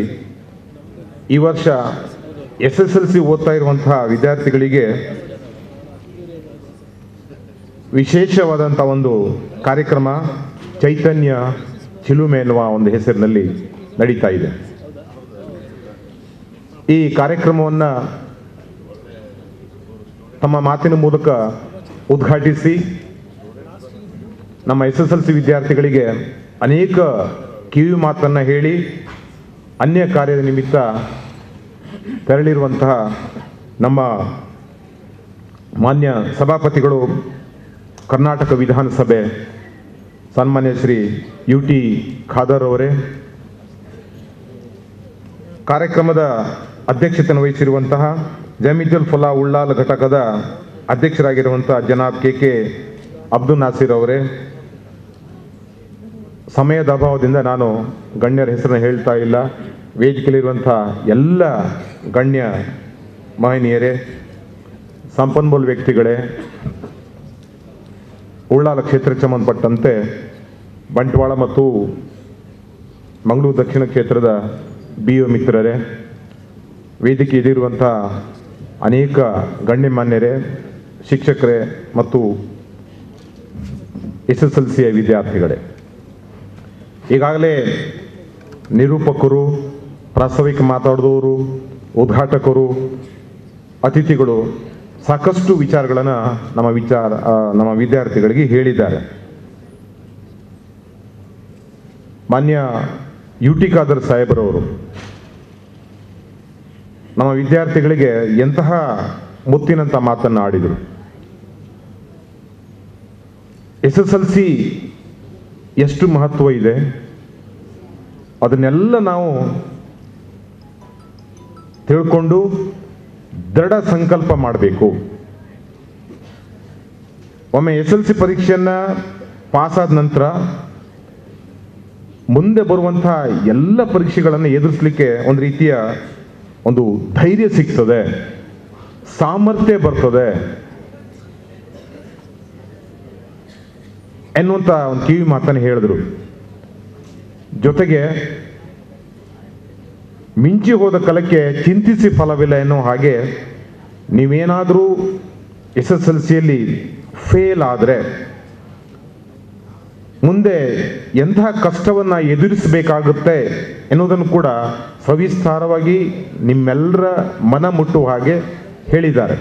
ಈ ವರ್ಷ ಎಸ್ ಎಸ್ ಎಲ್ ಸಿ ಓದ್ತಾ ಇರುವಂತಹ ವಿದ್ಯಾರ್ಥಿಗಳಿಗೆ ವಿಶೇಷವಾದಂಥ ಒಂದು ಕಾರ್ಯಕ್ರಮ ಚೈತನ್ಯ ಚಿಲುಮೆ ಎನ್ನುವ ಒಂದು ಹೆಸರಿನಲ್ಲಿ ನಡೀತಾ ಇದೆ ಈ ಕಾರ್ಯಕ್ರಮವನ್ನು ತಮ್ಮ ಮಾತಿನ ಮೂಲಕ ಉದ್ಘಾಟಿಸಿ ನಮ್ಮ ಎಸ್ ಎಸ್ ಎಲ್ ಸಿ ವಿದ್ಯಾರ್ಥಿಗಳಿಗೆ ಅನೇಕ ಕಿವಿ ಮಾತನ್ನು ಹೇಳಿ ಅನ್ಯ ಕಾರ್ಯದ ನಿಮಿತ್ತ ತೆರಳಿರುವಂತಹ ನಮ್ಮ ಮಾನ್ಯ ಸಭಾಪತಿಗಳು ಕರ್ನಾಟಕ ವಿಧಾನಸಭೆ ಸನ್ಮಾನ್ಯ ಶ್ರೀ ಯು ಟಿ ಖಾದರ್ ಅವರೇ ಕಾರ್ಯಕ್ರಮದ ಅಧ್ಯಕ್ಷತೆಯನ್ನು ವಹಿಸಿರುವಂತಹ ಜಮೀಜುಲ್ ಫುಲ್ಲಾ ಉಳ್ಳಾಲ್ ಘಟಕದ ಅಧ್ಯಕ್ಷರಾಗಿರುವಂತಹ ಜನಾಬ್ ಕೆ ಕೆ ಅಬ್ದುಲ್ ನಾಸಿರ್ ಅವರೇ ಸಮಯದ ಅಭಾವದಿಂದ ನಾನು ಗಣ್ಯರ ಹೆಸರನ್ನು ಹೇಳ್ತಾ ಇಲ್ಲ ವೇದಿಕೆಯಲ್ಲಿರುವಂಥ ಎಲ್ಲ ಗಣ್ಯ ಮಹನೀಯರೇ ಸಂಪನ್ಮೂಲ ವ್ಯಕ್ತಿಗಳೇ ಉಳ್ಳಾಲ ಕ್ಷೇತ್ರಕ್ಕೆ ಸಂಬಂಧಪಟ್ಟಂತೆ ಬಂಟ್ವಾಳ ಮತ್ತು ಮಂಗಳೂರು ದಕ್ಷಿಣ ಕ್ಷೇತ್ರದ ಬಿ ಒ ಮಿತ್ರರೇ ವೇದಿಕೆ ಇದಿರುವಂಥ ಅನೇಕ ಗಣ್ಯಮಾನ್ಯರೇ ಶಿಕ್ಷಕರೇ ಮತ್ತು ಎಸ್ ಎಸ್ ಎಲ್ ಸಿಯ ವಿದ್ಯಾರ್ಥಿಗಳೇ ಈಗಾಗಲೇ ನಿರೂಪಕರು ಪ್ರಾಸ್ತಾವಿಕ ಮಾತಾಡಿದವರು ಉದ್ಘಾಟಕರು ಅತಿಥಿಗಳು ಸಾಕಷ್ಟು ವಿಚಾರಗಳನ್ನು ನಮ್ಮ ವಿಚಾರ ಆ, ನಮ್ಮ ವಿದ್ಯಾರ್ಥಿಗಳಿಗೆ ಹೇಳಿದ್ದಾರೆ ಮಾನ್ಯ ಯು ಟಿ ಖಾದರ್ ಸಾಹೇಬರವರು ನಮ್ಮ ವಿದ್ಯಾರ್ಥಿಗಳಿಗೆ ಎಂತಹ ಮುತ್ತಿನಂಥ ಮಾತನ್ನು ಆಡಿದರು ಎಸ್ ಎಸ್ ಎಲ್ ಸಿ ಎಷ್ಟು ಮಹತ್ವ ಇದೆ ಅದನ್ನೆಲ್ಲ ನಾವು ತಿಳ್ಕೊಂಡು ದೃಢ ಸಂಕಲ್ಪ ಮಾಡಬೇಕು ಒಮ್ಮೆ ಎಸ್ ಎಲ್ ಸಿ ಪರೀಕ್ಷೆಯನ್ನು ಪಾಸಾದ ನಂತರ ಮುಂದೆ ಬರುವಂತಹ ಎಲ್ಲ ಪರೀಕ್ಷೆಗಳನ್ನು ಎದುರಿಸಲಿಕ್ಕೆ ಒಂದು ರೀತಿಯ ಒಂದು ಧೈರ್ಯ ಸಿಗ್ತದೆ ಸಾಮರ್ಥ್ಯ ಬರ್ತದೆ ಎನ್ನುವಂಥ ಒಂದು ಕಿವಿ ಮಾತನ್ನು ಹೇಳಿದ್ರು ಜೊತೆಗೆ ಮಿಂಚಿ ಹೋದ ಕಲಕ್ಕೆ ಚಿಂತಿಸಿ ಫಲವಿಲ್ಲ ಎನ್ನುವ ಹಾಗೆ ನೀವೇನಾದರೂ ಎಸ್ ಎಸ್ ಎಲ್ ಸಿಯಲ್ಲಿ ಫೇಲ್ ಆದರೆ ಮುಂದೆ ಎಂತಹ ಕಷ್ಟವನ್ನು ಎದುರಿಸಬೇಕಾಗುತ್ತೆ ಎನ್ನುವುದನ್ನು ಕೂಡ ಸವಿಸ್ತಾರವಾಗಿ ನಿಮ್ಮೆಲ್ಲರ ಮನ ಮುಟ್ಟುವ ಹಾಗೆ ಹೇಳಿದ್ದಾರೆ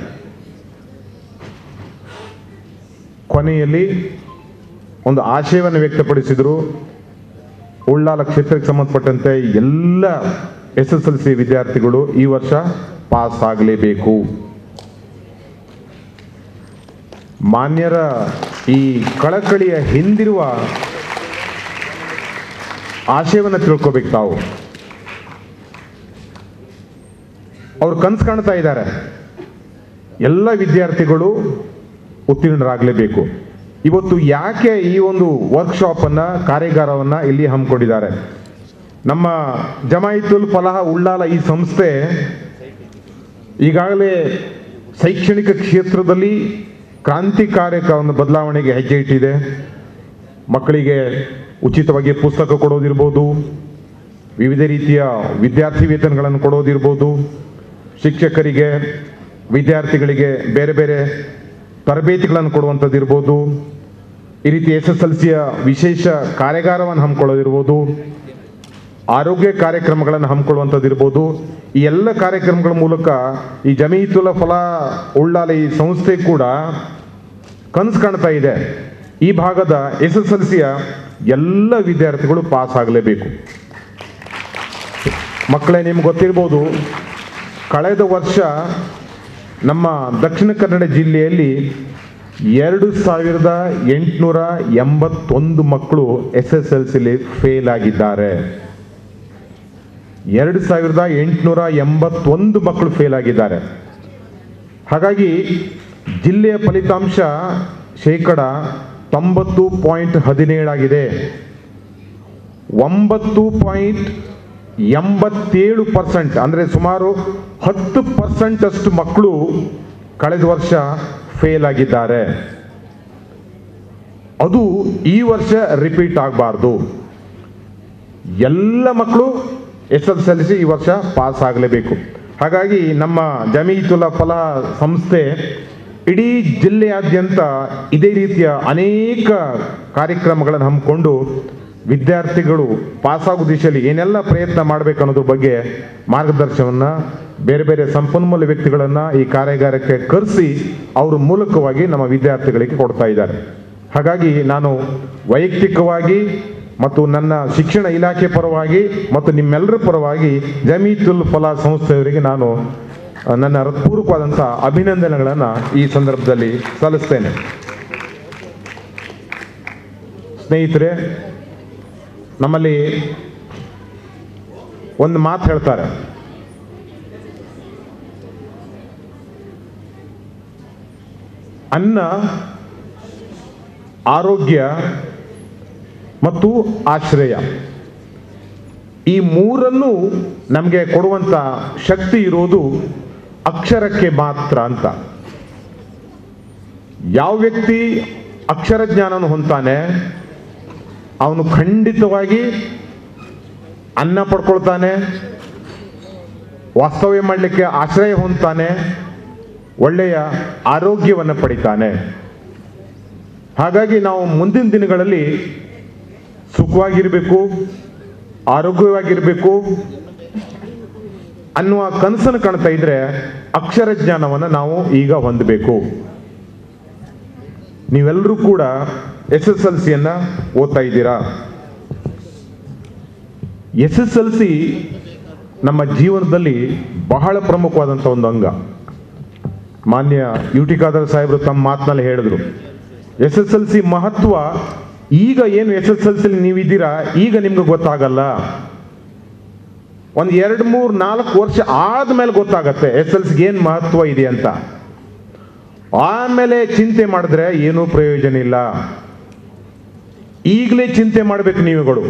ಕೊನೆಯಲ್ಲಿ ಒಂದು ಆಶಯವನ್ನು ವ್ಯಕ್ತಪಡಿಸಿದರು ಉಳ್ಳಾಲ ಕ್ಷೇತ್ರಕ್ಕೆ ಸಂಬಂಧಪಟ್ಟಂತೆ ಎಲ್ಲ ಎಸ್ ಎಸ್ ಎಲ್ ಸಿ ವಿದ್ಯಾರ್ಥಿಗಳು ಈ ವರ್ಷ ಪಾಸ್ ಆಗಲೇಬೇಕು ಮಾನ್ಯರ ಈ ಕಳಕಳಿಯ ಹಿಂದಿರುವ ಆಶಯವನ್ನು ತಿಳ್ಕೊಬೇಕು ತಾವು ಅವ್ರು ಕನಸು ಕಾಣ್ತಾ ಇದ್ದಾರೆ ಎಲ್ಲ ವಿದ್ಯಾರ್ಥಿಗಳು ಉತ್ತೀರ್ಣರಾಗಲೇಬೇಕು ಇವತ್ತು ಯಾಕೆ ಈ ಒಂದು ವರ್ಕ್ಶಾಪನ್ನು ಕಾರ್ಯಾಗಾರವನ್ನು ಇಲ್ಲಿ ಹಮ್ಮಿಕೊಂಡಿದ್ದಾರೆ ನಮ್ಮ ಜಮಾಯಿತುಲ್ ಫಲಾಹ ಉಳ್ಳಾಲ ಈ ಸಂಸ್ಥೆ ಈಗಾಗಲೇ ಶೈಕ್ಷಣಿಕ ಕ್ಷೇತ್ರದಲ್ಲಿ ಕ್ರಾಂತಿಕಾರಕ ಒಂದು ಬದಲಾವಣೆಗೆ ಹೆಜ್ಜೆ ಇಟ್ಟಿದೆ ಮಕ್ಕಳಿಗೆ ಉಚಿತವಾಗಿ ಪುಸ್ತಕ ಕೊಡೋದಿರ್ಬೋದು ವಿವಿಧ ರೀತಿಯ ವಿದ್ಯಾರ್ಥಿ ವೇತನಗಳನ್ನು ಕೊಡೋದಿರ್ಬೋದು ಶಿಕ್ಷಕರಿಗೆ ವಿದ್ಯಾರ್ಥಿಗಳಿಗೆ ಬೇರೆ ಬೇರೆ ತರಬೇತಿಗಳನ್ನು ಕೊಡುವಂಥದ್ದು ಇರ್ಬೋದು ಈ ರೀತಿ ಎಸ್ ಎಸ್ ಎಲ್ ಸಿಯ ವಿಶೇಷ ಕಾರ್ಯಾಗಾರವನ್ನು ಹಮ್ಮಿಕೊಳ್ಳೋದಿರ್ಬೋದು ಆರೋಗ್ಯ ಕಾರ್ಯಕ್ರಮಗಳನ್ನು ಹಮ್ಮಿಕೊಳ್ಳುವಂಥದ್ದು ಇರ್ಬೋದು ಈ ಎಲ್ಲ ಕಾರ್ಯಕ್ರಮಗಳ ಮೂಲಕ ಈ ಜಮೀತುಲ ಫಲ ಉಳ್ಳಾಲ ಈ ಸಂಸ್ಥೆ ಕೂಡ ಕನಸು ಕಾಣ್ತಾ ಇದೆ ಈ ಭಾಗದ ಎಸ್ ಎಸ್ ಎಲ್ ಸಿಯ ಎಲ್ಲ ವಿದ್ಯಾರ್ಥಿಗಳು ಪಾಸ್ ಆಗಲೇಬೇಕು ಮಕ್ಕಳೇ ನಿಮ್ಗೆ ಗೊತ್ತಿರ್ಬೋದು ಕಳೆದ ವರ್ಷ ನಮ್ಮ ದಕ್ಷಿಣ ಕನ್ನಡ ಜಿಲ್ಲೆಯಲ್ಲಿ ಎರಡು ಸಾವಿರದ ಎಂಟುನೂರ ಎಂಬತ್ತೊಂದು ಮಕ್ಕಳು ಎಸ್ ಎಸ್ ಎಲ್ ಸಿಲಿ ಫೇಲ್ ಆಗಿದ್ದಾರೆ ಎರಡು ಸಾವಿರದ ಎಂಟುನೂರ ಎಂಬತ್ತೊಂದು ಮಕ್ಕಳು ಫೇಲ್ ಆಗಿದ್ದಾರೆ ಹಾಗಾಗಿ ಜಿಲ್ಲೆಯ ಫಲಿತಾಂಶ ಶೇಕಡ ತೊಂಬತ್ತು ಪಾಯಿಂಟ್ ಹದಿನೇಳಾಗಿದೆ ಒಂಬತ್ತು ಪಾಯಿಂಟ್ ಎಂಬತ್ತೇಳು ಪರ್ಸೆಂಟ್ ಅಂದರೆ ಸುಮಾರು ಹತ್ತು ಪರ್ಸೆಂಟ್ ಅಷ್ಟು ಮಕ್ಕಳು ಕಳೆದ ವರ್ಷ ಫೇಲ್ ಆಗಿದ್ದಾರೆ ಅದು ಈ ವರ್ಷ ರಿಪೀಟ್ ಆಗಬಾರ್ದು ಎಲ್ಲ ಮಕ್ಕಳು ಎಸ್ ಎಲ್ ಎಲ್ ಸಿ ಈ ವರ್ಷ ಪಾಸ್ ಆಗಲೇಬೇಕು ಹಾಗಾಗಿ ನಮ್ಮ ಜಮೀತುಲ ಫಲ ಸಂಸ್ಥೆ ಇಡೀ ಜಿಲ್ಲೆಯಾದ್ಯಂತ ಇದೇ ರೀತಿಯ ಅನೇಕ ಕಾರ್ಯಕ್ರಮಗಳನ್ನು ಹಮ್ಮಿಕೊಂಡು ವಿದ್ಯಾರ್ಥಿಗಳು ಪಾಸಾಗೋ ದಿಶೆಯಲ್ಲಿ ಏನೆಲ್ಲ ಪ್ರಯತ್ನ ಮಾಡಬೇಕು ಅನ್ನೋದ್ರ ಬಗ್ಗೆ ಮಾರ್ಗದರ್ಶನವನ್ನು ಬೇರೆ ಬೇರೆ ಸಂಪನ್ಮೂಲ ವ್ಯಕ್ತಿಗಳನ್ನು ಈ ಕಾರ್ಯಾಗಾರಕ್ಕೆ ಕರೆಸಿ ಅವ್ರ ಮೂಲಕವಾಗಿ ನಮ್ಮ ವಿದ್ಯಾರ್ಥಿಗಳಿಗೆ ಕೊಡ್ತಾ ಇದ್ದಾರೆ ಹಾಗಾಗಿ ನಾನು ವೈಯಕ್ತಿಕವಾಗಿ ಮತ್ತು ನನ್ನ ಶಿಕ್ಷಣ ಇಲಾಖೆ ಪರವಾಗಿ ಮತ್ತು ನಿಮ್ಮೆಲ್ಲರ ಪರವಾಗಿ ಜಮೀತುಲ್ ಫಲಾ ಸಂಸ್ಥೆಯವರಿಗೆ ನಾನು ಆ, ನನ್ನ ಹೃತ್ಪೂರ್ವಕವಾದಂಥ ಅಭಿನಂದನೆಗಳನ್ನು ಈ ಸಂದರ್ಭದಲ್ಲಿ ಸಲ್ಲಿಸ್ತೇನೆ ಸ್ನೇಹಿತರೆ ನಮ್ಮಲ್ಲಿ ಒಂದು ಮಾತು ಹೇಳ್ತಾರೆ ಅನ್ನ ಆರೋಗ್ಯ ಮತ್ತು ಆಶ್ರಯ ಈ ಮೂರನ್ನು ನಮಗೆ ಕೊಡುವಂಥ ಶಕ್ತಿ ಇರೋದು ಅಕ್ಷರಕ್ಕೆ ಮಾತ್ರ ಅಂತ ಯಾವ ವ್ಯಕ್ತಿ ಅಕ್ಷರ ಜ್ಞಾನವನ್ನು ಹೊಂತಾನೆ ಅವನು ಖಂಡಿತವಾಗಿ ಅನ್ನ ಪಡ್ಕೊಳ್ತಾನೆ ವಾಸ್ತವ್ಯ ಮಾಡಲಿಕ್ಕೆ ಆಶ್ರಯ ಹೊಂದ್ತಾನೆ ಒಳ್ಳೆಯ ಆರೋಗ್ಯವನ್ನು ಪಡಿತಾನೆ ಹಾಗಾಗಿ ನಾವು ಮುಂದಿನ ದಿನಗಳಲ್ಲಿ ಸುಖವಾಗಿರಬೇಕು ಆರೋಗ್ಯವಾಗಿರಬೇಕು ಅನ್ನುವ ಕನಸನ್ನು ಕಾಣ್ತಾ ಇದ್ರೆ ಅಕ್ಷರ ಜ್ಞಾನವನ್ನು ನಾವು ಈಗ ಹೊಂದಬೇಕು ನೀವೆಲ್ಲರೂ ಕೂಡ ಎಸ್ ಎಸ್ ಎಲ್ ಸಿಯನ್ನ ಓದ್ತಾ ಇದ್ದೀರಾ ಎಸ್ ಎಸ್ ಎಲ್ ಸಿ ನಮ್ಮ ಜೀವನದಲ್ಲಿ ಬಹಳ ಪ್ರಮುಖವಾದಂಥ ಒಂದು ಅಂಗ ಮಾನ್ಯ ಯು ಟಿ ಖಾದರ್ ಸಾಹೇಬರು ತಮ್ಮ ಮಾತಿನಲ್ಲಿ ಹೇಳಿದ್ರು ಎಸ್ ಎಸ್ ಎಲ್ ಸಿ ಮಹತ್ವ ಈಗ ಏನು ಎಸ್ ಎಸ್ ಎಲ್ ಸಿ ನೀವಿದ್ದೀರಾ ಈಗ ನಿಮ್ಗೆ ಗೊತ್ತಾಗಲ್ಲ ಒಂದು ಎರಡು ಮೂರು ನಾಲ್ಕು ವರ್ಷ ಆದ್ಮೇಲೆ ಗೊತ್ತಾಗತ್ತೆ ಎಸ್ ಎಲ್ ಸಿಗೆ ಏನು ಮಹತ್ವ ಇದೆ ಅಂತ ಆಮೇಲೆ ಚಿಂತೆ ಮಾಡಿದ್ರೆ ಏನೂ ಪ್ರಯೋಜನ ಇಲ್ಲ ಈಗಲೇ ಚಿಂತೆ ಮಾಡಬೇಕು ನೀವುಗಳು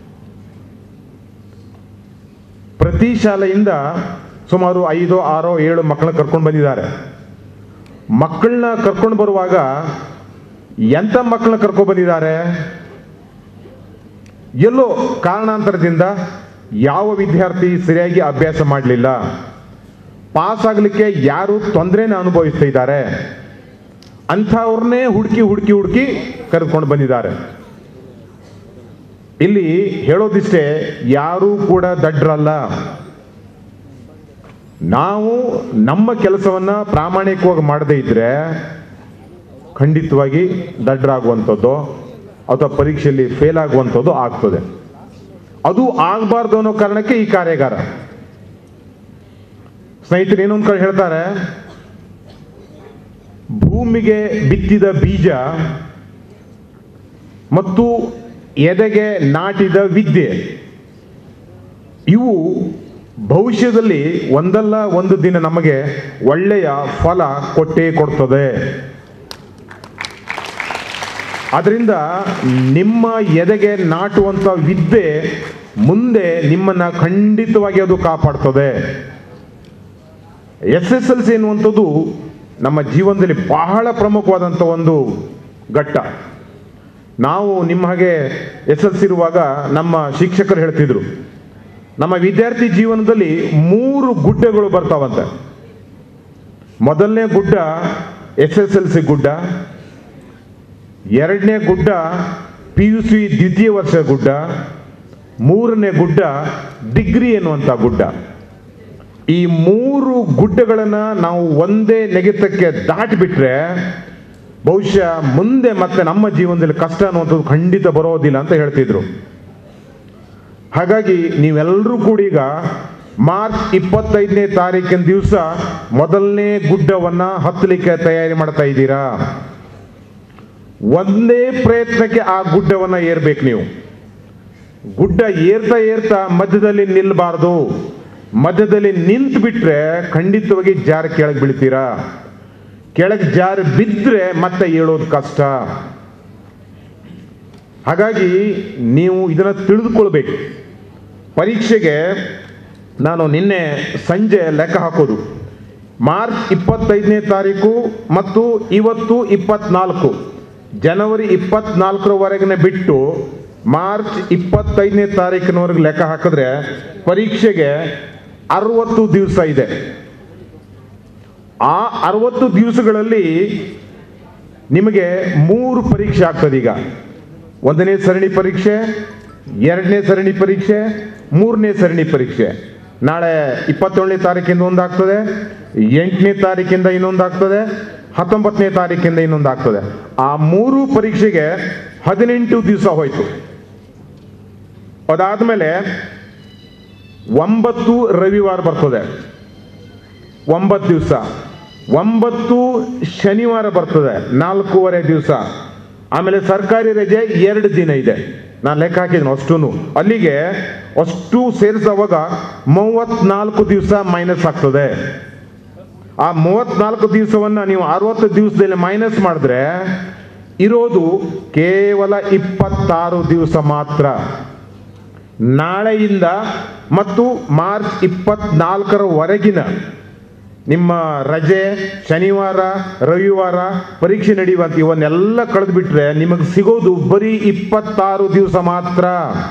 ಪ್ರತಿ ಶಾಲೆಯಿಂದ ಸುಮಾರು ಐದು ಆರೋ ಏಳು ಮಕ್ಕಳನ್ನ ಕರ್ಕೊಂಡು ಬಂದಿದ್ದಾರೆ ಮಕ್ಕಳನ್ನ ಕರ್ಕೊಂಡು ಬರುವಾಗ ಎಂಥ ಮಕ್ಕಳನ್ನ ಕರ್ಕೊಂಡು ಬಂದಿದ್ದಾರೆ ಎಲ್ಲೋ ಕಾರಣಾಂತರದಿಂದ ಯಾವ ವಿದ್ಯಾರ್ಥಿ ಸರಿಯಾಗಿ ಅಭ್ಯಾಸ ಮಾಡಲಿಲ್ಲ ಪಾಸ್ ಆಗಲಿಕ್ಕೆ ಯಾರು ತೊಂದರೆನ ಅನುಭವಿಸ್ತಾ ಇದ್ದಾರೆ ಅಂಥವ್ರನ್ನೇ ಹುಡುಕಿ ಹುಡುಕಿ ಹುಡುಕಿ ಕರೆದುಕೊಂಡು ಬಂದಿದ್ದಾರೆ ಇಲ್ಲಿ ಹೇಳೋದಿಷ್ಟೇ ಯಾರೂ ಕೂಡ ದಡ್ರಲ್ಲ ನಾವು ನಮ್ಮ ಕೆಲಸವನ್ನ ಪ್ರಾಮಾಣಿಕವಾಗಿ ಮಾಡದೇ ಇದ್ರೆ ಖಂಡಿತವಾಗಿ ದಡ್ಡರಾಗುವಂಥದ್ದು ಅಥವಾ ಪರೀಕ್ಷೆಯಲ್ಲಿ ಫೇಲ್ ಆಗುವಂಥದ್ದು ಆಗ್ತದೆ ಅದು ಆಗಬಾರ್ದು ಅನ್ನೋ ಕಾರಣಕ್ಕೆ ಈ ಕಾರ್ಯಾಗಾರ ಸ್ನೇಹಿತರು ಏನೊಂದು ಕಡೆ ಹೇಳ್ತಾರೆ ಭೂಮಿಗೆ ಬಿತ್ತಿದ ಬೀಜ ಮತ್ತು ಎದೆಗೆ ನಾಟಿದ ವಿದ್ಯೆ ಇವು ಭವಿಷ್ಯದಲ್ಲಿ ಒಂದಲ್ಲ ಒಂದು ದಿನ ನಮಗೆ ಒಳ್ಳೆಯ ಫಲ ಕೊಟ್ಟೇ ಕೊಡ್ತದೆ ಅದರಿಂದ ನಿಮ್ಮ ಎದೆಗೆ ನಾಟುವಂಥ ವಿದ್ಯೆ ಮುಂದೆ ನಿಮ್ಮನ್ನ ಖಂಡಿತವಾಗಿ ಅದು ಕಾಪಾಡ್ತದೆ ಎಸ್ ಎಸ್ ಎಲ್ ಸಿ ಎನ್ನುವಂಥದ್ದು ನಮ್ಮ ಜೀವನದಲ್ಲಿ ಬಹಳ ಪ್ರಮುಖವಾದಂಥ ಒಂದು ಘಟ್ಟ ನಾವು ನಿಮ್ಮ ಹಾಗೆ ಎಸ್ ಎಲ್ ಸಿ ಇರುವಾಗ ನಮ್ಮ ಶಿಕ್ಷಕರು ಹೇಳ್ತಿದ್ರು ನಮ್ಮ ವಿದ್ಯಾರ್ಥಿ ಜೀವನದಲ್ಲಿ ಮೂರು ಗುಡ್ಡಗಳು ಬರ್ತಾವಂತೆ ಮೊದಲನೇ ಗುಡ್ಡ ಎಸ್ ಎಸ್ ಎಲ್ ಸಿ ಗುಡ್ಡ ಎರಡನೇ ಗುಡ್ಡ ಪಿ ಯು ಸಿ ದ್ವಿತೀಯ ವರ್ಷ ಗುಡ್ಡ ಮೂರನೇ ಗುಡ್ಡ ಡಿಗ್ರಿ ಎನ್ನುವಂಥ ಗುಡ್ಡ ಈ ಮೂರು ಗುಡ್ಡಗಳನ್ನು ನಾವು ಒಂದೇ ನೆಗೆತಕ್ಕೆ ದಾಟಿಬಿಟ್ರೆ ಬಹುಶಃ ಮುಂದೆ ಮತ್ತೆ ನಮ್ಮ ಜೀವನದಲ್ಲಿ ಕಷ್ಟ ಅನ್ನುವಂಥದ್ದು ಖಂಡಿತ ಬರೋದಿಲ್ಲ ಅಂತ ಹೇಳ್ತಿದ್ರು ಹಾಗಾಗಿ ನೀವೆಲ್ಲರೂ ಕೂಡ ಈಗ ಮಾರ್ಚ್ ಇಪ್ಪತ್ತೈದನೇ ತಾರೀಕಿನ ದಿವಸ ಮೊದಲನೇ ಗುಡ್ಡವನ್ನ ಹತ್ತಲಿಕ್ಕೆ ತಯಾರಿ ಮಾಡ್ತಾ ಇದ್ದೀರಾ ಒಂದೇ ಪ್ರಯತ್ನಕ್ಕೆ ಆ ಗುಡ್ಡವನ್ನ ಏರ್ಬೇಕು ನೀವು ಗುಡ್ಡ ಏರ್ತಾ ಏರ್ತಾ ಮಧ್ಯದಲ್ಲಿ ನಿಲ್ಬಾರ್ದು ಮಧ್ಯದಲ್ಲಿ ನಿಂತು ಬಿಟ್ರೆ ಖಂಡಿತವಾಗಿ ಜಾರ ಕೆಳಗೆ ಬೀಳ್ತೀರಾ ಕೆಳಗೆ ಜಾರಿ ಬಿದ್ದರೆ ಮತ್ತೆ ಏಳೋದು ಕಷ್ಟ ಹಾಗಾಗಿ ನೀವು ಇದನ್ನ ತಿಳಿದುಕೊಳ್ಬೇಕು ಪರೀಕ್ಷೆಗೆ ನಾನು ನಿನ್ನೆ ಸಂಜೆ ಲೆಕ್ಕ ಹಾಕೋದು ಮಾರ್ಚ್ ಇಪ್ಪತ್ತೈದನೇ ತಾರೀಕು ಮತ್ತು ಇವತ್ತು ಇಪ್ಪತ್ನಾಲ್ಕು ಜನವರಿ ಇಪ್ಪತ್ನಾಲ್ಕರವರೆಗಿನ ಬಿಟ್ಟು ಮಾರ್ಚ್ ಇಪ್ಪತ್ತೈದನೇ ತಾರೀಕಿನವರೆಗೆ ಲೆಕ್ಕ ಹಾಕಿದ್ರೆ ಪರೀಕ್ಷೆಗೆ ಅರವತ್ತು ದಿವಸ ಇದೆ ಆ ಅರವತ್ತು ದಿವಸಗಳಲ್ಲಿ ನಿಮಗೆ ಮೂರು ಪರೀಕ್ಷೆ ಆಗ್ತದೆ ಈಗ ಒಂದನೇ ಸರಣಿ ಪರೀಕ್ಷೆ ಎರಡನೇ ಸರಣಿ ಪರೀಕ್ಷೆ ಮೂರನೇ ಸರಣಿ ಪರೀಕ್ಷೆ ನಾಳೆ ಇಪ್ಪತ್ತೇಳನೇ ತಾರೀಕಿಂದ ಒಂದಾಗ್ತದೆ ಎಂಟನೇ ತಾರೀಕಿಂದ ಇನ್ನೊಂದಾಗ್ತದೆ ಹತ್ತೊಂಬತ್ತನೇ ತಾರೀಕಿಂದ ಇನ್ನೊಂದಾಗ್ತದೆ ಆ ಮೂರು ಪರೀಕ್ಷೆಗೆ ಹದಿನೆಂಟು ದಿವಸ ಹೋಯ್ತು ಅದಾದ್ಮೇಲೆ ಒಂಬತ್ತು ರವಿವಾರ ಬರ್ತದೆ ಒಂಬತ್ತು ದಿವಸ ಒಂಬತ್ತು ಶನಿವಾರ ಬರ್ತದೆ ನಾಲ್ಕೂವರೆ ದಿವಸ ಆಮೇಲೆ ಸರ್ಕಾರಿ ರಜೆ ಎರಡು ದಿನ ಇದೆ ನಾನು ಲೆಕ್ಕ ಹಾಕಿದ್ದೀನಿ ಅಷ್ಟೂ ಅಲ್ಲಿಗೆ ಅಷ್ಟು ಸೇರಿಸುವಾಗ ಮೂವತ್ನಾಲ್ಕು ದಿವಸ ಮೈನಸ್ ಆಗ್ತದೆ ಆ ಮೂವತ್ನಾಲ್ಕು ದಿವಸವನ್ನ ನೀವು ಅರವತ್ತು ದಿವಸದಲ್ಲಿ ಮೈನಸ್ ಮಾಡಿದ್ರೆ ಇರೋದು ಕೇವಲ ಇಪ್ಪತ್ತಾರು ದಿವಸ ಮಾತ್ರ ನಾಳೆಯಿಂದ ಮತ್ತು ಮಾರ್ಚ್ ಇಪ್ಪತ್ನಾಲ್ಕರವರೆಗಿನ ನಿಮ್ಮ ರಜೆ ಶನಿವಾರ ರವಿವಾರ ಪರೀಕ್ಷೆ ನಡೆಯುವಂತ ಇವನ್ನೆಲ್ಲ ಕಳೆದು ಬಿಟ್ರೆ ನಿಮಗೆ ಸಿಗೋದು ಬರೀ ಇಪ್ಪತ್ತಾರು ದಿವಸ ಮಾತ್ರ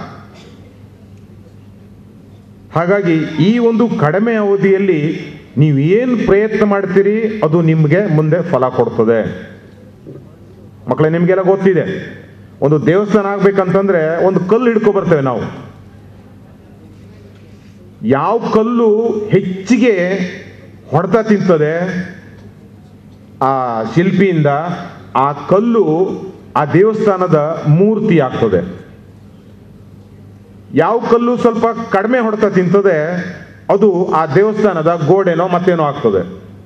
ಹಾಗಾಗಿ ಈ ಒಂದು ಕಡಿಮೆ ಅವಧಿಯಲ್ಲಿ ನೀವು ಏನು ಪ್ರಯತ್ನ ಮಾಡ್ತೀರಿ ಅದು ನಿಮಗೆ ಮುಂದೆ ಫಲ ಕೊಡ್ತದೆ ಮಕ್ಕಳೇ ನಿಮಗೆಲ್ಲ ಗೊತ್ತಿದೆ ಒಂದು ದೇವಸ್ಥಾನ ಆಗ್ಬೇಕಂತಂದ್ರೆ ಒಂದು ಕಲ್ಲು ಹಿಡ್ಕೊ ಬರ್ತೇವೆ ನಾವು ಯಾವ ಕಲ್ಲು ಹೆಚ್ಚಿಗೆ ಹೊಡೆತ ತಿಂತದೆ ಆ ಶಿಲ್ಪಿಯಿಂದ ಆ ಕಲ್ಲು ಆ ದೇವಸ್ಥಾನದ ಮೂರ್ತಿ ಆಗ್ತದೆ ಯಾವ ಕಲ್ಲು ಸ್ವಲ್ಪ ಕಡಿಮೆ ಹೊಡೆತ ತಿಂತದೆ ಅದು ಆ ದೇವಸ್ಥಾನದ ಗೋಡೆನೋ ಮತ್ತೇನೋ ಆಗ್ತದೆ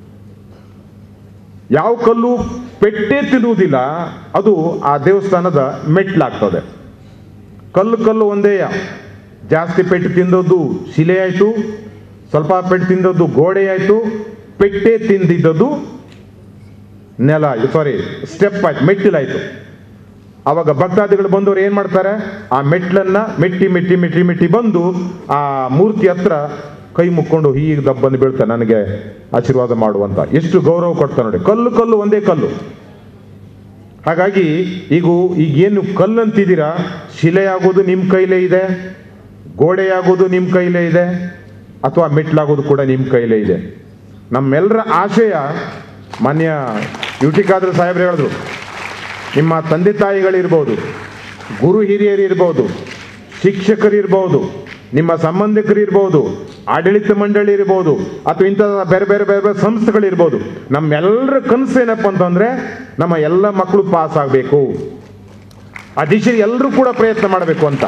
ಯಾವ ಕಲ್ಲು ಪೆಟ್ಟೆ ತಿನ್ನುವುದಿಲ್ಲ ಅದು ಆ ದೇವಸ್ಥಾನದ ಮೆಟ್ಲಾಗ್ತದೆ ಕಲ್ಲು ಕಲ್ಲು ಒಂದೇ ಜಾಸ್ತಿ ಪೆಟ್ಟು ತಿಂದದ್ದು ಶಿಲೆ ಆಯಿತು ಸ್ವಲ್ಪ ಪೆಟ್ಟು ತಿಂದದ್ದು ಗೋಡೆ ಆಯಿತು ಪೆಟ್ಟೆ ತಿಂದಿದ್ದದ್ದು ನೆಲ ಆಯ್ತು ಸಾರಿ ಸ್ಟೆಪ್ ಆಯ್ತು ಮೆಟ್ಟಿಲಾಯ್ತು ಅವಾಗ ಭಕ್ತಾದಿಗಳು ಬಂದವರು ಏನ್ ಮಾಡ್ತಾರೆ ಆ ಮೆಟ್ಲನ್ನ ಮೆಟ್ಟಿ ಮೆಟ್ಟಿ ಮೆಟ್ಟಿ ಮೆಟ್ಟಿ ಬಂದು ಆ ಮೂರ್ತಿ ಹತ್ರ ಕೈ ಮುಕ್ಕೊಂಡು ಹೀಗೆ ದಬ್ಬಂದು ಬೀಳ್ತಾರೆ ನನಗೆ ಆಶೀರ್ವಾದ ಮಾಡುವಂತ ಎಷ್ಟು ಗೌರವ ಕೊಡ್ತಾರೆ ನೋಡಿ ಕಲ್ಲು ಕಲ್ಲು ಒಂದೇ ಕಲ್ಲು ಹಾಗಾಗಿ ಈಗ ಈಗ ಏನು ಕಲ್ಲು ಅಂತಿದ್ದೀರಾ ಶಿಲೆ ಆಗೋದು ನಿಮ್ಮ ಕೈಲೇ ಇದೆ ಗೋಡೆ ಆಗೋದು ನಿಮ್ಮ ಕೈಲೇ ಇದೆ ಅಥವಾ ಮೆಟ್ಲಾಗೋದು ಕೂಡ ನಿಮ್ಮ ಕೈಲೇ ಇದೆ ನಮ್ಮೆಲ್ಲರ ಆಶಯ ಮಾನ್ಯ ಯುಟಿಕಾದ್ರ ಸಾಹೇಬ್ರು ಹೇಳಿದ್ರು ನಿಮ್ಮ ತಂದೆ ತಾಯಿಗಳಿರ್ಬೋದು ಗುರು ಹಿರಿಯರು ಇರ್ಬೋದು ಶಿಕ್ಷಕರು ಇರ್ಬೋದು ನಿಮ್ಮ ಸಂಬಂಧಿಕರು ಇರ್ಬೋದು ಆಡಳಿತ ಮಂಡಳಿ ಇರ್ಬೋದು ಅಥವಾ ಇಂಥ ಬೇರೆ ಬೇರೆ ಬೇರೆ ಬೇರೆ ಸಂಸ್ಥೆಗಳಿರ್ಬೋದು ನಮ್ಮೆಲ್ಲರ ಕನಸು ಏನಪ್ಪ ಅಂತಂದ್ರೆ ನಮ್ಮ ಎಲ್ಲ ಮಕ್ಕಳು ಪಾಸ್ ಆಗಬೇಕು ಆ ದಿಶೆಗೆ ಎಲ್ಲರೂ ಕೂಡ ಪ್ರಯತ್ನ ಮಾಡಬೇಕು ಅಂತ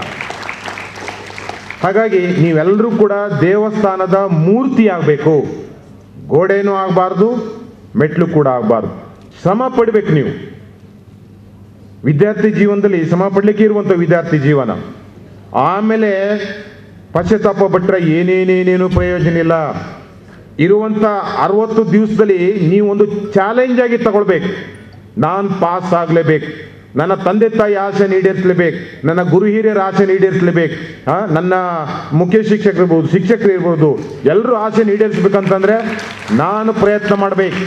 ಹಾಗಾಗಿ ನೀವೆಲ್ಲರೂ ಕೂಡ ದೇವಸ್ಥಾನದ ಮೂರ್ತಿ ಆಗಬೇಕು ಗೋಡೆನೂ ಆಗಬಾರ್ದು ಮೆಟ್ಲು ಕೂಡ ಆಗಬಾರ್ದು ಶ್ರಮ ಪಡ್ಬೇಕು ನೀವು ವಿದ್ಯಾರ್ಥಿ ಜೀವನದಲ್ಲಿ ಶ್ರಮ ಪಡ್ಲಿಕ್ಕೆ ಇರುವಂಥ ವಿದ್ಯಾರ್ಥಿ ಜೀವನ ಆಮೇಲೆ ಪಶ್ಚಾತ್ತಾಪ ಪಟ್ಟರೆ ಏನೇನೇನೇನು ಪ್ರಯೋಜನ ಇಲ್ಲ ಇರುವಂಥ ಅರವತ್ತು ದಿವಸದಲ್ಲಿ ನೀವು ಒಂದು ಚಾಲೆಂಜ್ ಆಗಿ ತಗೊಳ್ಬೇಕು ನಾನು ಪಾಸ್ ಆಗಲೇಬೇಕು ನನ್ನ ತಂದೆ ತಾಯಿ ಆಸೆ ಈಡೇರಿಸಲೇಬೇಕು ನನ್ನ ಗುರು ಹಿರಿಯರ ಆಸೆ ಈಡೇರಿಸಲೇಬೇಕು ಆ, ನನ್ನ ಮುಖ್ಯ ಶಿಕ್ಷಕರು ಇರ್ಬೋದು ಶಿಕ್ಷಕರು ಇರ್ಬೋದು ಎಲ್ಲರೂ ಆಸೆ ಈಡೇರಿಸ್ಬೇಕಂತಂದ್ರೆ ನಾನು ಪ್ರಯತ್ನ ಮಾಡಬೇಕು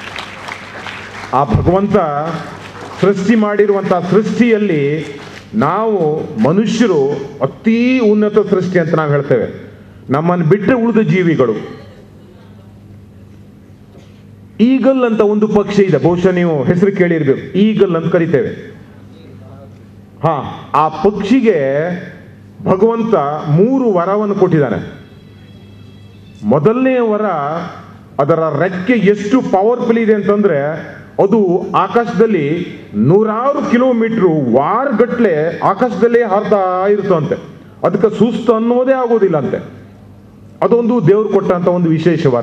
ಆ ಭಗವಂತ ಸೃಷ್ಟಿ ಮಾಡಿರುವಂಥ ಸೃಷ್ಟಿಯಲ್ಲಿ ನಾವು ಮನುಷ್ಯರು ಅತೀ ಉನ್ನತ ಸೃಷ್ಟಿ ಅಂತ ನಾವು ಹೇಳ್ತೇವೆ ನಮ್ಮನ್ನು ಬಿಟ್ಟರೆ ಉಳಿದ ಜೀವಿಗಳು ಈಗಲ್ ಅಂತ ಒಂದು ಪಕ್ಷಿ ಇದೆ ಬಹುಶಃ ನೀವು ಹೆಸರು ಕೇಳಿರ್ಬೇಕು ಈಗಲ್ ಅಂತ ಕರಿತೇವೆ ಹಾ ಆ ಪಕ್ಷಿಗೆ ಭಗವಂತ ಮೂರು ವರವನ್ನು ಕೊಟ್ಟಿದ್ದಾನೆ ಮೊದಲನೇ ವರ ಅದರ ರೆಕ್ಕೆ ಎಷ್ಟು ಪವರ್ಫುಲ್ ಇದೆ ಅಂತಂದ್ರೆ ಅದು ಆಕಾಶದಲ್ಲಿ ನೂರಾರು ಕಿಲೋಮೀಟರ್ ವಾರಗಟ್ಲೆ ಆಕಾಶದಲ್ಲೇ ಹಾರ್ತಾ ಇರುತ್ತಂತೆ ಅದಕ್ಕೆ ಸುಸ್ತು ಅನ್ನೋದೇ ಆಗೋದಿಲ್ಲ ಅಂತೆ ಅದೊಂದು ದೇವ್ರು ಕೊಟ್ಟಂತ ಒಂದು ವಿಶೇಷ ವರ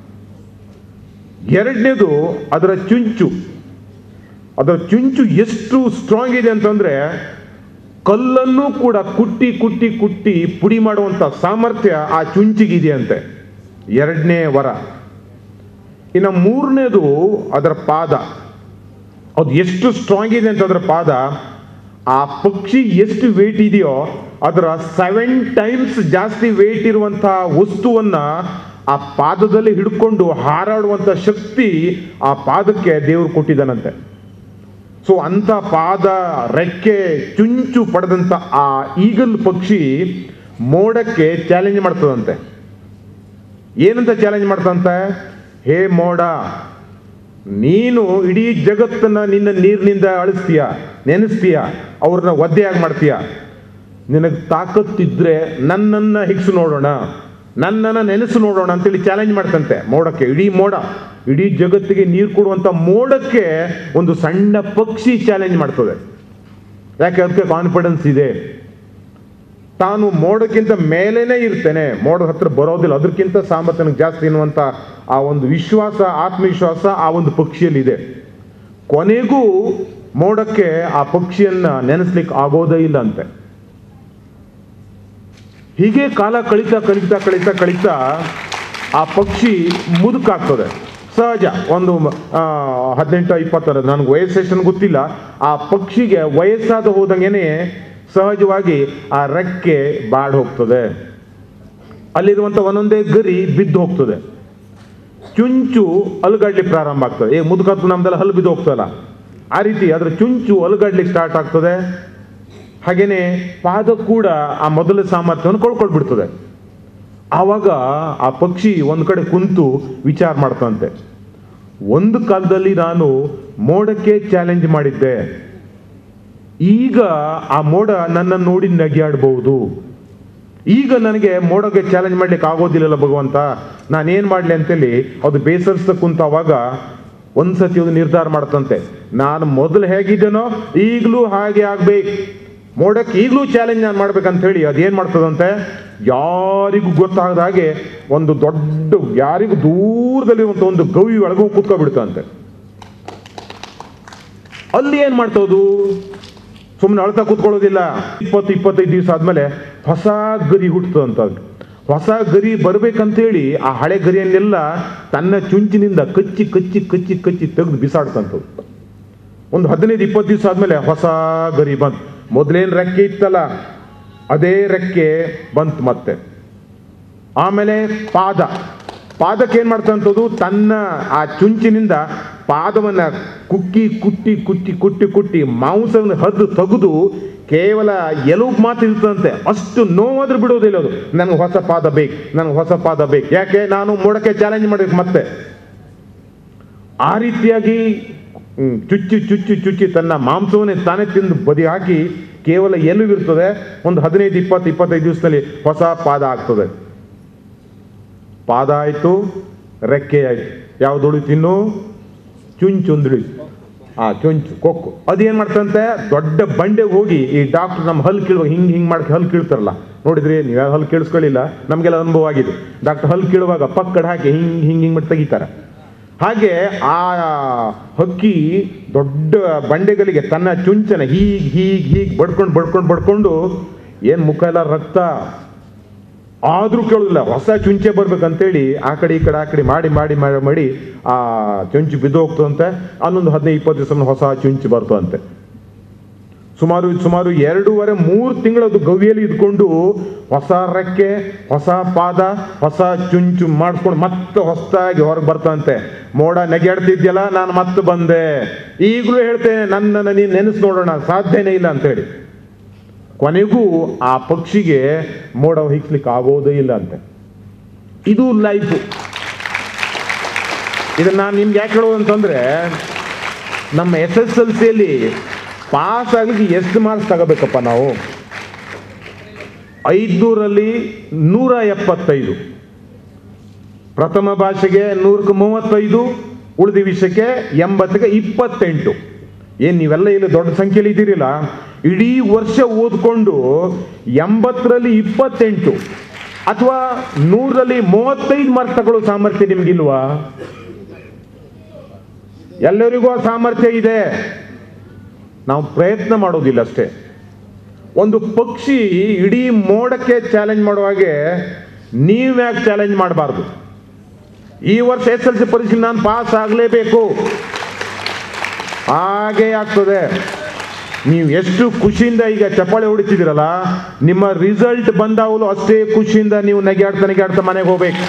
ಎರಡನೇದು ಅದರ ಚುಂಚು ಅದರ ಚುಂಚು ಎಷ್ಟು ಸ್ಟ್ರಾಂಗ್ ಇದೆ ಅಂತಂದ್ರೆ ಕಲ್ಲನ್ನು ಕೂಡ ಕುಟ್ಟಿ ಕುಟ್ಟಿ ಕುಟ್ಟಿ ಪುಡಿ ಮಾಡುವಂತ ಸಾಮರ್ಥ್ಯ ಆ ಚುಂಚಿಗಿದೆಯಂತೆ ಎರಡನೇ ವರ ಇನ್ನು ಮೂರನೇದು ಅದರ ಪಾದ ಅದು ಎಷ್ಟು ಸ್ಟ್ರಾಂಗ್ ಇದೆ ಅಂತ ಅದರ ಪಾದ ಆ ಪಕ್ಷಿ ಎಷ್ಟು ವೇಟ್ ಇದೆಯೋ ಅದರ ಸೆವೆನ್ ಟೈಮ್ಸ್ ಜಾಸ್ತಿ ವೇಟ್ ಇರುವಂತಹ ವಸ್ತುವನ್ನ ಆ ಪಾದದಲ್ಲಿ ಹಿಡ್ಕೊಂಡು ಹಾರಾಡುವಂತ ಶಕ್ತಿ ಆ ಪಾದಕ್ಕೆ ದೇವರು ಕೊಟ್ಟಿದ್ದಾನಂತೆ ಸೊ ಅಂತ ಪಾದ ರೆಕ್ಕೆ ಚುಂಚು ಪಡೆದಂತ ಆ ಈಗಲ್ ಪಕ್ಷಿ ಮೋಡಕ್ಕೆ ಚಾಲೆಂಜ್ ಮಾಡ್ತದಂತೆ ಏನಂತ ಚಾಲೆಂಜ್ ಮಾಡ್ತಂತೆ ಹೇ ಮೋಡ ನೀನು ಇಡೀ ಜಗತ್ತನ್ನ ನಿನ್ನ ನೀರಿನಿಂದ ಅಳಿಸ್ತೀಯ ನೆನೆಸ್ತೀಯ ಅವ್ರನ್ನ ಒದ್ದೆಯಾಗಿ ಮಾಡ್ತೀಯ ನಿನಗೆ ತಾಕತ್ತಿದ್ರೆ ನನ್ನನ್ನ ಹಿಗ್ಸು ನೋಡೋಣ ನನ್ನನ್ನ ನೆನೆಸು ನೋಡೋಣ ಅಂತೇಳಿ ಚಾಲೆಂಜ್ ಮಾಡ್ತಂತೆ ಮೋಡಕ್ಕೆ ಇಡೀ ಮೋಡ ಇಡೀ ಜಗತ್ತಿಗೆ ನೀರು ಕೊಡುವಂತ ಮೋಡಕ್ಕೆ ಒಂದು ಸಣ್ಣ ಪಕ್ಷಿ ಚಾಲೆಂಜ್ ಮಾಡ್ತದೆ ಯಾಕೆ ಅದಕ್ಕೆ ಕಾನ್ಫಿಡೆನ್ಸ್ ಇದೆ ತಾನು ಮೋಡಕ್ಕಿಂತ ಮೇಲೇನೆ ಇರ್ತೇನೆ ಮೋಡದ ಹತ್ರ ಬರೋದಿಲ್ಲ ಅದಕ್ಕಿಂತ ಸಾಮರ್ಥ್ಯ ನನಗೆ ಜಾಸ್ತಿ ಎನ್ನುವಂತ ಆ ಒಂದು ವಿಶ್ವಾಸ ಆತ್ಮವಿಶ್ವಾಸ ಆ ಒಂದು ಪಕ್ಷಿಯಲ್ಲಿ ಇದೆ ಕೊನೆಗೂ ಮೋಡಕ್ಕೆ ಆ ಪಕ್ಷಿಯನ್ನ ನೆನೆಸ್ಲಿಕ್ಕೆ ಆಗೋದೇ ಇಲ್ಲ ಅಂತೆ ಹೀಗೆ ಕಾಲ ಕಳೀತಾ ಕಳೀತಾ ಕಳೀತಾ ಕಳೀತಾ ಆ ಪಕ್ಷಿ ಮುದುಕಾಗ್ತದೆ ಸಹಜ ಒಂದು ಆ, ಹದಿನೆಂಟು ಇಪ್ಪತ್ತರ ನನಗೆ ವಯಸ್ಸು ಎಷ್ಟು ಗೊತ್ತಿಲ್ಲ ಆ ಪಕ್ಷಿಗೆ ವಯಸ್ಸಾದ ಹೋದಂಗೆನೆ ಸಹಜವಾಗಿ ಆ ರೆಕ್ಕೆ ಬಾಡ್ ಹೋಗ್ತದೆ ಅಲ್ಲಿರುವಂತ ಒಂದೊಂದೇ ಗರಿ ಬಿದ್ದು ಹೋಗ್ತದೆ ಚುಂಚು ಅಲುಗಾಡ್ಲಿಕ್ಕೆ ಪ್ರಾರಂಭ ಆಗ್ತದೆ ಏ ಮುದುಕತ್ತು ನಮ್ದೆಲ್ಲ ಹಲ್ಲು ಬಿದ್ದು ಹೋಗ್ತದಲ್ಲ ಆ ರೀತಿ ಅದರ ಚುಂಚು ಅಲುಗಾಡ್ಲಿಕ್ಕೆ ಸ್ಟಾರ್ಟ್ ಆಗ್ತದೆ ಹಾಗೇನೆ ಪಾದ ಕೂಡ ಆ ಮೊದಲ ಸಾಮರ್ಥ್ಯವನ್ನು ಕಳ್ಕೊಳ್ಬಿಡ್ತದೆ ಆವಾಗ ಆ ಪಕ್ಷಿ ಒಂದು ಕಡೆ ಕುಂತು ವಿಚಾರ ಮಾಡ್ತಂತೆ ಒಂದು ಕಾಲದಲ್ಲಿ ನಾನು ಮೋಡಕ್ಕೆ ಚಾಲೆಂಜ್ ಮಾಡಿದ್ದೆ ಈಗ ಆ ಮೋಡ ನನ್ನನ್ನು ನೋಡಿ ನಗಿಯಾಡಬಹುದು ಈಗ ನನಗೆ ಮೋಡಕ್ಕೆ ಚಾಲೆಂಜ್ ಮಾಡ್ಲಿಕ್ಕೆ ಆಗೋದಿಲ್ಲಲ್ಲ ಭಗವಂತ ನಾನೇನ್ ಮಾಡ್ಲಿ ಅಂತೇಳಿ ಅದು ಬೇಸರಿಸ್ತಾ ಕುಂತಾವಾಗ ಒಂದ್ಸತಿ ಒಂದು ನಿರ್ಧಾರ ಮಾಡ್ತಂತೆ ನಾನು ಮೊದಲು ಹೇಗಿದ್ದೇನೋ ಈಗಲೂ ಹಾಗೆ ಆಗ್ಬೇಕು ಮೋಡಕ್ಕೆ ಈಗಲೂ ಚಾಲೆಂಜ್ ನಾನು ಮಾಡ್ಬೇಕಂತ ಹೇಳಿ ಅದೇನ್ ಮಾಡ್ತದಂತೆ ಯಾರಿಗೂ ಗೊತ್ತಾಗದ ಹಾಗೆ ಒಂದು ದೊಡ್ಡ ಯಾರಿಗೂ ದೂರದಲ್ಲಿರುವಂತ ಒಂದು ಗವಿ ಒಳಗೂ ಕೂತ್ಕೊಬಿಡ್ತಂತೆ ಅಲ್ಲಿ ಏನ್ ಮಾಡ್ತೋದು ಸುಮ್ಮನೆ ಅಳ್ತಾ ಕೂತ್ಕೊಳ್ಳೋದಿಲ್ಲ ಇಪ್ಪತ್ತು ಇಪ್ಪತ್ತೈದು ದಿವಸ ಆದ್ಮೇಲೆ ಹೊಸ ಗರಿ ಹುಟ್ಟುತ್ತಂತ ಅದು. ಹೊಸ ಗರಿ ಬರ್ಬೇಕಂತೇಳಿ ಆ ಹಳೆ ಗರಿಯನ್ನೆಲ್ಲ ತನ್ನ ಚುಂಚಿನಿಂದ ಕಚ್ಚಿ ಕಚ್ಚಿ ಕಚ್ಚಿ ಕಚ್ಚಿ ತೆಗೆದು ಬಿಸಾಡ್ತಂಥದ್ದು ಒಂದು ಹದಿನೈದು ಇಪ್ಪತ್ತು ದಿವಸ ಆದ್ಮೇಲೆ ಹೊಸ ಗರಿ ಬಂತು ಮೊದಲೇನು ರೆಕ್ಕೆ ಇತ್ತಲ್ಲ ಅದೇ ರೆಕ್ಕೆ ಬಂತು ಮತ್ತೆ ಆಮೇಲೆ ಪಾದ ಪಾದಕ್ಕೆ ಏನ್ ಮಾಡ್ತಂಥದ್ದು ತನ್ನ ಆ ಚುಂಚಿನಿಂದ ಪಾದವನ್ನ ಕುಕ್ಕಿ ಕುಟ್ಟಿ ಕುಟ್ಟಿ ಕುಟ್ಟಿ ಕುಟ್ಟಿ ಮಾಂಸವನ್ನು ಹದ್ದು ತೆಗೆದು ಕೇವಲ ಎಲುಬು ಮಾತ್ರ ಇರ್ತಂತೆ ಅಷ್ಟು ನೋವಾದ್ರೂ ಬಿಡೋದಿಲ್ಲ ಅದು ನನಗೆ ಹೊಸ ಪಾದ ಬೇಕು ನನಗೆ ಹೊಸ ಪಾದ ಬೇಕು ಯಾಕೆ ನಾನು ಮೋಡಕ್ಕೆ ಚಾಲೆಂಜ್ ಮಾಡಬೇಕು ಮತ್ತೆ ಆ ರೀತಿಯಾಗಿ ಹ್ಮ್, ಚುಚ್ಚಿ ಚುಚ್ಚಿ ಚುಚ್ಚಿ ತನ್ನ ಮಾಂಸವನ್ನೇ ತಾನೇ ತಿಂದು ಬದಿ ಹಾಕಿ ಕೇವಲ ಎಲುಬಿರ್ತದೆ ಒಂದು ಹದಿನೈದು ಇಪ್ಪತ್ತು ಇಪ್ಪತ್ತೈದು ದಿವಸದಲ್ಲಿ ಹೊಸ ಪಾದ ಆಗ್ತದೆ ಪಾದ ಆಯ್ತು ರೆಕ್ಕೆ ಆಯ್ತು ಯಾವ್ದು ಉಳಿತು ಇನ್ನು ಚುಂಚುಂದು ಉಳಿತು ಆ ಚುಂಚು ಕೊಕ್ಕು ಅದೇನ್ ಮಾಡ್ತಂತೆ ದೊಡ್ಡ ಬಂಡೆಗೆ ಹೋಗಿ ಈ ಡಾಕ್ಟರ್ ನಮ್ಮ ಹಲ್ ಕೀಳುವಾಗ ಹಿಂಗ್ ಹಿಂಗ್ ಮಾಡಿ ಹಲ್ ಕೀಳ್ತಾರಲ್ಲ ನೋಡಿದ್ರಿ ನೀವು ಯಾರು ಹಲ್ ಕೇಳಿಸ್ಕೊಳ್ಳಿಲ್ಲ ನಮಗೆಲ್ಲ ಅನುಭವ ಆಗಿದೆ ಡಾಕ್ಟರ್ ಹಲ್ ಕೀಳುವಾಗ ಪಕ್ಕಡ ಹಾಕಿ ಹಿಂಗ್ ಹಿಂಗ್ ಹಿಂಗ್ ಮಾಡಿ ತೆಗಿತಾರೆ ಹಾಗೆ ಆ ಹಕ್ಕಿ ದೊಡ್ಡ ಬಂಡೆಗಳಿಗೆ ತನ್ನ ಚುಂಚನ ಹೀಗ್ ಹೀಗ್ ಹೀಗ್ ಬಡ್ಕೊಂಡು ಬಡ್ಕೊಂಡು ಬಡ್ಕೊಂಡು ಏನ್ ಮುಖ ಎಲ್ಲ ರಕ್ತ ಆದ್ರೂ ಕೇಳೋದಿಲ್ಲ ಹೊಸ ಚುಂಚೆ ಬರ್ಬೇಕಂತೇಳಿ ಆ ಕಡೆ ಈ ಕಡೆ ಆ ಕಡೆ ಮಾಡಿ ಮಾಡಿ ಮಾಡಿ ಮಾಡಿ ಆ ಚುಂಚು ಬಿದ್ದು ಹೋಗ್ತದಂತೆ ಅನ್ನೊಂದು ಹದಿನೈದು ಇಪ್ಪತ್ತು ದಿವಸ ಹೊಸ ಚುಂಚು ಬರ್ತದಂತೆ ಸುಮಾರು ಸುಮಾರು ಎರಡೂವರೆ ಮೂರು ತಿಂಗಳದು ಗವಿಯಲ್ಲಿ ಇದ್ಕೊಂಡು ಹೊಸ ರೆಕ್ಕೆ ಹೊಸ ಪಾದ ಹೊಸ ಚುಂಚು ಮಾಡಿಸ್ಕೊಂಡು ಮತ್ತೆ ಹೊಸದಾಗಿ ಹೊರಗೆ ಬರ್ತಂತೆ ಮೋಡ ನೆಗೆಡ್ತಿದ್ಯಲ್ಲ ನಾನು ಮತ್ತೆ ಬಂದೆ ಈಗಲೂ ಹೇಳ್ತೇನೆ ನನ್ನನ್ನು ನೀನು ನೆನೆಸ್ ನೋಡೋಣ ಸಾಧ್ಯನೇ ಇಲ್ಲ ಅಂತ ಹೇಳಿ ಕೊನೆಗೂ ಆ ಪಕ್ಷಿಗೆ ಮೋಡ ಹಿಗ್ಸ್ಲಿಕ್ಕೆ ಆಗೋದೇ ಇಲ್ಲ ಅಂತೆ ಇದು ಲೈಫು ಇದನ್ನ ನಾನು ನಿಮ್ಗೆ ಯಾಕೆ ಹೇಳೋದು ಅಂತಂದ್ರೆ ನಮ್ಮ ಎಸ್ ಎಸ್ ಎಲ್ ಸಿಯಲ್ಲಿ ಪಾಸ್ ಆಗ್ಲಿಕ್ಕೆ ಎಷ್ಟು ಮಾರ್ಕ್ಸ್ ತಗೋಬೇಕಪ್ಪ ನಾವು ಐದ್ನೂರಲ್ಲಿ ನೂರ ಎಪ್ಪತ್ತೈದು ಪ್ರಥಮ ಭಾಷೆಗೆ ನೂರಕ್ಕೆ ಮೂವತ್ತೈದು ಉಳಿದ ವಿಷಯಕ್ಕೆ ಎಂಬತ್ತಕ್ಕೆ ಇಪ್ಪತ್ತೆಂಟು ಏನ್ ನೀವೆಲ್ಲ ಇಲ್ಲಿ ದೊಡ್ಡ ಸಂಖ್ಯೆಯಲ್ಲಿ ಇದ್ದೀರಿಲ್ಲ ಇಡೀ ವರ್ಷ ಓದ್ಕೊಂಡು ಎಂಬತ್ತರಲ್ಲಿ ಇಪ್ಪತ್ತೆಂಟು ಅಥವಾ ನೂರರಲ್ಲಿ ಮೂವತ್ತೈದು ಮಾರ್ಕ್ಸ್ ತಗೊಳ್ಳೋ ಸಾಮರ್ಥ್ಯ ನಿಮ್ಗಿಲ್ವಾ ಎಲ್ಲರಿಗೂ ಆ ಸಾಮರ್ಥ್ಯ ಇದೆ ನಾವು ಪ್ರಯತ್ನ ಮಾಡೋದಿಲ್ಲ ಅಷ್ಟೇ ಒಂದು ಪಕ್ಷಿ ಇಡೀ ಮೋಡಕ್ಕೆ ಚಾಲೆಂಜ್ ಮಾಡುವಾಗೆ ನೀವು ಯಾಕೆ ಚಾಲೆಂಜ್ ಮಾಡಬಾರ್ದು ಈ ವರ್ಷ ಎಸ್ ಎಲ್ ಸಿ ಪರೀಕ್ಷೆ ನಾನು ಪಾಸ್ ಆಗಲೇಬೇಕು ಹಾಗೆ ಆಗ್ತದೆ ನೀವು ಎಷ್ಟು ಖುಷಿಯಿಂದ ಈಗ ಚಪ್ಪಾಳೆ ಹೊಡಿತಿದ್ದೀರಲ್ಲ ನಿಮ್ಮ ರಿಸಲ್ಟ್ ಬಂದಾಗಲೂ ಅಷ್ಟೇ ಖುಷಿಯಿಂದ ನೀವು ನೆಗೆಯಾಡ್ತಾ ನೆಗೆಯಾಡ್ತಾ ಮನೆಗೆ ಹೋಗ್ಬೇಕು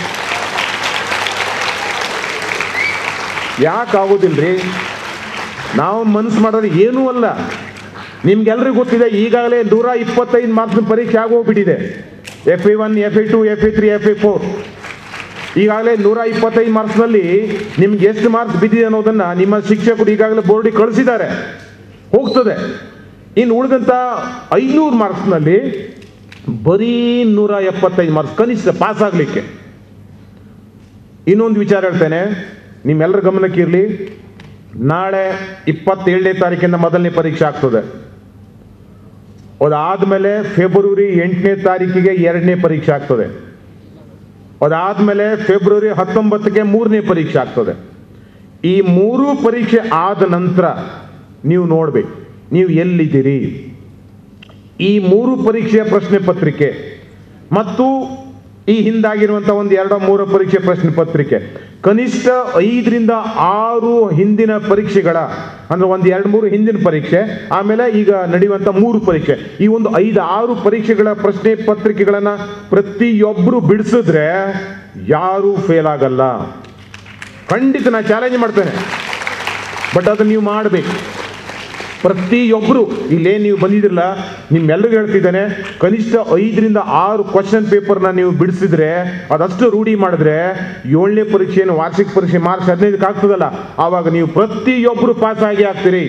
ಯಾಕೆ ಆಗೋದಿಲ್ರಿ ನಾವು ಮನಸ್ಸು ಮಾಡೋದು ಏನೂ ಅಲ್ಲ ನಿಮ್ಗೆಲ್ರಿಗೂ ಗೊತ್ತಿದೆ ಈಗಾಗಲೇ ನೂರ ಇಪ್ಪತ್ತೈದು ಮಾರ್ಕ್ಸ್ ಪರೀಕ್ಷೆ ಆಗೋಗ್ಬಿಟ್ಟಿದೆ F E one F E two F E three F E four ಈಗಾಗಲೇ ನೂರ ಇಪ್ಪತ್ತೈದು ಮಾರ್ಕ್ಸ್ನಲ್ಲಿ ನಿಮ್ಗೆ ಎಷ್ಟು ಮಾರ್ಕ್ಸ್ ಬಿದ್ದಿದೆ ಅನ್ನೋದನ್ನ ನಿಮ್ಮ ಶಿಕ್ಷಕರು ಈಗಾಗಲೇ ಬೋರ್ಡಿಗೆ ಕಳಿಸಿದ್ದಾರೆ ಹೋಗ್ತದೆ ಇನ್ನು ಉಳಿದಂತ ಐನೂರು ಮಾರ್ಕ್ಸ್ನಲ್ಲಿ ಬರೀ ನೂರ ಎಪ್ಪತ್ತೈದು ಮಾರ್ಕ್ಸ್ ಕನಿಷ್ಠ ಪಾಸ್ ಆಗಲಿಕ್ಕೆ ಇನ್ನೊಂದು ವಿಚಾರ ಹೇಳ್ತೇನೆ ನಿಮ್ಮೆಲ್ಲರ ಗಮನಕ್ಕೆ ಇರಲಿ ನಾಳೆ ಇಪ್ಪತ್ತೇಳನೇ ತಾರೀಕಿಂದ ಮೊದಲನೇ ಪರೀಕ್ಷೆ ಆಗ್ತದೆ ಅದಾದ್ಮೇಲೆ ಫೆಬ್ರವರಿ ಎಂಟನೇ ತಾರೀಕಿಗೆ ಎರಡನೇ ಪರೀಕ್ಷೆ ಆಗ್ತದೆ ಅದಾದ್ಮೇಲೆ ಫೆಬ್ರವರಿ ಹತ್ತೊಂಬತ್ತಕ್ಕೆ ಮೂರನೇ ಪರೀಕ್ಷೆ ಆಗ್ತದೆ ಈ ಮೂರು ಪರೀಕ್ಷೆ ಆದ ನಂತರ ನೀವು ನೋಡ್ಬೇಕು ನೀವು ಎಲ್ಲಿದ್ದೀರಿ ಈ ಮೂರು ಪರೀಕ್ಷೆಯ ಪ್ರಶ್ನೆ ಪತ್ರಿಕೆ ಮತ್ತು ಈ ಹಿಂದಾಗಿರುವಂಥ ಒಂದು ಎರಡೋ ಮೂರು ಪರೀಕ್ಷೆ ಪ್ರಶ್ನೆ ಪತ್ರಿಕೆ ಕನಿಷ್ಠ ಐದರಿಂದ ಆರು ಹಿಂದಿನ ಪರೀಕ್ಷೆಗಳ ಅಂದ್ರೆ ಒಂದು ಎರಡು ಮೂರು ಹಿಂದಿನ ಪರೀಕ್ಷೆ ಆಮೇಲೆ ಈಗ ನಡೆಯುವಂಥ ಮೂರು ಪರೀಕ್ಷೆ ಈ ಒಂದು ಐದು ಆರು ಪರೀಕ್ಷೆಗಳ ಪ್ರಶ್ನೆ ಪತ್ರಿಕೆಗಳನ್ನ ಪ್ರತಿಯೊಬ್ಬರು ಬಿಡಿಸಿದ್ರೆ ಯಾರೂ ಫೇಲ್ ಆಗಲ್ಲ ಖಂಡಿತ ನಾನು ಚಾಲೆಂಜ್ ಮಾಡ್ತೇನೆ ಬಟ್ ಅದನ್ನ ನೀವು ಮಾಡಬೇಕು ಪ್ರತಿಯೊಬ್ಬರು ಇಲ್ಲೇ ನೀವು ಬಂದಿದ್ರಲ್ಲ ನಿಮ್ಮೆಲ್ಲರಿಗೂ ಹೇಳ್ತಿದ್ದೇನೆ ಕನಿಷ್ಠ ಐದರಿಂದ ಆರು ಕ್ವಶನ್ ಪೇಪರ್ನ ನೀವು ಬಿಡಿಸಿದ್ರೆ ಅದಷ್ಟು ರೂಢಿ ಮಾಡಿದ್ರೆ ಏಳನೇ ಪರೀಕ್ಷೆಯನ್ನು ವಾರ್ಷಿಕ ಪರೀಕ್ಷೆ ಮಾರ್ಚ್ ಹದಿನೈದಕ್ಕೆ ಆಗ್ತದಲ್ಲ ಆವಾಗ ನೀವು ಪ್ರತಿಯೊಬ್ಬರು ಪಾಸ್ ಆಗಿ ಆಗ್ತೀರಿ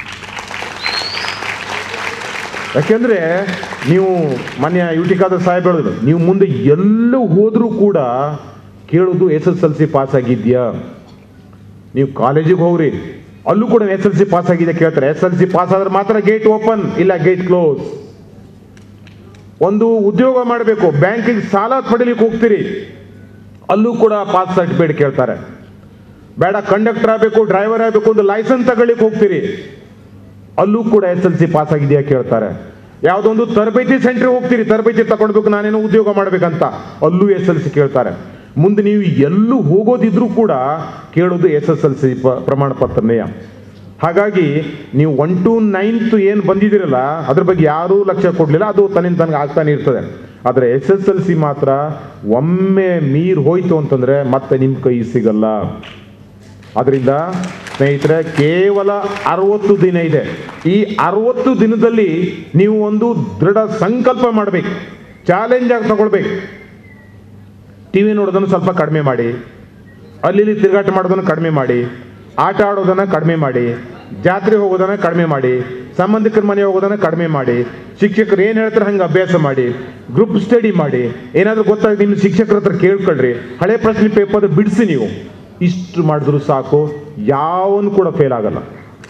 ಯಾಕೆಂದ್ರೆ ನೀವು ಮನೆಯ ಯುಟಿಕಾದ ಸಾಹೇಬ್ ಹೇಳಿದ್ರು ನೀವು ಮುಂದೆ ಎಲ್ಲೂ ಹೋದ್ರೂ ಕೂಡ ಕೇಳೋದು S S L C pass ಆಗಿದ್ಯಾ ನೀವು ಕಾಲೇಜಿಗೆ ಹೋಗ್ರಿ ಅಲ್ಲೂ ಕೂಡ ಎಸ್ ಎಲ್ ಸಿ ಪಾಸ್ ಆಗಿದೆ ಕೇಳ್ತಾರೆ ಎಸ್ ಎಲ್ ಸಿ ಪಾಸ್ ಆದ್ರೆ ಮಾತ್ರ ಗೇಟ್ ಓಪನ್ ಇಲ್ಲ ಗೇಟ್ ಕ್ಲೋಸ್ ಒಂದು ಉದ್ಯೋಗ ಮಾಡಬೇಕು ಬ್ಯಾಂಕಿಗೆ ಸಾಲ ಪಡಿಲಿಕ್ಕೆ ಹೋಗ್ತೀರಿ ಅಲ್ಲೂ ಕೂಡ ಪಾಸ್ ಸರ್ಟಿಫಿಕೇಟ್ ಕೇಳ್ತಾರೆ ಬೇಡ ಕಂಡಕ್ಟರ್ ಆಗಬೇಕು ಡ್ರೈವರ್ ಆಗಬೇಕು ಒಂದು ಲೈಸೆನ್ಸ್ ತಗೊಳ್ಳಿಕ್ಕೆ ಹೋಗ್ತೀರಿ ಅಲ್ಲೂ ಕೂಡ ಎಸ್ ಎಲ್ ಸಿ ಪಾಸ್ ಆಗಿದೆಯಾ ಕೇಳ್ತಾರೆ ಯಾವುದೋ ಒಂದು ತರಬೇತಿ ಸೆಂಟ್ರಿಗೆ ಹೋಗ್ತೀರಿ ತರಬೇತಿ ತಗೊಳ್ಬೇಕು ನಾನೇನೋ ಉದ್ಯೋಗ ಮಾಡ್ಬೇಕಂತ ಅಲ್ಲೂ ಎಸ್ ಎಲ್ ಸಿ ಕೇಳ್ತಾರೆ ಮುಂದೆ ನೀವು ಎಲ್ಲೂ ಹೋಗೋದಿದ್ರೂ ಕೂಡ ಕೇಳೋದು ಎಸ್ ಎಸ್ ಎಲ್ ಸಿ ಪ್ರಮಾಣ ಪತ್ರನೆಯ ಹಾಗಾಗಿ ನೀವು ಒನ್ ಟು ನೈನ್ತ್ ಏನು ಬಂದಿದ್ದೀರಲ್ಲ ಅದ್ರ ಬಗ್ಗೆ ಯಾರೂ ಲಕ್ಷ್ಯ ಕೊಡಲಿಲ್ಲ ಅದು ತನ್ನಿಂದ ತನಗೆ ಆಗ್ತಾನೆ ಇರ್ತದೆ ಆದರೆ ಎಸ್ ಎಸ್ ಎಲ್ ಸಿ ಮಾತ್ರ ಒಮ್ಮೆ ಮೀರ್ ಹೋಯ್ತು ಅಂತಂದ್ರೆ ಮತ್ತೆ ನಿಮ್ಮ ಕೈ ಸಿಗಲ್ಲ ಅದರಿಂದ ಸ್ನೇಹಿತರೆ ಕೇವಲ ಅರವತ್ತು ದಿನ ಇದೆ ಈ ಅರವತ್ತು ದಿನದಲ್ಲಿ ನೀವು ಒಂದು ದೃಢ ಸಂಕಲ್ಪ ಮಾಡಬೇಕು ಚಾಲೆಂಜ್ ಆಗಿ ತಗೊಳ್ಬೇಕು ಟಿ ವಿ ನೋಡೋದನ್ನು ಸ್ವಲ್ಪ ಕಡಿಮೆ ಮಾಡಿ ಅಲ್ಲಿ ಇಲ್ಲಿ ತಿರುಗಾಟ ಮಾಡೋದನ್ನು ಕಡಿಮೆ ಮಾಡಿ ಆಟ ಆಡೋದನ್ನು ಕಡಿಮೆ ಮಾಡಿ ಜಾತ್ರೆ ಹೋಗೋದನ್ನು ಕಡಿಮೆ ಮಾಡಿ ಸಂಬಂಧಿಕರ ಮನೆ ಹೋಗೋದನ್ನು ಕಡಿಮೆ ಮಾಡಿ ಶಿಕ್ಷಕರು ಏನು ಹೇಳ್ತಾರೆ ಹಂಗೆ ಅಭ್ಯಾಸ ಮಾಡಿ ಗ್ರೂಪ್ ಸ್ಟಡಿ ಮಾಡಿ ಏನಾದರೂ ಗೊತ್ತಾಗಿ ನಿಮ್ಮ ಶಿಕ್ಷಕರ ಹತ್ರ ಕೇಳ್ಕೊಳ್ರಿ ಹಳೆ ಪ್ರಶ್ನೆ ಪೇಪರ್ ಬಿಡಿಸಿ ನೀವು ಇಷ್ಟು ಮಾಡಿದ್ರು ಸಾಕು ಯಾವನು ಕೂಡ ಫೇಲ್ ಆಗಲ್ಲ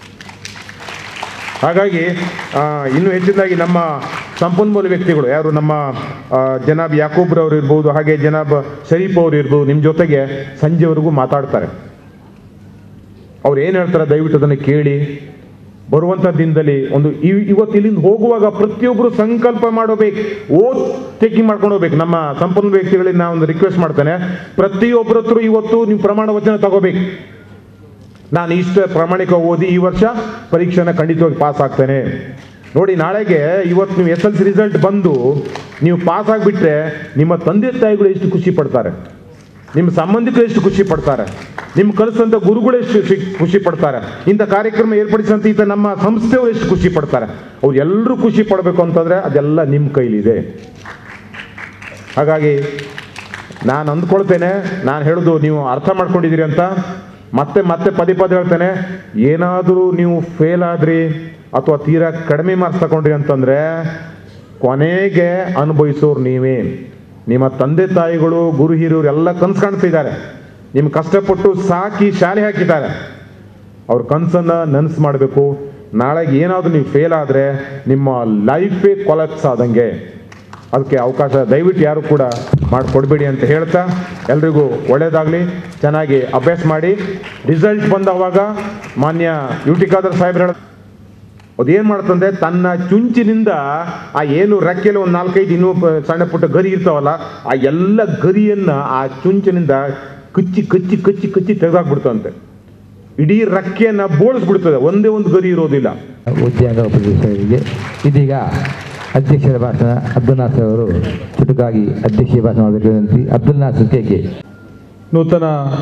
ಹಾಗಾಗಿ ಆ, ಇನ್ನೂ ಹೆಚ್ಚಿನದಾಗಿ ನಮ್ಮ ಸಂಪನ್ಮೂಲ ವ್ಯಕ್ತಿಗಳು ಯಾರು ನಮ್ಮ ಆ, ಜನಾಬ್ ಯಾಕೂಬ್ರ್ ಅವರು ಇರ್ಬೋದು ಹಾಗೆ ಜನಾಬ್ ಶರೀಫ್ ಅವರು ಇರ್ಬೋದು ನಿಮ್ಮ ಜೊತೆಗೆ ಸಂಜೆವರೆಗೂ ಮಾತಾಡ್ತಾರೆ ಅವ್ರು ಏನು ಹೇಳ್ತಾರೆ ದಯವಿಟ್ಟು ಅದನ್ನು ಕೇಳಿ ಬರುವಂಥ ದಿನದಲ್ಲಿ ಒಂದು ಇವ್- ಇವತ್ತು ಇಲ್ಲಿಂದ ಹೋಗುವಾಗ ಪ್ರತಿಯೊಬ್ಬರು ಸಂಕಲ್ಪ ಮಾಡಬೇಕು ಓದ್ ಟೇಕಿಂಗ್ ಮಾಡ್ಕೊಂಡು ಹೋಗ್ಬೇಕು ನಮ್ಮ ಸಂಪನ್ಮೂಲ ವ್ಯಕ್ತಿಗಳಿಗೆ ನಾನು ಒಂದು ರಿಕ್ವೆಸ್ಟ್ ಮಾಡ್ತೇನೆ ಪ್ರತಿಯೊಬ್ಬರ ಹತ್ರ ಇವತ್ತು ನೀವು ಪ್ರಮಾಣ ವಚನ ತಗೋಬೇಕು ನಾನು ಇಷ್ಟ ಪ್ರಾಮಾಣಿಕ ಓದಿ ಈ ವರ್ಷ ಪರೀಕ್ಷೆನ ಖಂಡಿತವಾಗಿ ಪಾಸ್ ಆಗ್ತೇನೆ ನೋಡಿ ನಾಳೆಗೆ ಇವತ್ತು ನೀವು ಎಸ್ ಎಲ್ ಸಿ ರಿಸಲ್ಟ್ ಬಂದು ನೀವು ಪಾಸ್ ಆಗಿಬಿಟ್ರೆ ನಿಮ್ಮ ತಂದೆ ತಾಯಿಗಳು ಎಷ್ಟು ಖುಷಿ ಪಡ್ತಾರೆ ನಿಮ್ಮ ಸಂಬಂಧಿಕರು ಎಷ್ಟು ಖುಷಿ ಪಡ್ತಾರೆ ನಿಮ್ಮ ಕಲಿಸಿದಂಥ ಗುರುಗಳು ಎಷ್ಟು ಖುಷಿ- ಖುಷಿ ಪಡ್ತಾರೆ ಇಂಥ ಕಾರ್ಯಕ್ರಮ ಏರ್ಪಡಿಸಿದಂಥ ಇಂಥ ನಮ್ಮ ಸಂಸ್ಥೆಯವರು ಎಷ್ಟು ಖುಷಿ ಪಡ್ತಾರೆ ಅವ್ರು ಎಲ್ಲರೂ ಖುಷಿ ಪಡಬೇಕು ಅಂತಂದ್ರೆ ಅದೆಲ್ಲ ನಿಮ್ಮ ಕೈಲಿದೆ ಹಾಗಾಗಿ ನಾನು ಅಂದ್ಕೊಳ್ತೇನೆ ನಾನು ಹೇಳೋದು ನೀವು ಅರ್ಥ ಮಾಡ್ಕೊಂಡಿದ್ದೀರಿ ಅಂತ ಮತ್ತೆ ಮತ್ತೆ ಪದೇ ಪದೇ ಹೇಳ್ತೇನೆ ಏನಾದರೂ ನೀವು ಫೇಲ್ ಆದ್ರಿ ಅಥವಾ ತೀರಾ ಕಡಿಮೆ ಮಾರ್ಕ್ಸ್ ತಗೊಂಡ್ರಿ ಅಂತಂದ್ರೆ ಕೊನೆಗೆ ಅನುಭವಿಸೋರು ನೀವೇ ನಿಮ್ಮ ತಂದೆ ತಾಯಿಗಳು ಗುರು ಹಿರಿಯರು ಎಲ್ಲ ಕನ್ಸು ಕಾಣಿಸ್ತಿದ್ದಾರೆ ನಿಮ್ಮ ಕಷ್ಟಪಟ್ಟು ಸಾಕಿ ಶಾಲೆ ಹಾಕಿದ್ದಾರೆ ಅವ್ರ ಕನಸನ್ನ ನನಸು ಮಾಡಬೇಕು ನಾಳೆಗೆ ಏನಾದರೂ ನೀವು ಫೇಲ್ ಆದರೆ ನಿಮ್ಮ ಲೈಫೇ ಕೊಲಾಪ್ಸ್ ಆದಂಗೆ ಅದಕ್ಕೆ ಅವಕಾಶ ದಯವಿಟ್ಟು ಯಾರು ಕೂಡ ಮಾಡಿಕೊಡ್ಬೇಡಿ ಅಂತ ಹೇಳ್ತಾ ಎಲ್ರಿಗೂ ಒಳ್ಳೇದಾಗಲಿ ಚೆನ್ನಾಗಿ ಅಭ್ಯಾಸ ಮಾಡಿ ರಿಸಲ್ಟ್ ಬಂದವಾಗ ಮಾನ್ಯ ಯು ಟಿ ಖಾದರ್ ಸಾಹೇಬ್ರು ಹೇಳ ಅದೇನು ಮಾಡ್ತಂದ್ರೆ ತನ್ನ ಚುಂಚಿನಿಂದ ಆ ಏನು ರೆಕ್ಕೆಯಲ್ಲಿ ಒಂದು ನಾಲ್ಕೈದು ಇನ್ನೂ ಪ- ಸಣ್ಣ ಪುಟ್ಟ ಗರಿ ಇರ್ತಾವಲ್ಲ ಆ ಎಲ್ಲ ಗರಿಯನ್ನ ಆ ಚುಂಚಿನಿಂದ ಕಚ್ಚಿ ಕಚ್ಚಿ ಕಚ್ಚಿ ಕಚ್ಚಿ ತೆಗೆದಾಕ್ಬಿಡ್ತಂತೆ ಇಡೀ ರೆಕ್ಕೆಯನ್ನ ಬೋಳಿಸ್ಬಿಡ್ತದೆ ಒಂದೇ ಒಂದು ಗರಿ ಇರೋದಿಲ್ಲ ಉದ್ಯೋಗ ಉಪದೇಶರಿಗೆ ಇದೀಗ ಅಧ್ಯಕ್ಷರ ಭಾಷಣ ಅಬ್ದುಲ್ ನಾಸರ್ ಅವರು ಚುಟುಕಾಗಿ ಅಧ್ಯಕ್ಷೀಯ ಭಾಷಣ ಮಾಡಬೇಕು ವಿನಂತಿ ಅಬ್ದುಲ್ ನಾಸರ್ ಕೇಕೆ ನೂತನ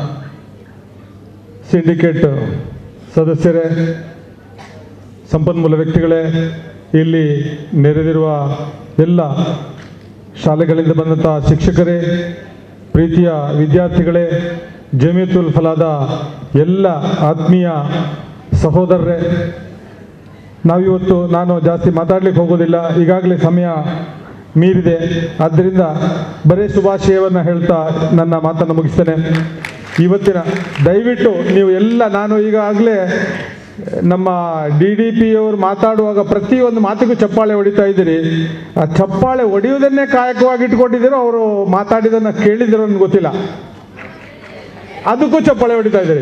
ಸಿಂಡಿಕೇಟ್ ಸದಸ್ಯರೇ ಸಂಪನ್ಮೂಲ ವ್ಯಕ್ತಿಗಳೇ ಇಲ್ಲಿ ನೆರೆದಿರುವ ಎಲ್ಲ ಶಾಲೆಗಳಿಂದ ಬಂದಂಥ ಶಿಕ್ಷಕರೇ ಪ್ರೀತಿಯ ವಿದ್ಯಾರ್ಥಿಗಳೇ ಜಮೀತುಲ್ ಫಲಾದ ಎಲ್ಲ ಆತ್ಮೀಯ ಸಹೋದರರೇ ನಾವಿವತ್ತು ನಾನು ಜಾಸ್ತಿ ಮಾತಾಡ್ಲಿಕ್ಕೆ ಹೋಗೋದಿಲ್ಲ ಈಗಾಗಲೇ ಸಮಯ ಮೀರಿದೆ ಆದ್ದರಿಂದ ಬರೀ ಶುಭಾಶಯವನ್ನು ಹೇಳ್ತಾ ನನ್ನ ಮಾತನ್ನು ಮುಗಿಸ್ತೇನೆ ಇವತ್ತಿನ ದಯವಿಟ್ಟು ನೀವು ಎಲ್ಲ ನಾನು ಈಗಾಗಲೇ ನಮ್ಮ ಡಿ ಡಿ ಪಿ ಅವರು ಮಾತಾಡುವಾಗ ಪ್ರತಿಯೊಂದು ಮಾತಿಗೂ ಚಪ್ಪಾಳೆ ಹೊಡಿತಾ ಇದ್ದೀರಿ ಆ ಚಪ್ಪಾಳೆ ಹೊಡೆಯುವುದನ್ನೇ ಕಾಯಕವಾಗಿ ಇಟ್ಕೊಂಡಿದ್ದೀರೋ ಅವರು ಮಾತಾಡಿದನ್ನು ಕೇಳಿದಿರೋ ನನಗೆ ಗೊತ್ತಿಲ್ಲ ಅದಕ್ಕೂ ಚಪ್ಪಾಳೆ ಹೊಡಿತಾ ಇದ್ದೀರಿ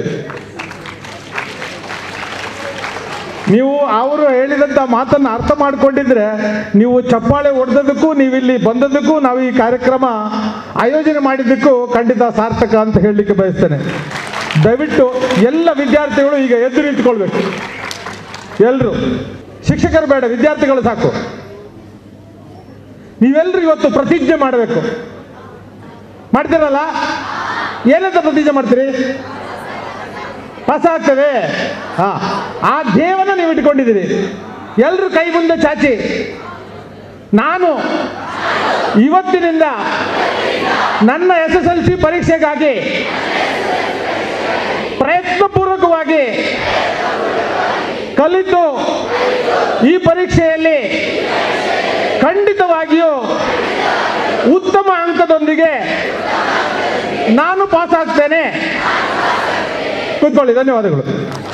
ನೀವು ಅವರು ಹೇಳಿದಂಥ ಮಾತನ್ನು ಅರ್ಥ ಮಾಡ್ಕೊಂಡಿದ್ರೆ ನೀವು ಚಪ್ಪಾಳೆ ಹೊಡೆದದಕ್ಕೂ ನೀವಿಲ್ಲಿ ಬಂದದಕ್ಕೂ ನಾವು ಈ ಕಾರ್ಯಕ್ರಮ ಆಯೋಜನೆ ಮಾಡಿದ್ದಕ್ಕೂ ಖಂಡಿತ ಸಾರ್ಥಕ ಅಂತ ಹೇಳಲಿಕ್ಕೆ ಬಯಸ್ತೇನೆ ದಯವಿಟ್ಟು ಎಲ್ಲ ವಿದ್ಯಾರ್ಥಿಗಳು ಈಗ ಎದ್ದು ನಿಂತ್ಕೊಳ್ಬೇಕು ಎಲ್ಲರೂ ಶಿಕ್ಷಕರು ಬೇಡ ವಿದ್ಯಾರ್ಥಿಗಳು ಸಾಕು ನೀವೆಲ್ಲರೂ ಇವತ್ತು ಪ್ರತಿಜ್ಞೆ ಮಾಡಬೇಕು ಮಾಡ್ತೀರಲ್ಲ ಏನಂತ ಪ್ರತಿಜ್ಞೆ ಮಾಡ್ತೀರಿ ಪಾಸ್ ಆಗ್ತದೆ ಹಾ ಆ ಧ್ಯೇಯವನ್ನ ನೀವು ಇಟ್ಕೊಂಡಿದ್ದೀರಿ ಎಲ್ಲರೂ ಕೈ ಮುಂದೆ ಚಾಚಿ ನಾನು ಇವತ್ತಿನಿಂದ ನನ್ನ ಎಸ್ ಎಸ್ ಎಲ್ ಸಿ ಪರೀಕ್ಷೆಗಾಗಿ ಪ್ರಯತ್ನಪೂರ್ವಕವಾಗಿ ಕಲಿತು ಈ ಪರೀಕ್ಷೆಯಲ್ಲಿ ಖಂಡಿತವಾಗಿಯೂ ಉತ್ತಮ ಅಂಕದೊಂದಿಗೆ ನಾನು ಪಾಸ್ ಆಗ್ತೇನೆ ಕೂತ್ಕೊಳ್ಳಿ ಧನ್ಯವಾದಗಳು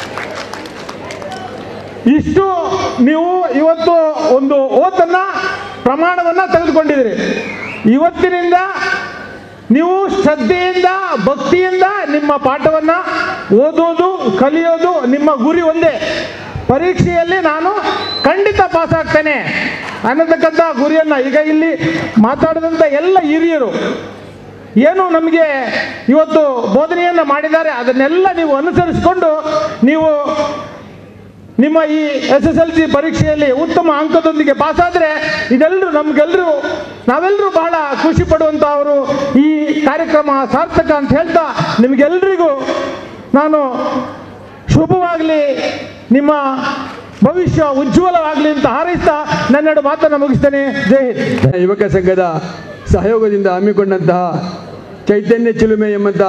ಇಷ್ಟು ನೀವು ಇವತ್ತು ಒಂದು ಓತನ್ನ ಪ್ರಮಾಣವನ್ನ ತೆಗೆದುಕೊಂಡಿದ್ದೀರಿ ಇವತ್ತಿನಿಂದ ನೀವು ಶ್ರದ್ಧೆಯಿಂದ ಭಕ್ತಿಯಿಂದ ನಿಮ್ಮ ಪಾಠವನ್ನ ಓದೋದು ಕಲಿಯೋದು ನಿಮ್ಮ ಗುರಿ ಒಂದೇ ಪರೀಕ್ಷೆಯಲ್ಲಿ ನಾನು ಖಂಡಿತ ಪಾಸ್ ಆಗ್ತೇನೆ ಅನ್ನತಕ್ಕಂಥ ಗುರಿಯನ್ನು ಈಗ ಇಲ್ಲಿ ಮಾತಾಡಿದಂಥ ಎಲ್ಲ ಹಿರಿಯರು ಏನು ನಮಗೆ ಇವತ್ತು ಬೋಧನೆಯನ್ನು ಮಾಡಿದ್ದಾರೆ ಅದನ್ನೆಲ್ಲ ನೀವು ಅನುಸರಿಸಿಕೊಂಡು ನೀವು ನಿಮ್ಮ ಈ ಎಸ್ ಎಸ್ ಎಲ್ ಸಿ ಪರೀಕ್ಷೆಯಲ್ಲಿ ಉತ್ತಮ ಅಂಕದೊಂದಿಗೆ ಪಾಸಾದರೆ ಇದೆಲ್ಲರೂ ನಮಗೆಲ್ಲರೂ ನಾವೆಲ್ಲರೂ ಬಹಳ ಖುಷಿ ಪಡುವಂಥವರು ಈ ಕಾರ್ಯಕ್ರಮ ಸಾರ್ಥಕ ಅಂತ ಹೇಳ್ತಾ ನಿಮಗೆಲ್ಲರಿಗೂ ನಾನು ಶುಭವಾಗಲಿ ನಿಮ್ಮ ಭವಿಷ್ಯ ಉಜ್ವಲವಾಗಲಿ ಅಂತ ಹಾರೈಸ್ತಾ ನನ್ನೆರಡು ಮಾತನ್ನು ಮುಗಿಸ್ತೇನೆ ಜೈ ಹಿಂದ್ ಯುವಕ ಸಂಘದ ಸಹಯೋಗದಿಂದ ಹಮ್ಮಿಕೊಂಡಂತಹ ಚೈತನ್ಯ ಚಿಲುಮೆ ಎಂಬಂಥ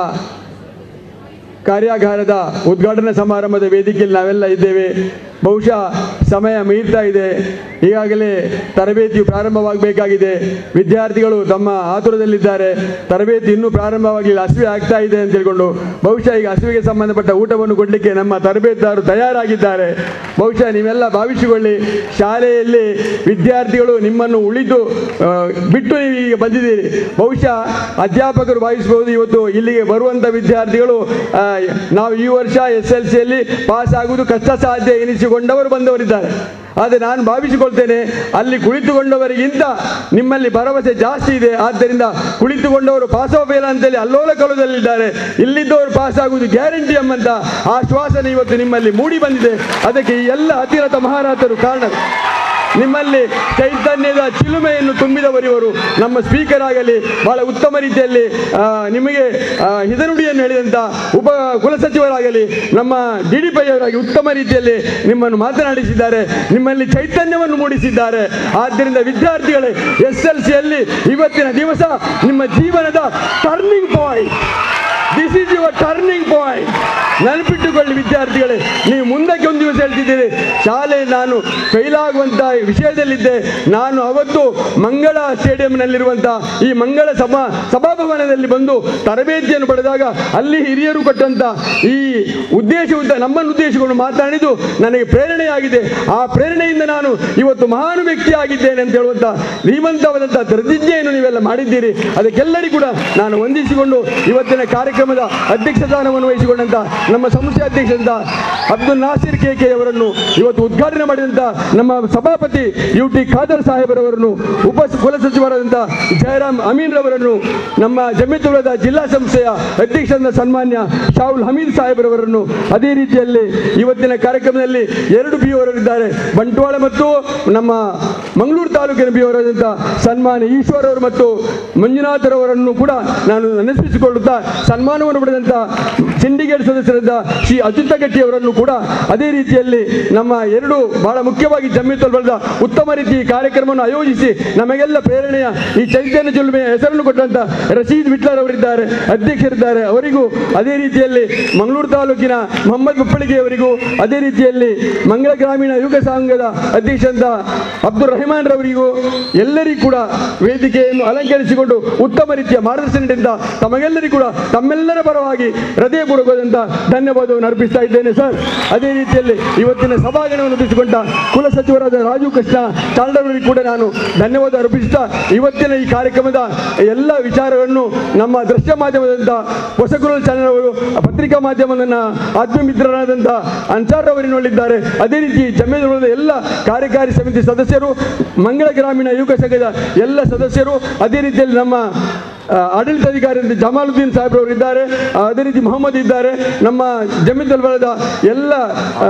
ಕಾರ್ಯಾಗಾರದ ಉದ್ಘಾಟನಾ ಸಮಾರಂಭದ ವೇದಿಕೆಯಲ್ಲಿ ನಾವೆಲ್ಲ ಇದ್ದೇವೆ ಬಹುಶಃ ಸಮಯ ಮೀರ್ತಾ ಇದೆ ಈಗಾಗಲೇ ತರಬೇತಿಯು ಪ್ರಾರಂಭವಾಗಬೇಕಾಗಿದೆ ವಿದ್ಯಾರ್ಥಿಗಳು ತಮ್ಮ ಆತುರದಲ್ಲಿದ್ದಾರೆ ತರಬೇತಿ ಇನ್ನೂ ಪ್ರಾರಂಭವಾಗಲಿಲ್ಲ ಹಸಿವೆ ಆಗ್ತಾ ಇದೆ ಅಂತ ಹೇಳ್ಕೊಂಡು ಬಹುಶಃ ಈಗ ಹಸಿವೆಗೆ ಸಂಬಂಧಪಟ್ಟ ಊಟವನ್ನು ಕೊಡಲಿಕ್ಕೆ ನಮ್ಮ ತರಬೇತುದಾರರು ತಯಾರಾಗಿದ್ದಾರೆ ಬಹುಶಃ ನೀವೆಲ್ಲ ಭಾವಿಸಿಕೊಳ್ಳಿ ಶಾಲೆಯಲ್ಲಿ ವಿದ್ಯಾರ್ಥಿಗಳು ನಿಮ್ಮನ್ನು ಉಳಿದು ಆ, ಬಿಟ್ಟು ನೀವು ಈಗ ಬಂದಿದ್ದೀರಿ ಬಹುಶಃ ಅಧ್ಯಾಪಕರು ಭಾವಿಸಬಹುದು ಇವತ್ತು ಇಲ್ಲಿಗೆ ಬರುವಂಥ ವಿದ್ಯಾರ್ಥಿಗಳು ಆ, ನಾವು ಈ ವರ್ಷ ಎಸ್ ಎಲ್ ಸಿಯಲ್ಲಿ ಪಾಸ್ ಆಗುವುದು ಕಷ್ಟ ಸಾಧ್ಯ ಎನಿಸಿಕೊಂಡವರು ಬಂದವರಿದ್ದಾರೆ ಆದರೆ ನಾನು ಭಾವಿಸಿಕೊಳ್ತೇನೆ ಅಲ್ಲಿ ಕುಳಿತುಕೊಂಡವರಿಗಿಂತ ನಿಮ್ಮಲ್ಲಿ ಭರವಸೆ ಜಾಸ್ತಿ ಇದೆ ಆದ್ದರಿಂದ ಕುಳಿತುಕೊಂಡವರು ಪಾಸ್ ಫೇಲ್ ಅಂತೇಳಿ ಅಲ್ಲೋಲ ಕಲದಲ್ಲಿದ್ದಾರೆ ಇಲ್ಲಿದ್ದವರು ಪಾಸ್ ಆಗುವುದು ಗ್ಯಾರಂಟಿ ಎಂಬಂತ ಆಶ್ವಾಸನೆ ಇವತ್ತು ನಿಮ್ಮಲ್ಲಿ ಮೂಡಿ ಬಂದಿದೆ ಅದಕ್ಕೆ ಈ ಎಲ್ಲ ಅತಿರಥ ಮಹಾರಾಜರು ಕಾರಣ ನಿಮ್ಮಲ್ಲಿ ಚೈತನ್ಯದ ಚಿಲುಮೆಯನ್ನು ತುಂಬಿದವರಿವರು ನಮ್ಮ ಸ್ಪೀಕರ್ ಆಗಲಿ ಬಹಳ ಉತ್ತಮ ರೀತಿಯಲ್ಲಿ ಆ, ನಿಮಗೆ ಆ, ಹಿತನುಡಿಯನ್ನು ಹೇಳಿದಂಥ ಉಪ ಕುಲಸಚಿವರಾಗಲಿ ನಮ್ಮ ಡಿ ಡಿ ಪೈ ಅವರಾಗಿ ಉತ್ತಮ ರೀತಿಯಲ್ಲಿ ನಿಮ್ಮನ್ನು ಮಾತನಾಡಿಸಿದ್ದಾರೆ ನಿಮ್ಮಲ್ಲಿ ಚೈತನ್ಯವನ್ನು ಮೂಡಿಸಿದ್ದಾರೆ ಆದ್ದರಿಂದ ವಿದ್ಯಾರ್ಥಿಗಳೇ ಎಸ್ ಎಲ್ ಸಿಯಲ್ಲಿ ಇವತ್ತಿನ ದಿವಸ ನಿಮ್ಮ ಜೀವನದ turning point this is your turning point ನೆನಪಿಟ್ಟುಕೊಳ್ಳಿ ವಿದ್ಯಾರ್ಥಿಗಳೇ ನೀವು ಮುಂದಕ್ಕೆ ಒಂದು ದಿವಸ ಹೇಳ್ತಿದ್ದೀರಿ ಶಾಲೆ ನಾನು ಫೇಲ್ ಆಗುವಂತ ವಿಷಯದಲ್ಲಿದ್ದೆ ನಾನು ಅವತ್ತು ಮಂಗಳ ಸ್ಟೇಡಿಯಂನಲ್ಲಿರುವಂಥ ಈ ಮಂಗಳ ಸಭಾ ಸಭಾಭವನದಲ್ಲಿ ಬಂದು ತರಬೇತಿಯನ್ನು ಪಡೆದಾಗ ಅಲ್ಲಿ ಹಿರಿಯರು ಕೊಟ್ಟಂತ ಈ ಉದ್ದೇಶವಂತ ನಮ್ಮನ್ನು ಉದ್ದೇಶಿಸಿಕೊಂಡು ಮಾತನಾಡಿದ್ದು ನನಗೆ ಪ್ರೇರಣೆಯಾಗಿದೆ ಆ ಪ್ರೇರಣೆಯಿಂದ ನಾನು ಇವತ್ತು ಮಹಾನ್ ವ್ಯಕ್ತಿ ಆಗಿದ್ದೇನೆ ಅಂತ ಹೇಳುವಂತ ಶ್ರೀಮಂತವಾದಂಥ ಪ್ರತಿಜ್ಞೆಯನ್ನು ನೀವೆಲ್ಲ ಮಾಡಿದ್ದೀರಿ ಅದಕ್ಕೆಲ್ಲರಿಗೂ ಕೂಡ ನಾನು ವಂದಿಸಿಕೊಂಡು ಇವತ್ತಿನ ಕಾರ್ಯಕ್ರಮದ ಅಧ್ಯಕ್ಷ ಸ್ಥಾನವನ್ನು ವಹಿಸಿಕೊಂಡಂತ ನಮ್ಮ ಸಂಸ್ಥೆ ಅಧ್ಯಕ್ಷರಂತ ಅಬ್ದುಲ್ ನಾಸಿರ್ ಕೆ ಕೆ ಅವರನ್ನು ಇವತ್ತು ಉದ್ಘಾಟನೆ ಮಾಡಿದಂತ ನಮ್ಮ ಸಭಾಪತಿ ಯು ಟಿ ಖಾದರ್ ಸಾಹೇಬರವರನ್ನು ಉಪ ಕುಲಸಚಿವರಾದಂಥ ಜಯರಾಮ್ ಅಮೀನ್ ರವರನ್ನು ನಮ್ಮ ಜಮಿತುರದ ಜಿಲ್ಲಾ ಸಂಸ್ಥೆಯ ಅಧ್ಯಕ್ಷರಾದ ಸನ್ಮಾನ್ಯ ಶಾಹುಲ್ ಹಮೀದ್ ಸಾಹೇಬರವರನ್ನು ಅದೇ ರೀತಿಯಲ್ಲಿ ಇವತ್ತಿನ ಕಾರ್ಯಕ್ರಮದಲ್ಲಿ ಎರಡು ಬಿ ಅವರಿದ್ದಾರೆ ಬಂಟ್ವಾಳ ಮತ್ತು ನಮ್ಮ ಮಂಗಳೂರು ತಾಲೂಕಿನ ಬಿ ಅವರಾದಂಥ ಸನ್ಮಾನ್ಯ ಈಶ್ವರ್ ಅವರು ಮತ್ತು ಮಂಜುನಾಥರವರನ್ನು ಕೂಡ ನಾನು ನೆನಪಿಸಿಕೊಳ್ಳುತ್ತಾ ಸನ್ಮಾನವನ್ನು ಪಡೆದಂಥ ಸಿಂಡಿಕೇಟ್ ಸದಸ್ಯರಾದ ಶ್ರೀ ಅಚ್ಯುತ ಗಟ್ಟಿ ಅವರನ್ನು ಕೂಡ ಅದೇ ರೀತಿಯಲ್ಲಿ ನಮ್ಮ ಎರಡು ಬಹಳ ಮುಖ್ಯವಾಗಿ ಜಮ್ಮಿತಲ್ ಬರೆದ ಉತ್ತಮ ರೀತಿ ಈ ಕಾರ್ಯಕ್ರಮವನ್ನು ಆಯೋಜಿಸಿ ನಮಗೆಲ್ಲ ಪ್ರೇರಣೆಯ ಈ ಚೈತನ್ಯ ಜುಲ್ಮೆಯ ಹೆಸರನ್ನು ಕೊಟ್ಟಂತ ರಶೀದ್ ವಿಟ್ಲರ್ ಅವರಿದ್ದಾರೆ ಅಧ್ಯಕ್ಷರಿದ್ದಾರೆ ಅವರಿಗೂ ಅದೇ ರೀತಿಯಲ್ಲಿ ಮಂಗಳೂರು ತಾಲೂಕಿನ ಮೊಹಮ್ಮದ್ ಮುಪ್ಪಳಿಗೆ ಅವರಿಗೂ ಅದೇ ರೀತಿಯಲ್ಲಿ ಮಂಗಳ ಗ್ರಾಮೀಣ ಯುಗ ಸಂಘದ ಅಧ್ಯಕ್ಷರಾದ ಅಬ್ದುಲ್ ರೆಹಮಾನ್ ರವರಿಗೂ ಎಲ್ಲರಿಗೂ ಕೂಡ ವೇದಿಕೆಯನ್ನು ಅಲಂಕರಿಸಿಕೊಂಡು ಉತ್ತಮ ರೀತಿಯ ಮಾರ್ಗದರ್ಶನದಿಂದ ತಮಗೆಲ್ಲರಿಗೂ ಕೂಡ ತಮ್ಮೆಲ್ಲರ ಪರವಾಗಿ ಹೃದಯಪೂರ್ವಕವಾದಂಥ ಧನ್ಯವಾದವನ್ನು ಅರ್ಪಿಸ್ತಾ ಇದ್ದೇನೆ ಸರ್ ಅದೇ ರೀತಿಯಲ್ಲಿ ಇವತ್ತಿನ ಸಭಾಗಣವನ್ನು ಉದ್ದೇಶಿಸಿಕೊಂಡ ಕುಲ ಸಚಿವರಾದ ರಾಜು ಕೃಷ್ಣ ಚಾಂಡವರಿಗೆ ಕೂಡ ನಾನು ಧನ್ಯವಾದ ಅರ್ಪಿಸುತ್ತಾ ಇವತ್ತಿನ ಈ ಕಾರ್ಯಕ್ರಮದ ಎಲ್ಲ ವಿಚಾರಗಳನ್ನು ನಮ್ಮ ದೃಶ್ಯ ಮಾಧ್ಯಮದಂತ ಹೊಸಗುರು ಚಾನಲ್ ಅವರು ಪತ್ರಿಕಾ ಮಾಧ್ಯಮದ ಆತ್ಮೀಯ ಮಿತ್ರರಾದಂಥ ಅನ್ಸಾರ್ ಅವರಿನಲ್ಲಿದ್ದಾರೆ ಅದೇ ರೀತಿ ಜಮೀನುಗಳ ಎಲ್ಲ ಕಾರ್ಯಕಾರಿ ಸಮಿತಿ ಸದಸ್ಯರು ಮಂಗಳ ಗ್ರಾಮೀಣ ಯುವಕ ಸಂಘದ ಎಲ್ಲ ಸದಸ್ಯರು ಅದೇ ರೀತಿಯಲ್ಲಿ ನಮ್ಮ ಆ, ಆಡಳಿತಾಧಿಕಾರಿ ಅಂತ ಜಮಾಲುದ್ದೀನ್ ಸಾಹೇಬ್ರವರು ಇದ್ದಾರೆ ಆ, ಅದೇ ರೀತಿ ಮೊಹಮ್ಮದ್ ಇದ್ದಾರೆ ನಮ್ಮ ಜಮೀನ್ ಬಲದ ಎಲ್ಲ ಆ,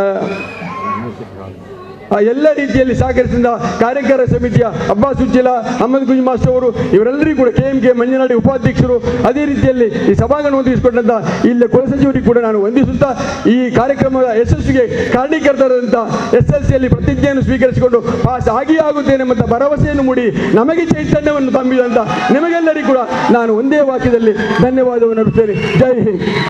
ಆ ಎಲ್ಲ ರೀತಿಯಲ್ಲಿ ಸಹಕರಿಸಿದ ಕಾರ್ಯಕಾರ ಸಮಿತಿಯ ಅಬ್ಬಾಸ್ ಉಚ್ಚಿಲ ಅಹಮದ್ ಗುಂಜ್ ಮಾಸ್ಟರ್ ಅವರು ಇವರೆಲ್ಲರಿಗೂ ಕೂಡ ಕೆ ಎಂ ಕೆ ಮಂಜನಾಡಿ ಉಪಾಧ್ಯಕ್ಷರು ಅದೇ ರೀತಿಯಲ್ಲಿ ಈ ಸಭಾಂಗಣ ಹೊಂದಿಸಿಕೊಂಡಂತ ಇಲ್ಲಿ ಕುಲಸಚಿವರಿಗೆ ಕೂಡ ನಾನು ವಂದಿಸುತ್ತಾ ಈ ಕಾರ್ಯಕ್ರಮದ ಯಶಸ್ವಿಗೆ ಕಾರಣೀಕರ್ತರಾದಂಥ ಎಸ್ ಎಲ್ ಸಿಯಲ್ಲಿ ಪ್ರತಿಜ್ಞೆಯನ್ನು ಸ್ವೀಕರಿಸಿಕೊಂಡು ಪಾಸ್ ಆಗಿಯೇ ಆಗುತ್ತೇನೆ ಎಂಬ ಭರವಸೆಯನ್ನು ಮೂಡಿ ನಮಗೆ ಚೈತನ್ಯವನ್ನು ತಂಬಿದಂತ ನಿಮಗೆಲ್ಲರಿಗೂ ಕೂಡ ನಾನು ಒಂದೇ ವಾಕ್ಯದಲ್ಲಿ ಧನ್ಯವಾದವನ್ನು ಅರ್ಪಿಸ್ತೇನೆ ಜೈ ಹಿಂದ್